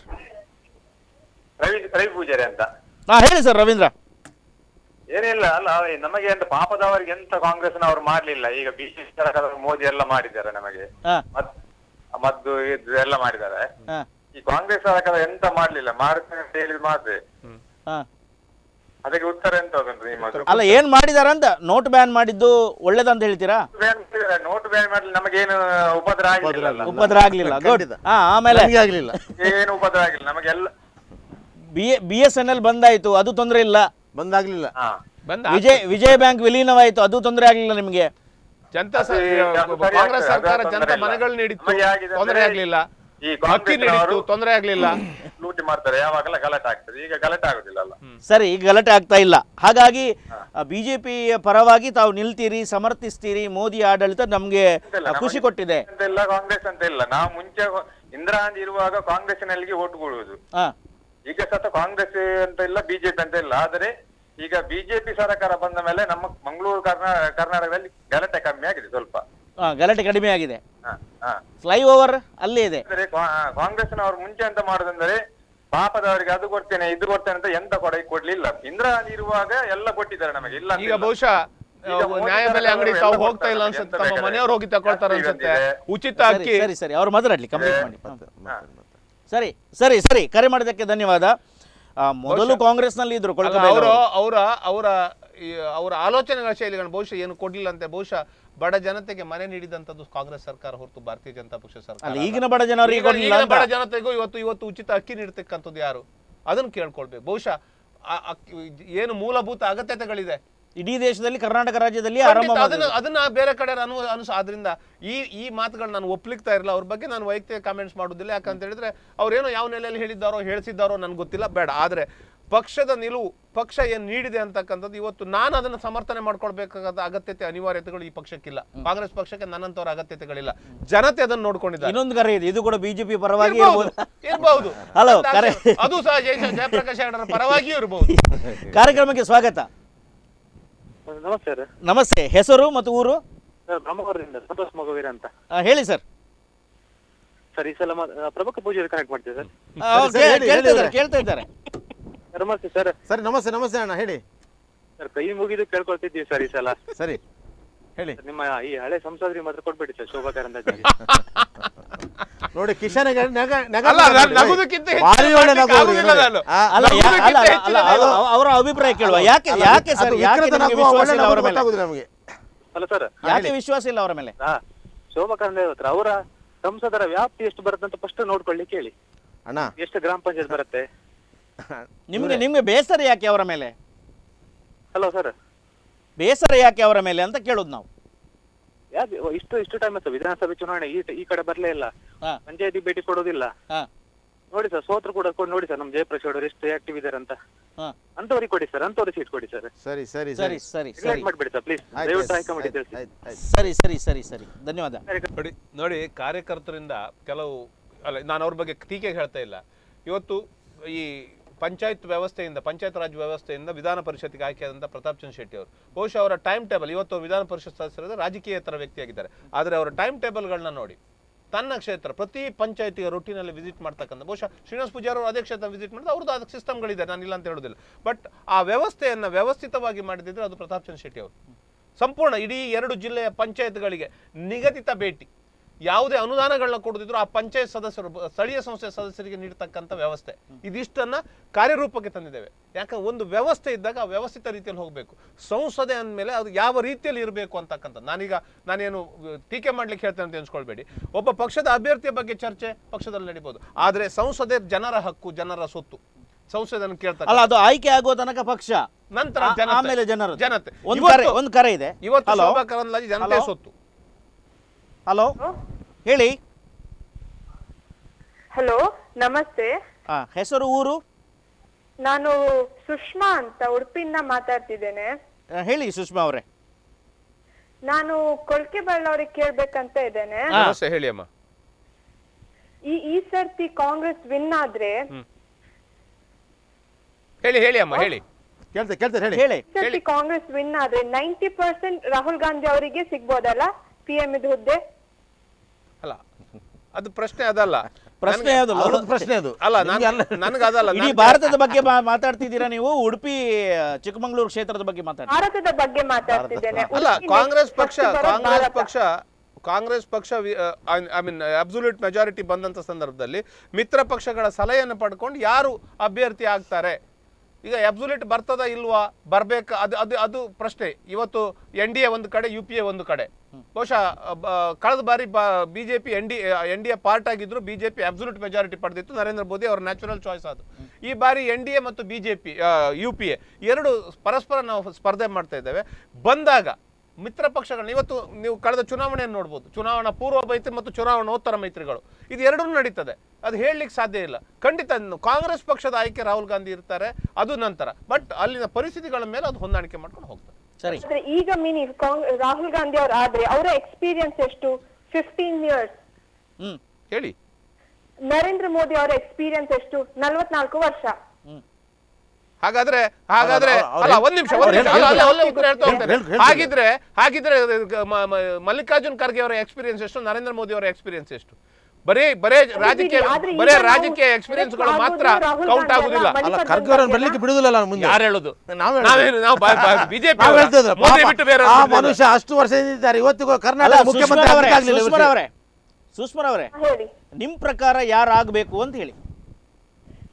ರವಿ ರವಿ ಪೂಜಾರಿ ಅಂತ ಹಾ ಹೇಳಿ ಸರ್ ರವೀಂದ್ರ ಏನಿಲ್ಲ ಅಲ್ಲ ನಮಗೆ ಎಂತ ಪಾಪದವರಿಗೆ ಎಂತ ಕಾಂಗ್ರೆಸ್ನವರು ಮಾಡ್ಲಿಲ್ಲ ಈಗ ಬಿಜೆಪಿ ಸರ್ಕಾರದವರು ಮೋದಿ ಎಲ್ಲ ಮಾಡಿದ್ದಾರೆ ನಮಗೆ ಹಾ ಮತ್ ಮದ್ದು ಇದು ಎಲ್ಲ ಮಾಡಿದ್ದಾರೆ ಹಾ ಈ ಕಾಂಗ್ರೆಸ್ ಸರ್ಕಾರ ಎಂತ ಮಾಡ್ಲಿಲ್ಲ ಮಾಡ್ತೇನೆ ಅಂತ ಹೇಳಿದ್ ಮಾತ್ರ ಹಾ ಅದಕ್ಕೆ ಉತ್ತರ ಎಂತ ಉಂಟು ನಿಮ್ಮದು ಅಲ್ಲ ಏನ್ ಮಾಡಿದಾರ ಅಂತ ನೋಟ್ ಬ್ಯಾನ್ ಮಾಡಿದ್ದು ಒಳ್ಳೇದಂತ ಹೇಳ್ತೀರಾ ಬ್ಯಾನ್ ಮಾಡಿದ್ದಾರೆ, ನೋಟ್ ಬ್ಯಾನ್ ಮಾಡ್ಲಿ ನಮಗೇನು ಉಪದ್ರ ಆಗಿಲ್ಲ ಉಪದ್ರ ಆಗ್ಲಿಲ್ಲ ಗುಡ್ ಖಂಡಿತ. ಹಾ ಆಮೇಲೆ ನಮ್ಗೆ ಆಗ್ಲಿಲ್ಲ ಏನು ಉಪದ್ರ ಆಗಿಲ್ಲ ನಮಗೆಲ್ಲ B B S N L ಬಂದಾಯ್ತು ಅದು ತೊಂದರೆ ಇಲ್ಲ ಬಂದಾಗ್ಲಿಲ್ಲ ಹಾ ಬಂದ ವಿಜಯ್ ವಿಜಯ ಬ್ಯಾಂಕ್ ವಿಲೀನವಾಯ್ತು ಅದು ತೊಂದರೆ ಆಗ್ಲಿಲ್ಲ ನಿಮಗೆ ಜನತಾ ಸ- ಅದು ಅದು ಸರಿ ಕಾಂಗ್ರೆಸ್ ಆಗ್ತದೆ, ಸರ್ಕಾರ ಅದು ಜನತಾ ತೊಂದ್ರೆ ಇಲ್ಲ. ಮನೆಗಳು ನೀಡಿತ್ತು ನಮಗೆ ಆಗಿದೆ ಅಂದ್ರೆ ತೊಂದರೆ ಆಗ್ಲಿಲ್ಲ ಈ ಅಕ್ಕಿ ಕಾಂಗ್ರೆಸ್ ನೀಡಿತ್ತು ಅವರು ತೊಂದರೆ ಆಗ್ಲಿಲ್ಲ ಲೂಟಿ ಮಾಡ್ತಾರೆ ಯಾವಾಗೆಲ್ಲ ಗಲಾಟೆ ಆಗ್ತದೆ ಈಗ ಗಲಾಟೆ ಆಗುದಿಲ್ಲ ಅಲ್ಲ ಸರಿ ಈಗ ಗಲಾಟೆ ಆಗ್ತಾ ಇಲ್ಲ ಹಾಗಾಗಿ ಬಿಜೆಪಿ ಪರವಾಗಿ ತಾವು ನಿಲ್ತೀರಿ ಸಮರ್ಥಿಸ್ತೀರಿ ಮೋದಿ ಆಡಳಿತ ನಮ್ಗೆ ಅಂತಿಲ್ಲ, ಆ, ಖುಷಿ ನಮಗೆ ಕೊಟ್ಟಿದೆ ಅಂತ ಇಲ್ಲ ಕಾಂಗ್ರೆಸ್ ಅಂತ ಇಲ್ಲ ನಾವು ಮುಂಚೆ ಇಂದಿರಾ ಗಾಂಧಿ ಇರುವಾಗ ಕಾಂಗ್ರೆಸ್ನಲ್ಲಿಗೆ ಓಟ್ ಕೊಡುವುದು ಹಾ ಈಗ ಸತ ಕಾಂಗ್ರೆಸ್ ಅಂತ ಇಲ್ಲ ಬಿಜೆಪಿ ಅಂತ ಇಲ್ಲ ಆದರೆ ಈಗ ಬಿಜೆಪಿ ಸರ್ಕಾರ ಬಂದ ಮೇಲೆ ನಮ್ಮ ಮಂಗಳೂರು ಕರ್ನಾ ಕರ್ನಾಟಕದಲ್ಲಿ ಗಲಾಟೆ ಕಮ್ಮಿ ಆಗಿದೆ ಸ್ವಲ್ಪ ಹಾ, ಗಲಾಟೆ ಕಡಿಮೆ ಆಗಿದೆ ಹ, ಹ. ಫ್ಲೈಓವರ್ ಅಲ್ಲೇ ಇದೆ ಅಂದ್ರೆ ಕಾ- ಕಾಂಗ್ರೆಸ್ನವರು ಮುಂಚೆ ಅಂತ ಮಾಡುದಂದ್ರೆ ಪಾಪದವರಿಗೆ ಅದು ಕೊಡ್ತೇನೆ ಇದು ಕೊಡ್ತೇನೆ ಅಂತ ಎಂತ ಕೊಡ ಕೊಡ್ಲಿಲ್ಲ ಇಂದಿರಾ ಗಾಂಧಿ ಇರುವಾಗ ಎಲ್ಲ ಕೊಟ್ಟಿದ್ದಾರೆ ನಮಗೆ ಇಲ್ಲ ಈಗ ಅಂತಿಲ್ಲ. ಬಹುಶಃ ಈಗ ಅಹ್, ಮೋದಿ ನ್ಯಾಯಬೆಲೆ ಅಂಗಡಿ ಸರ್ಕಾರ ತಾವು ಎಲ್ಲ ಹೋಗ್ತಾ ಇಲ್ಲ ಕೊಡ್ತಾರೆ, ಅನ್ಸುತ್ತೆ ಎಂತ ತಮ್ಮ ಬೇಕಾದ್ರೆ. ಮನೆಯವ್ರು ಹೋಗಿ ತಗೊಳ್ತಾರೆ ಜಾಸ್ತಿ ಅನ್ಸುತ್ತೆ ಬಂದಿದೆ. ಉಚಿತ ಸರಿ ಅಕ್ಕಿ ಸರಿ ಸರಿ ಅವ್ರು ಮಾತಾಡ್ಲಿ ಕಂಪ್ಲೀಟ್ ಮಾಡಿ ಹಾ. ಹ. ಸರಿ ಸರಿ ಸರಿ ಕರೆ ಮಾಡಿದ್ದಕ್ಕೆ ಧನ್ಯವಾದ ಆ, ಮೊದಲು ಕಾಂಗ್ರೆಸ್ನಲ್ಲಿ ಇದ್ರು ಕೊಳಕು ಅವರು ಅವರ ಅವರ ಈ ಅವರ ಆಲೋಚನೆಗಳ ಶೈಲಿಗಳನ್ನು ಬಹುಶಃ ಏನು ಕೊಡ್ಲಿಲ್ಲ ಅಂತೆ ಬಹುಶಃ ಬಡ ಜನತೆಗೆ ಮನೆ ನೀಡಿದಂಥದ್ದು ಕಾಂಗ್ರೆಸ್ ಸರ್ಕಾರ ಹೊರತು ಭಾರತೀಯ ಜನತಾ ಪಕ್ಷ ಸರ್ಕಾರ ಅಲ್ಲ ಅಲ್ಲ. ಈಗಿನ ಬಡ ಜನರಿಗೆ ಈಗ- ಕೊಡ್ಲಿಲ್ಲ ಈಗಿನ ಅಂತ ಬಡ ಜನತೆಗೂ ಇವತ್ತು ಇವತ್ತು ಉಚಿತ ಅಕ್ಕಿ ನೀಡ್ತಕ್ಕಂಥದ್ದು ಯಾರು ಅದನ್ನು ಕೇಳ್ಕೊಳ್ಬೇಕು ಬಹುಶಃ ಆ ಅಕ್ಕಿ- ಏನು ಮೂಲಭೂತ ಅಗತ್ಯತೆಗಳಿದೆ ಇಡೀ ದೇಶದಲ್ಲಿ ಕರ್ನಾಟಕ ರಾಜ್ಯದಲ್ಲಿ ಖಂಡಿತ ಆರಂಭ ಅದನ್ನ ಅದನ್ನ ಬೇರೆ ಕಡೆ ನಾನು ಅನುಸ ಆದ್ರಿಂದ ಈ ಈ ಮಾತುಗಳು ನಾನು ಒಪ್ಲಿಕ್ತಾ ಇರಲ್ಲ ಅವ್ರ ಬಗ್ಗೆ ನಾನು ವೈಯಕ್ತಿಕ ಕಾಮೆಂಟ್ಸ್ ಮಾಡೋದಿಲ್ಲ ಯಾಕಂತ ಹೇಳಿದ್ರೆ ಅವ್ರೇನೋ ಯಾವ ನೆಲೆಯಲ್ಲಿ ಹೇಳಿದ್ದಾರೋ ಹೇಳ್ಸಿದ್ದಾರೋ ನನ್ಗೆ ಗೊತ್ತಿಲ್ಲ ಬೇಡ ಆದ್ರೆ ಪಕ್ಷದ ನಿಲುವು ಪಕ್ಷ ಏನ್ ನೀಡಿದೆ ಅಂತಕ್ಕಂಥದ್ದು ಇವತ್ತು ನಾನು ಅದನ್ನ ಸಮರ್ಥನೆ ಮಾಡ್ಕೊಳ್ಬೇಕಾದ ಅಗತ್ಯತೆ ಅನಿವಾರ್ಯತೆಗಳು ಈ ಪಕ್ಷಕ್ಕಿಲ್ಲ ಕಾಂಗ್ರೆಸ್ ಪಕ್ಷಕ್ಕೆ ನನ್ನಂತವರ ಅಗತ್ಯತೆಗಳಿಲ್ಲ ಜನತೆ ಅದನ್ನ ನೋಡ್ಕೊಂಡಿದ್ದಾರೆ ಇನ್ನೊಂದು ಕರೆ ಇದೆ ಇದು ಕೂಡ ಬಿಜೆಪಿ ಪರವಾಗಿ ಇರ್ಬೋದು, ಇರ್ಬೋದು ಇರ್ಬೋದು ಹಲೋ, ಅಂತ ಕರೆ- ಆಸೆ. ಅದು ಸಹ ಜಯ ಜಯಪ್ರಕಾಶ್ ಹೆಗಡೆರ ಪರವಾಗಿಯೂ ಇರಬಹುದು ಕಾರ್ಯಕ್ರಮಕ್ಕೆ ಸ್ವಾಗತ ನಮಸ್ತೆ ಸರ್ ನಮಸ್ತೆ ಹೆಸರು ಮತ್ತು ಊರು ಸರ್ ಬ್ರಹ್ಮವರದಿಂದ ಸಂತೋಷ್ ಮಗುವೀರ ಅಂತ ಆ, ಹೇಳಿ ಸರ್ ಸರ್ ಈ ಸಲ ಮ- ಆ, ಪ್ರಮುಖ ಪೂಜೆಯಲ್ಲಿ ಕನೆಕ್ಟ್ ಮಾಡ್ತೀವಿ ಸರ್ ಆ, ಸರಿ, ಸರಿ, ಕೇ- ಹೇಳಿ, ಕೇಳ್ತಾ ಹೇಳಿ. ಇದ್ದಾರೆ ಕೇಳ್ತಾ ಇದ್ದಾರೆ ಸರ್, ನಮಸ್ತೆ ಸರ್ ಸರಿ ನಮಸ್ತೆ ನಮಸ್ತೆ ಅಣ್ಣ ಹೇಳಿ ಸರ್ ಕೈ ಮುಗಿದು ಕೇಳ್ಕೊಳ್ತಿದ್ದೀವಿ ಸರ್ ಈ ಸಲ ಸರಿ ಹೇಳಿ ಸರ್, ನಿಮ್ಮ ಈ ಹಳೆ ಸಂಸದರಿಗೆ ಮಾತ್ರ ಕೊಟ್ಬಿಡಿ ಸರ್ ಶೋಭಾ ಕರಂದಾಜೆಗೆ ನೋಡಿ ಕಿಶನ್ ನಗ ನಗ ಅಲ್ಲ, ನಾನು ನಗುವುದಕ್ಕಿಂತ ಹೆಚ್ಚು ಭಾರಿ ಒಳ್ಳೆ ನಗು ಅವ್ರಿಗೆ ಆಗುದಿಲ್ಲ ನೋಡಿ. ನಾನು. ಆ, ಅಲ್ಲ ಯಾ- ಅಲ್ಲ ಅಲ್ಲ, ಅಲ್ಲ ಹೆಚ್ಚಿನ ಅವ- ಅವ- ಅವರ ಅಭಿಪ್ರಾಯ ಕೇಳುವ ಯಾಕೆ ಅಲ್ಲ, ಯಾಕೆ ಅದು ಸರ್ ಯಾಕೆ ವಿಕೃತ ನಿಮಗೆ ನಗು, ವಿಶ್ವಾಸ ಒಳ್ಳೆ ಇಲ್ಲ ನಗು ಅವರ ಮೇಲೆ ಗೊತ್ತಾಗುದಿಲ್ಲ ನಮಗೆ ಅಲ್ಲ ಸರ್ ಯಾಕೆ ವಿಶ್ವಾಸ ಇಲ್ಲ ಅವರ ಮೇಲೆ ಹಾ ಶೋಭಾ ಕರಂದಾಜೆ ಹತ್ರ ಅವರ ಸಂಸದರ ವ್ಯಾಪ್ತಿ ಎಷ್ಟು ಬರುತ್ತೆ ಅಂತ ಫಸ್ಟ್ ನೋಡ್ಕೊಳ್ಳಿ ಕೇಳಿ ಅಣ್ಣ ಎಷ್ಟು ಗ್ರಾಮ ಪಂಚಾಯತ್ ಬರುತ್ತೆ ನಿಮ್ಗೆ ನಿಮ್ಗೆ ಬೇಸರ ಯಾಕೆ ಅವರ ಮೇಲೆ ಹಲೋ ಸರ್ ಬೇಸರ ಯಾಕೆ ಅವರ ಮೇಲೆ ಅಂತ ಕೇಳುದು ನಾವು ಯಾಕೆ ಇಷ್ಟು ಇಷ್ಟು ಟೈಮ್ ಆಯ್ತು ವಿಧಾನಸಭೆ ಚುನಾವಣೆ ಈ ಈ ಕಡೆ ಬರ್ಲೇ ಇಲ್ಲ ಹಾ ಪಂಚಾಯತಿ ಭೇಟಿ ಕೊಡೋದಿಲ್ಲ ಹಾ ನೋಡಿ ಸರ್ ಸೋತ್ರ ಕೂಡ ಕೊಡ್- ನೋಡಿ ಸರ್ ನಮ್ ಜಯಪ್ರಕಾಶ್ ಅವರು ಎಷ್ಟು ಆಕ್ಟಿವ್ ಇದಾರೆ ಅಂತ ಹಾ ಅಂತವ್ರಿಗೆ ಕೊಡಿ ಸರ್ ಅಂತವ್ರಿಗೆ ಸೀಟ್ ಕೊಡಿ ಸರ್ ಸರಿ ಸರಿ ಸರಿ ಸರಿ ಸರಿ ನೆಗ್ಲೆಕ್ಟ್ ಮಾಡ್ಬೇಡಿ ಸರ್ ಪ್ಲೀಸ್ ಆಯ್ತು, ದಯವಿಟ್ಟು ಆಯ್ತು, ಹೈಕಮಾಂಡ್ ಆಯ್ತು, ತಿಳಿಸಿ ಆಯ್ತು, ಆಯ್ತು. ಸರಿ ಸರಿ ಸರಿ ಸರಿ ಧನ್ಯವಾದ ನೋಡಿ ನೋಡಿ ಕಾರ್ಯಕರ್ತರಿಂದ ಕೆಲವು ಅಲ್ಲ ನಾನು ಅವ್ರ ಬಗ್ಗೆ ಟೀಕೆ ಹೇಳ್ತಾ ಇಲ್ಲ ಇವತ್ತು ಈ ಪಂಚಾಯತ್ ವ್ಯವಸ್ಥೆಯಿಂದ ಪಂಚಾಯತ್ ರಾಜ್ ವ್ಯವಸ್ಥೆಯಿಂದ ವಿಧಾನ ಪರಿಷತ್ಗೆ ಆಯ್ಕೆಯಾದಂಥ ಪ್ರತಾಪ್ ಚಂದ್ರ ಶೆಟ್ಟಿ ಅವರು ಬಹುಶಃ ಅವರ ಟೈಮ್ ಟೇಬಲ್ ಇವತ್ತು ಅವ್ರು ವಿಧಾನ ಪರಿಷತ್ ಸದಸ್ಯರಾದ ರಾಜಕೀಯೇತರ ವ್ಯಕ್ತಿಯಾಗಿದ್ದಾರೆ ಆದರೆ ಅವರ ಟೈಮ್ ಟೇಬಲ್ಗಳನ್ನ ನೋಡಿ ತನ್ನ ಕ್ಷೇತ್ರ ಪ್ರತಿ ಪಂಚಾಯತಿಗೆ ರೊಟೀನಲ್ಲಿ ವಿಸಿಟ್ ಮಾಡ್ತಕ್ಕಂಥ ಬಹುಶಃ ಶ್ರೀನಿವಾಸ್ ಪೂಜಾರಿ ಅವರು ಅದೇ ಕ್ಷೇತ್ರ ವಿಸಿಟ್ ಮಾಡಿದ್ರೆ ಅವ್ರದ್ದು ಅದಕ್ಕೆ ಸಿಸ್ಟಮ್ಗಳಿದೆ ನಾನು ಇಲ್ಲ ಅಂತ ಹೇಳೋದಿಲ್ಲ ಬಟ್ ಆ ವ್ಯವಸ್ಥೆಯನ್ನು ವ್ಯವಸ್ಥಿತವಾಗಿ ಮಾಡಿದ್ರೆ ಅದು ಪ್ರತಾಪ್ ಚಂದ್ರ ಶೆಟ್ಟಿ ಅವರು ಸಂಪೂರ್ಣ ಇಡೀ ಎರಡು ಜಿಲ್ಲೆಯ ಪಂಚಾಯತ್ಗಳಿಗೆ ನಿಗದಿತ ಭೇಟಿ ಯಾವುದೇ ಅನುದಾನಗಳನ್ನ ಕೊಡದಿದ್ರು ಆ ಪಂಚಾಯತ್ ಸದಸ್ಯರು ಬ- ಸ್ಥಳೀಯ ಸಂಸ್ಥೆ ಸದಸ್ಯರಿಗೆ ನೀಡತಕ್ಕಂಥ ವ್ಯವಸ್ಥೆ ಇದಿಷ್ಟನ್ನ ಕಾರ್ಯರೂಪಕ್ಕೆ ತಂದಿದ್ದೇವೆ ಯಾಕಂದ್ರೆ ಒಂದು ವ್ಯವಸ್ಥೆ ಇದ್ದಾಗ ಆ ವ್ಯವಸ್ಥಿತ ರೀತಿಯಲ್ಲಿ ಹೋಗಬೇಕು ಸಂಸದೆ ಅಂದಮೇಲೆ ಅದು ಯಾವ ರೀತಿಯಲ್ಲಿ ಇರಬೇಕು ಅಂತಕ್ಕಂಥದ್ದು ನಾನೀಗ ನಾನೇನು ಅಹ್, ಟೀಕೆ ಮಾಡ್ಲಿಕ್ಕೆ ಹೇಳ್ತೇನೆ ಅಂತ ಎನ್ಸ್ಕೊಳ್ಬೇಡಿ ಒಬ್ಬ ಪಕ್ಷದ ಅಭ್ಯರ್ಥಿಯ ಬಗ್ಗೆ ಚರ್ಚೆ ಪಕ್ಷದಲ್ಲಿ ನಡೀಬಹುದು ಆದರೆ ಸಂಸದೆ ಜನರ ಹಕ್ಕು ಜನರ ಸೊತ್ತು ಸಂಸದನ್ನು ಕೇಳ್ತಾರೆ ಅಲ್ಲ ಅದು ಆಯ್ಕೆ ಆಗುವ ತನಕ ಪಕ್ಷ ನಂತರ ಆ- ಜನತೆ. ಆಮೇಲೆ ಜನರು ಜನತೆ ಒಂದು ಇವತ್ತು- ಕರೆ ಒಂದು ಕರೆ ಇದೆ ಇವತ್ತು ಹಲೋ ಶೋಭಾ ಕರಂದ್ಲಾಜೆ ಜನತೆ ಹಲೋ? ಸೊತ್ತು ಹಲೋ ಹೇಳಿ ಹಲೋ ನಮಸ್ತೆ ಆ, ಹೆಸರು ಊರು ನಾನು ಸುಷ್ಮಾ ಅಂತ ಉಡುಪಿಯಿಂದ ಮಾತಾಡ್ತಿದ್ದೇನೆ ಆ, ಹೇಳಿ ಸುಷ್ಮಾ ಅವರೇ ನಾನು ಕೊಳ್ಕೆ ಬಳ್ಳವ್ರಿಗೆ ಕೇಳ್ಬೇಕಂತ ಇದ್ದೇನೆ ಹಾ. ನಮಸ್ತೆ ಹೇಳಿ ಅಮ್ಮ ಈ ಈ ಸರ್ತಿ ಕಾಂಗ್ರೆಸ್ ವಿನ್ ಆದ್ರೆ ಹೇಳಿ ಹೇಳಿ ಅಮ್ಮ ಹೇಳಿ ಕೇಳ್ತೆ ಕೇಳ್ತಾರೆ ಹೇಳಿ ಹೇಳಿ ಈ ಸರ್ತಿ ಕಾಂಗ್ರೆಸ್ ವಿನ್ ಆದ್ರೆ ನೈಂಟಿ ಪರ್ಸೆಂಟ್ ರಾಹುಲ್ ಗಾಂಧಿ ಅವರಿಗೆ ಸಿಗ್ಬೋದಲ್ಲ ಪಿ ಎಂ ಇದು ಹುದ್ದೆ ಅಲ್ಲ ಅದು ಪ್ರಶ್ನೆ ಅದಲ್ಲ ಪ್ರಶ್ನೆ ನನ್ಗೆ- ಯಾವುದು ಅವ್ರದ್ದು ಪ್ರಶ್ನೆ ಅದು ಅಲ್ಲ ನಿಮ್ಗೆ ಅಲ್ಲ. ನನಗೆ ಅದಲ್ಲ ಇಡೀ ನನ್ಗೆ- ಭಾರತದ ಬಗ್ಗೆ ಮಾ- ಮಾತಾಡ್ತಿದ್ದೀರಾ ನೀವು ಉಡುಪಿ ಆ, ಚಿಕ್ಕಮಗಳೂರು ಕ್ಷೇತ್ರದ ಬಗ್ಗೆ ಮಾತಾಡ್ತೀರಾ ಭಾರತದ ಬಗ್ಗೆ ಮಾತಾಡ್ತಿದ್ದೇನೆ ಅಲ್ಲ ಉಡುಪಿ ಕಾಂಗ್ರೆಸ್ next ಪಕ್ಷ first ಬರೋದು ಕಾಂಗ್ರೆಸ್ ಭಾರತ. ಪಕ್ಷ ಕಾಂಗ್ರೆಸ್ ಪಕ್ಷ ಐ ಮೀನ್ ಅಬ್ಸುಲ್ಯೂಟ್ ಮೆಜಾರಿಟಿ ಬಂದಂತ ಸಂದರ್ಭದಲ್ಲಿ ಮಿತ್ರ ಪಕ್ಷಗಳ ಸಲಹೆಯನ್ನು ಪಡ್ಕೊಂಡು ಯಾರು ಅಭ್ಯರ್ಥಿ ಆಗ್ತಾರೆ ಈಗ ಅಬ್ಸುಲ್ಯೂಟ್ ಬರ್ತದ ಇಲ್ವಾ ಬರ್ಬೇಕಾ ಅದು ಅದು ಅದು ಪ್ರಶ್ನೆ ಇವತ್ತು ಎನ್ ಡಿ ಎ ಒಂದು ಕಡೆ ಯು ಪಿ ಎ ಒಂದು ಕಡೆ ಬಹುಶಃ ಅ, ಬ- ಕಳೆದ ಬಾರಿ BJP N D N D A part ಆಗಿದ್ರು ಬಿಜೆಪಿ ಅಬ್ಸುಲ್ಯೂಟ್ ಮೆಜಾರಿಟಿ ಪಡೆದಿತ್ತು ನರೇಂದ್ರ ಮೋದಿ ಅವರ ನ್ಯಾಚುರಲ್ ಚಾಯ್ಸ್ ಅದು ಈ ಬಾರಿ ಎನ್ ಡಿ ಎ ಮತ್ತು ಬಿಜೆಪಿ ಯು ಪಿ ಎ ಎರಡು ಪರಸ್ಪರ ನಾವು ಸ್ಪರ್ಧೆ ಮಾಡ್ತಾ ಇದ್ದೇವೆ ಬಂದಾಗ ಮಿತ್ರ ಪಕ್ಷಗಳನ್ನ ಇವತ್ತು ನೀವು ಕಳೆದ ಚುನಾವಣೆಯನ್ನು ನೋಡ್ಬೋದು ಚುನಾವಣಾ ಪೂರ್ವ ಮೈತ್ರಿ ಮತ್ತು ಚುನಾವಣೋತ್ತರ ಮೈತ್ರಿಗಳು ಇದು ಎರಡೂ ನಡೀತದೆ ಅದು ಹೇಳಲಿಕ್ಕೆ ಸಾಧ್ಯ ಇಲ್ಲ ಖಂಡಿತ ಇನ್ನು ಕಾಂಗ್ರೆಸ್ ಪಕ್ಷದ ಆಯ್ಕೆ ರಾಹುಲ್ ಗಾಂಧಿ ಇರ್ತಾರೆ ಅದು ನಂತರ ಬಟ್ ಅಲ್ಲಿನ ಪರಿಸ್ಥಿತಿಗಳ ಮೇಲೆ ಅದು ಹೊಂದಾಣಿಕೆ ಮಾಡ್ಕೊಂಡು ಹೋಗ್ತಾರೆ ಸರಿ ಆದ್ರೆ ಈಗ ಮಿನಿ ಕಾಂಗ್- ರಾಹುಲ್ ಗಾಂಧಿ ಅವ್ರು ಆದ್ರೆ ಅವರ ಎಕ್ಸ್ಪೀರಿಯನ್ಸ್ ಎಷ್ಟು ಫಿಫ್ಟೀನ್ ಇಯರ್ಸ್ ಹ್ಮ್ ಹೇಳಿ ನರೇಂದ್ರ ಮೋದಿ ಅವರ ಎಕ್ಸ್ಪೀರಿಯನ್ಸ್ ಎಷ್ಟು ನಲ್ವತ್ನಾಲ್ಕು ವರ್ಷ ಹಾಗಾದ್ರೆ ಹಾಗಾದ್ರೆ ಅವ್ರು- ಅವ್ರು- ಅಲ್ಲ ಒಂದ್ ನಿಮಿಷ ಒಂದ್ ಅವ್ರು ನಿಮಿಷ ಹೇಳ್- ಅಲ್ಲ, ಅಲ್ಲ, ಅಲ್ಲೇ ಉತ್ತರ ಹೇಳ್ತಾ ಹೋಗ್ತೇನೆ. ಹೇಳ್- ಹೇಳ್- ಹಾಗಿದ್ರೆ ಹಾಗಿದ್ರೆ ಮ- ಮ- ಮಲ್ಲಿಕಾರ್ಜುನ್ ಖರ್ಗೆ ಅವರ ಎಕ್ಸ್ಪೀರಿಯನ್ಸ್ ಎಷ್ಟು ನರೇಂದ್ರ ಮೋದಿ ಅವರ ಎಕ್ಸ್ಪೀರಿಯನ್ಸ್ ಎಷ್ಟು ಬರೇ ಬರೇ ರಾಜಕೀಯ ಆದ್ರೆ ಈಗ ಬರೇ ನಾವು ರಾಜಕೀಯ ಎಕ್ಸ್ಪೀರಿಯನ್ಸ್ ಗಳು ಆಗೋದು ಮಾತ್ರ ರಾಹುಲ್ ಕೌಂಟ್ ಗಾಂಧಿ ಆಗುದಿಲ್ಲ ಅಲ್ಲ, ಅಲ್ಲ ಮಲ್ಲಿಕಾರ್ಜುನ್ ಖರ್ಗೆ ಅವ್ರನ್ನ ಖರ್ಗೆ ಬರ್ಲಿಕ್ಕೆ ಬಿಡುದಿಲ್ಲ ನಾನು ಮುಂದೆ ಯಾರು ಹೇಳುದು ನಾವ್ ಹೇಳುದು. ನಾವೇನು ನಾವು ಬಿಜೆಪಿ ನಾವ್ ಹೇಳ್ತಿದ್ರು, ಮೋದಿ ಪಾಪ, ಬಿಟ್ಟು ಬೇರೆ ಆ ಮನುಷ್ಯ ಅಷ್ಟು ವರ್ಷದಿಂದ ಇದ್ದಾರೆ ಇವತ್ತಿಗೂ ಅಲ್ಲ ಕರ್ನಾಟಕ ಮುಖ್ಯಮಂತ್ರಿ ಸುಷ್ಮಾ ಅವರೇ ಆಗ್ಲಿಲ್ಲ ಸುಷ್ಮಾ ಅವರೇ ಸುಷ್ಮಾ ಅವರೇ ಹೇಳಿ ನಿಮ್ ಪ್ರಕಾರ ಯಾರಾಗಬೇಕು ಅಂತ ಹೇಳಿ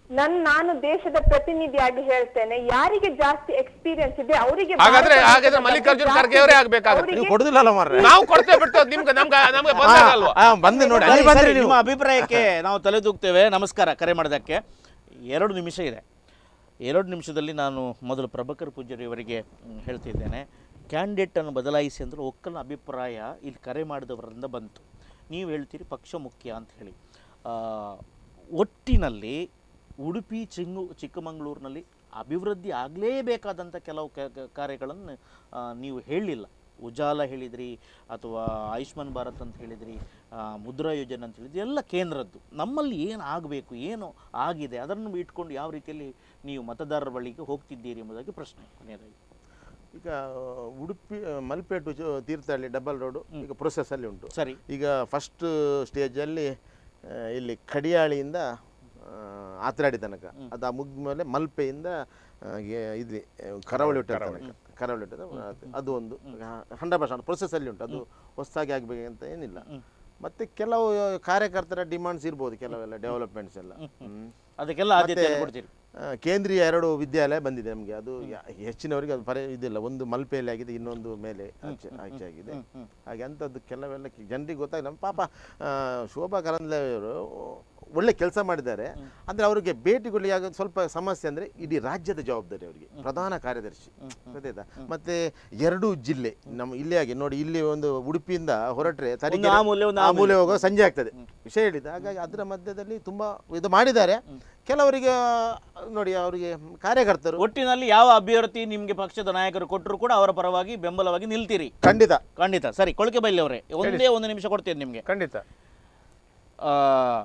ನನ್ ನಾನು ದೇಶದ ಪ್ರತಿನಿಧಿಯಾಗಿ ಹೇಳ್ತೇನೆ ಯಾರಿಗೆ ಜಾಸ್ತಿ ಎಕ್ಸ್ಪೀರಿಯನ್ಸ್ ಇದೆ ಅವರಿಗೆ ಹಾಗಾದ್ರೆ ಭಾರತ ಹಾಗಾದ್ರೆ ದೇಶದ ಮಲ್ಲಿಕಾರ್ಜುನ್ ಬಗ್ಗೆ ಖರ್ಗೆ ಅವರೇ ಜಾಸ್ತಿ ಆಗ್ಬೇಕಾಗತ್ತೆ ನೀವು ಅವರಿಗೆ- ಕೊಡುದಿಲ್ಲಲ್ಲ ಮಾರ್ರೆ ನಾವು ಕೊಡ್ತೇವೆ ಬಿಟ್ಟು ನಿಮ್ಗೆ ನಮ್ಗೆ ನಮ್ಗೆ ಬಂದಾಗಲ್ವಾ ಆ, ಬಂದೆ ನೋಡಿ ಅಲ್ಲಿ ಸರಿ, ಬಂದ್ರಿ ಸರಿ, ನೀವು ನಿಮ್ಮ ಅಭಿಪ್ರಾಯಕ್ಕೆ ನಾವು ತಲೆದೂಗ್ತೇವೆ ನಮಸ್ಕಾರ ಕರೆ ಮಾಡೋದಕ್ಕೆ ಎರಡು ನಿಮಿಷ ಇದೆ ಎರಡು ನಿಮಿಷದಲ್ಲಿ ನಾನು ಮೊದಲು ಪ್ರಭಾಕರ್ ಪೂಜಾರಿ ಅವರಿಗೆ ಮ್, ಹೇಳ್ತಿದ್ದೇನೆ ಕ್ಯಾಂಡಿಡೇಟನ್ನು ಬದಲಾಯಿಸಿ ಅಂದರೆ ಒಕ್ಕಲಿನ ಅಭಿಪ್ರಾಯ ಇಲ್ಲಿ ಕರೆ ಮಾಡಿದವರಿಂದ ಬಂತು ನೀವು ಹೇಳ್ತೀರಿ ಪಕ್ಷ ಮುಖ್ಯ ಅಂತ ಹೇಳಿ ಆ, ಒಟ್ಟಿನಲ್ಲಿ ಉಡುಪಿ ಚಿಂಗು ಚಿಕ್ಕಮಗಳೂರಿನಲ್ಲಿ ಅಭಿವೃದ್ಧಿ ಆಗಲೇಬೇಕಾದಂಥ ಕೆಲವು ಕ- ಕ- ಕಾರ್ಯಗಳನ್ನು ಆ, ನೀವು ಹೇಳಲಿಲ್ಲ ಉಜಾಲ ಹೇಳಿದ್ರಿ ಅಥವಾ ಆಯುಷ್ಮಾನ್ ಭಾರತ್ ಅಂತ ಹೇಳಿದ್ರಿ ಆ, ಮುದ್ರಾ ಯೋಜನೆ ಅಂತ ಹೇಳಿದ್ರಿ ಎಲ್ಲ ಕೇಂದ್ರದ್ದು ನಮ್ಮಲ್ಲಿ ಏನು ಆಗಬೇಕು ಏನು ಆಗಿದೆ ಅದನ್ನು ಇಟ್ಕೊಂಡು ಯಾವ ರೀತಿಯಲ್ಲಿ ನೀವು ಮತದಾರರ ಬಳಿಗೆ ಹೋಗ್ತಿದ್ದೀರಿ ಎಂಬುದಾಗಿ ಪ್ರಶ್ನೆ ಕೊನೆಯದಾಗಿ ಈಗ ಉಡುಪಿ ಮಲ್ಪೇಟು ಚು- ತೀರ್ಥಹಳ್ಳಿ ಡಬಲ್ ರೋಡು ಈಗ ಪ್ರೊಸೆಸ್ ಅಲ್ಲಿ ಉಂಟು ಸರಿ ಈಗ ಫಸ್ಟ್ ಸ್ಟೇಜಲ್ಲಿ ಇಲ್ಲಿ ಕಡಿಯಾಳಿಯಿಂದ ಆ, ಆತ್ರಾಡಿ ತನಕ ಅದು ಮುಗಿದ ಮೇಲೆ ಮಲ್ಪೆಯಿಂದ ಆ, ಗೆ- ಇಲ್ಲಿ ಆ, ಕರಾವಳಿ ಹೊಟ್ಟೆ ತನಕ ಕರಾವಳಿ ಹೊಟ್ಟೆ ತನಕ ಅದು- ಅದು ಒಂದು ಹಂಡ್ರೆಡ್ ಪರ್ಸೆಂಟ್ ಪ್ರೊಸೆಸ್ ಅಲ್ಲಿ ಉಂಟು ಅದು ಹೊಸದಾಗಿ ಆಗಬೇಕಂತ ಏನಿಲ್ಲ ಮತ್ತೆ ಕೆಲವು ಕಾರ್ಯಕರ್ತರ ಡಿಮಾಂಡ್ಸ್ ಇರ್ಬೋದು ಕೆಲವೆಲ್ಲ ಡೆವಲಪ್ಮೆಂಟ್ಸ್ ಎಲ್ಲ ಹ್ಮ್. ಅದಕ್ಕೆಲ್ಲ ಆದ್ಯತೆ ಮತ್ತೆ, ಕೊಡ್ತೀರಿ ಆ, ಕೇಂದ್ರೀಯ ಎರಡು ವಿದ್ಯಾಲಯ ಬಂದಿದೆ ನಮಗೆ ಅದು ಯಾ- ಹೆಚ್ಚಿನವರಿಗೆ ಅದು ಪರಿ ಇದಿಲ್ಲ ಒಂದು ಮಲ್ಪೆಯಲ್ಲಿ ಆಗಿದೆ ಇನ್ನೊಂದು ಮೇಲೆ ಆಚೆ ಆಚೆ ಆಗಿದೆ ಹಾಗೆ ಅಂಥದ್ದು ಕೆಲವೆಲ್ಲ ಕಿ- ಜನರಿಗೆ ಗೊತ್ತಾಗಿ ನಮ್ಮ ಪಾಪ ಆ, ಶೋಭಾ ಕರಂದ್ಲೆಯವರು ಒಳ್ಳೆ ಕೆಲಸ ಮಾಡಿದ್ದಾರೆ ಅಂದರೆ ಅವರಿಗೆ ಭೇಟಿಗಳು ಯಾಗ ಸ್ವಲ್ಪ ಸಮಸ್ಯೆ ಅಂದರೆ ಇಡೀ ರಾಜ್ಯದ ಜವಾಬ್ದಾರಿ ಅವರಿಗೆ ಪ್ರಧಾನ ಕಾರ್ಯದರ್ಶಿ ಗೊತ್ತಾಯ್ತಾ ಮತ್ತೆ ಎರಡು ಜಿಲ್ಲೆ ನಮ್ಮ ಇಲ್ಲೇ ಆಗಿ ನೋಡಿ ಇಲ್ಲಿ ಒಂದು ಉಡುಪಿಯಿಂದ ಹೊರಟ್ರೆ ತರೀಕೆರೆ ಆ ಮೂಲೆ, ಒಂದು ಆ ಆ ಮೂಲೆ ಹೋಗೋ ಸಂಜೆ ಆಗ್ತದೆ ವಿಷಯ ಹೇಳಿದ್ದು ಹಾಗಾಗಿ ಅದರ ಮಧ್ಯದಲ್ಲಿ ತುಂಬಾ ಇದು ಮಾಡಿದ್ದಾರೆ ಕೆಲವರಿಗೆ ನೋಡಿ ಅವರಿಗೆ ಕಾರ್ಯಕರ್ತರು ಒಟ್ಟಿನಲ್ಲಿ ಯಾವ ಅಭ್ಯರ್ಥಿ ನಿಮಗೆ ಪಕ್ಷದ ನಾಯಕರು ಕೊಟ್ಟರು ಕೂಡ ಅವರ ಪರವಾಗಿ ಬೆಂಬಲವಾಗಿ ನಿಲ್ತೀರಿ ಖಂಡಿತ ಖಂಡಿತ ಸರಿ ಕೊಳಕೆ ಬೈಲಿ ಅವರೇ ಒಂದೇ ಒಂದು ನಿಮಿಷ ಕೊಡ್ತೇನೆ ನಿಮಗೆ ಖಂಡಿತ ಆ,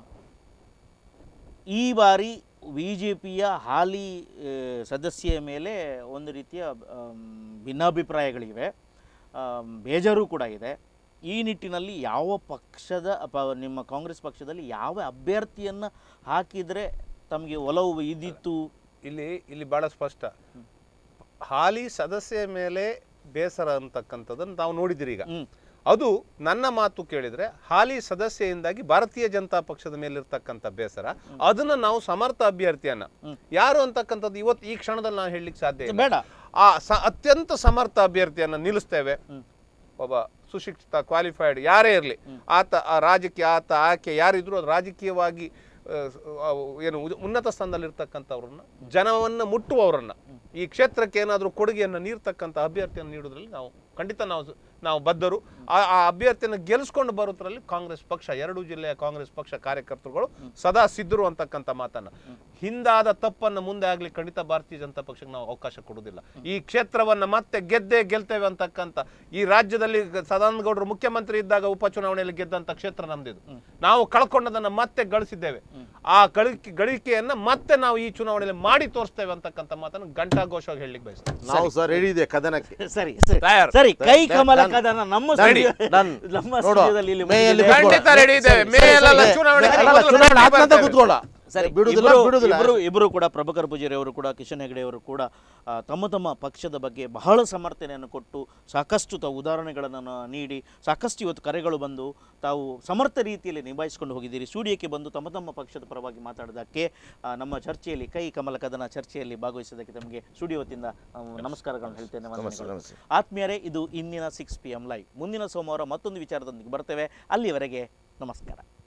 ಈ ಬಾರಿ ಬಿ ಜೆ ಪಿಯ ಹಾಲಿ ಆ, ಸದಸ್ಯೆಯ ಮೇಲೆ ಒಂದು ರೀತಿಯ ಆಮ್, ಭಿನ್ನಾಭಿಪ್ರಾಯಗಳಿವೆ ಆಮ್, ಬೇಜಾರು ಕೂಡ ಇದೆ ಈ ನಿಟ್ಟಿನಲ್ಲಿ ಯಾವ ಪಕ್ಷದ ಪ ನಿಮ್ಮ ಕಾಂಗ್ರೆಸ್ ಪಕ್ಷದಲ್ಲಿ ಯಾವ ಅಭ್ಯರ್ಥಿಯನ್ನು ಹಾಕಿದರೆ ತಮಗೆ ಒಲವು ಇದಿತ್ತು ಇಲ್ಲಿ ಇಲ್ಲಿ ಬಹಳ ಸ್ಪಷ್ಟ ಹಾಲಿ ಸದಸ್ಯ ಮೇಲೆ ಬೇಸರ ಅಂತಕ್ಕಂಥದ್ದನ್ನು ನಾವು ನೋಡಿದಿರಿ ಈಗ ಹ್ಮ್. ಅದು ನನ್ನ ಮಾತು ಕೇಳಿದ್ರೆ ಹಾಲಿ ಸದಸ್ಯೆಯಿಂದಾಗಿ ಭಾರತೀಯ ಜನತಾ ಪಕ್ಷದ ಮೇಲಿರ್ತಕ್ಕಂಥ ಬೇಸರ ಅದನ್ನ ನಾವು ಸಮರ್ಥ ಅಭ್ಯರ್ಥಿಯನ್ನ ಯಾರು ಅಂತಕ್ಕಂಥದ್ದು ಇವತ್ತು ಈ ಕ್ಷಣದಲ್ಲಿ ನಾವು ಹೇಳಲಿಕ್ಕೆ ಸಾಧ್ಯ ಇಲ್ಲ ಬೇಡ ಆ ಸ ಅತ್ಯಂತ ಸಮರ್ಥ ಅಭ್ಯರ್ಥಿಯನ್ನ ನಿಲ್ಲಿಸ್ತೇವೆ ಒಬ್ಬ ಸುಶಿಕ್ಷಿತ ಕ್ವಾಲಿಫೈಡ್ ಯಾರೇ ಇರಲಿ ಆತ ಆ ರಾಜಕೀಯ ಆತ ಆಕೆ ಯಾರಿದ್ರು ಅದು ರಾಜಕೀಯವಾಗಿ ಆ, ಸ- ಆ, ಏನು ಉ- ಉನ್ನತ ಸ್ಥಾನದಲ್ಲಿರ್ತಕ್ಕಂಥವ್ರನ್ನ ಜನವನ್ನ ಮುಟ್ಟುವವರನ್ನ ಈ ಕ್ಷೇತ್ರಕ್ಕೆ ಏನಾದರೂ ಕೊಡುಗೆಯನ್ನು ನೀಡ್ತಕ್ಕಂಥ ಅಭ್ಯರ್ಥಿಯನ್ನು ನೀಡೋದ್ರಲ್ಲಿ ನಾವು ಖಂಡಿತ ನಾವು ಸ- ನಾವು ಬದ್ಧರು ಆ ಆ ಅಭ್ಯರ್ಥಿಯನ್ನು ಗೆಲ್ಲಿಸ್ಕೊಂಡು ಬರೋದ್ರಲ್ಲಿ ಕಾಂಗ್ರೆಸ್ ಪಕ್ಷ ಎರಡು ಜಿಲ್ಲೆಯ ಕಾಂಗ್ರೆಸ್ ಪಕ್ಷ ಕಾರ್ಯಕರ್ತರುಗಳು ಸದಾ ಸಿದ್ಧರು ಅಂತಕ್ಕಂಥ ಮಾತನ್ನ ಹಿಂದಾದ ತಪ್ಪನ್ನು ಮುಂದೆ ಆಗ್ಲಿ ಖಂಡಿತ ಭಾರತೀಯ ಜನತಾ ಪಕ್ಷಕ್ಕೆ ನಾವು ಅವಕಾಶ ಕೊಡುವುದಿಲ್ಲ ಈ ಕ್ಷೇತ್ರವನ್ನ ಮತ್ತೆ ಗೆದ್ದೇ ಗೆಲ್ತೇವೆ ಅಂತಕ್ಕಂಥ ಈ ರಾಜ್ಯದಲ್ಲಿ ಗ- ಸದಾನಂದ ಗೌಡರು ಮುಖ್ಯಮಂತ್ರಿ ಇದ್ದಾಗ ಉಪಚುನಾವಣೆಯಲ್ಲಿ ಗೆದ್ದಂತ ಕ್ಷೇತ್ರ ನಮ್ದಿದು ನಾವು ಕಳ್ಕೊಂಡದನ್ನ ಮತ್ತೆ ಗಳಿಸಿದ್ದೇವೆ ಆ ಗಳಿಕೆ ಗಳಿಕೆಯನ್ನ ಮತ್ತೆ ನಾವು ಈ ಚುನಾವಣೆಯಲ್ಲಿ ಮಾಡಿ ತೋರಿಸ್ತೇವೆ ಅಂತಕ್ಕಂಥ ಮಾತನ್ನು ಘಂಟಾಘೋಷವಾಗಿ ಹೇಳಲಿಕ್ಕೆ ಬಯಸ್ತೇವೆ ನಾವು ಸಹ ರೆಡಿ ಇದೆ ಕದನಕ್ಕೆ ಸರಿ ಸರಿ ತಯಾರು. ಸರಿ ಕೈ Done, ಕಮಲ done. ಕದನ ನಮ್ಮ Done, studio- done. ನಮ್ಮ ನೋಡುವ. ಸ್ಟುಡಿಯೋದಲ್ಲಿ ಇಲ್ಲಿ ಮೇಯಲ್ಲಿ ಮುಗಿದಿದೆ. ಕೂತ್ಕೊಳ್ಳ. ಖಂಡಿತ ರೆಡಿ ಇದ್ದೇವೆ ಸರಿ, ಮೇ ಸರಿ, ಅಲ್ಲ ಸರಿ. ಚುನಾವಣೆಗೆ ಅಲ್ಲ, ಮೊದಲು ಚುನಾವಣೆ ರೆಡಿ ಆದ್ನಂತರ ಬರ್ತೇವೆ. ಕೂತ್ಕೊಳ್ಳ. ಸರಿ ಬಿಡುದಿಲ್ಲ ಇಬ್ರು- ಬಿಡುದಿಲ್ಲ ಇಬ್ರು ಇಬ್ರು ಕೂಡ ಪ್ರಭಾಕರ್ ಪೂಜಾರಿ ಅವರು ಕೂಡ ಕಿಶನ್ ಹೆಗಡೆ ಅವರು ಕೂಡ ಆ, ತಮ್ಮ ತಮ್ಮ ಪಕ್ಷದ ಬಗ್ಗೆ ಬಹಳ ಸಮರ್ಥನೆಯನ್ನು ಕೊಟ್ಟು ಸಾಕಷ್ಟು ತಾವು ಉದಾಹರಣೆಗಳನ್ನು ನ- ನೀಡಿ ಸಾಕಷ್ಟು ಇವತ್ತು ಕರೆಗಳು ಬಂದು ತಾವು ಸಮರ್ಥ ರೀತಿಯಲ್ಲಿ ನಿಭಾಯಿಸಿಕೊಂಡು ಹೋಗಿದ್ದೀರಿ ಸ್ಟುಡಿಯೋಕ್ಕೆ ಬಂದು ತಮ್ಮ ತಮ್ಮ ಪಕ್ಷದ ಪರವಾಗಿ ಮಾತಾಡೋದಕ್ಕೆ ಆ, ನಮ್ಮ ಚರ್ಚೆಯಲ್ಲಿ ಕೈ ಕಮಲ ಕದನ ಚರ್ಚೆಯಲ್ಲಿ ಭಾಗವಹಿಸೋದಕ್ಕೆ ತಮಗೆ ಸ್ಟುಡಿಯೋ ವತಿಯಿಂದ ಆ, ನಮಸ್ಕಾರಗಳನ್ನು ಹೇಳ್ತೇನೆ ನಮಸ್ತೆ, ವಂದನೆಗಳು. ನಮಸ್ತೆ. ಆತ್ಮೀಯರೇ ಇದು ಇಂದಿನ ಸಿಕ್ಸ್ ಪಿ ಎಂ ಲೈವ್ ಮುಂದಿನ ಸೋಮವಾರ ಮತ್ತೊಂದು ವಿಚಾರದೊಂದಿಗೆ ಬರ್ತೇವೆ ಅಲ್ಲಿವರೆಗೆ ನಮಸ್ಕಾರ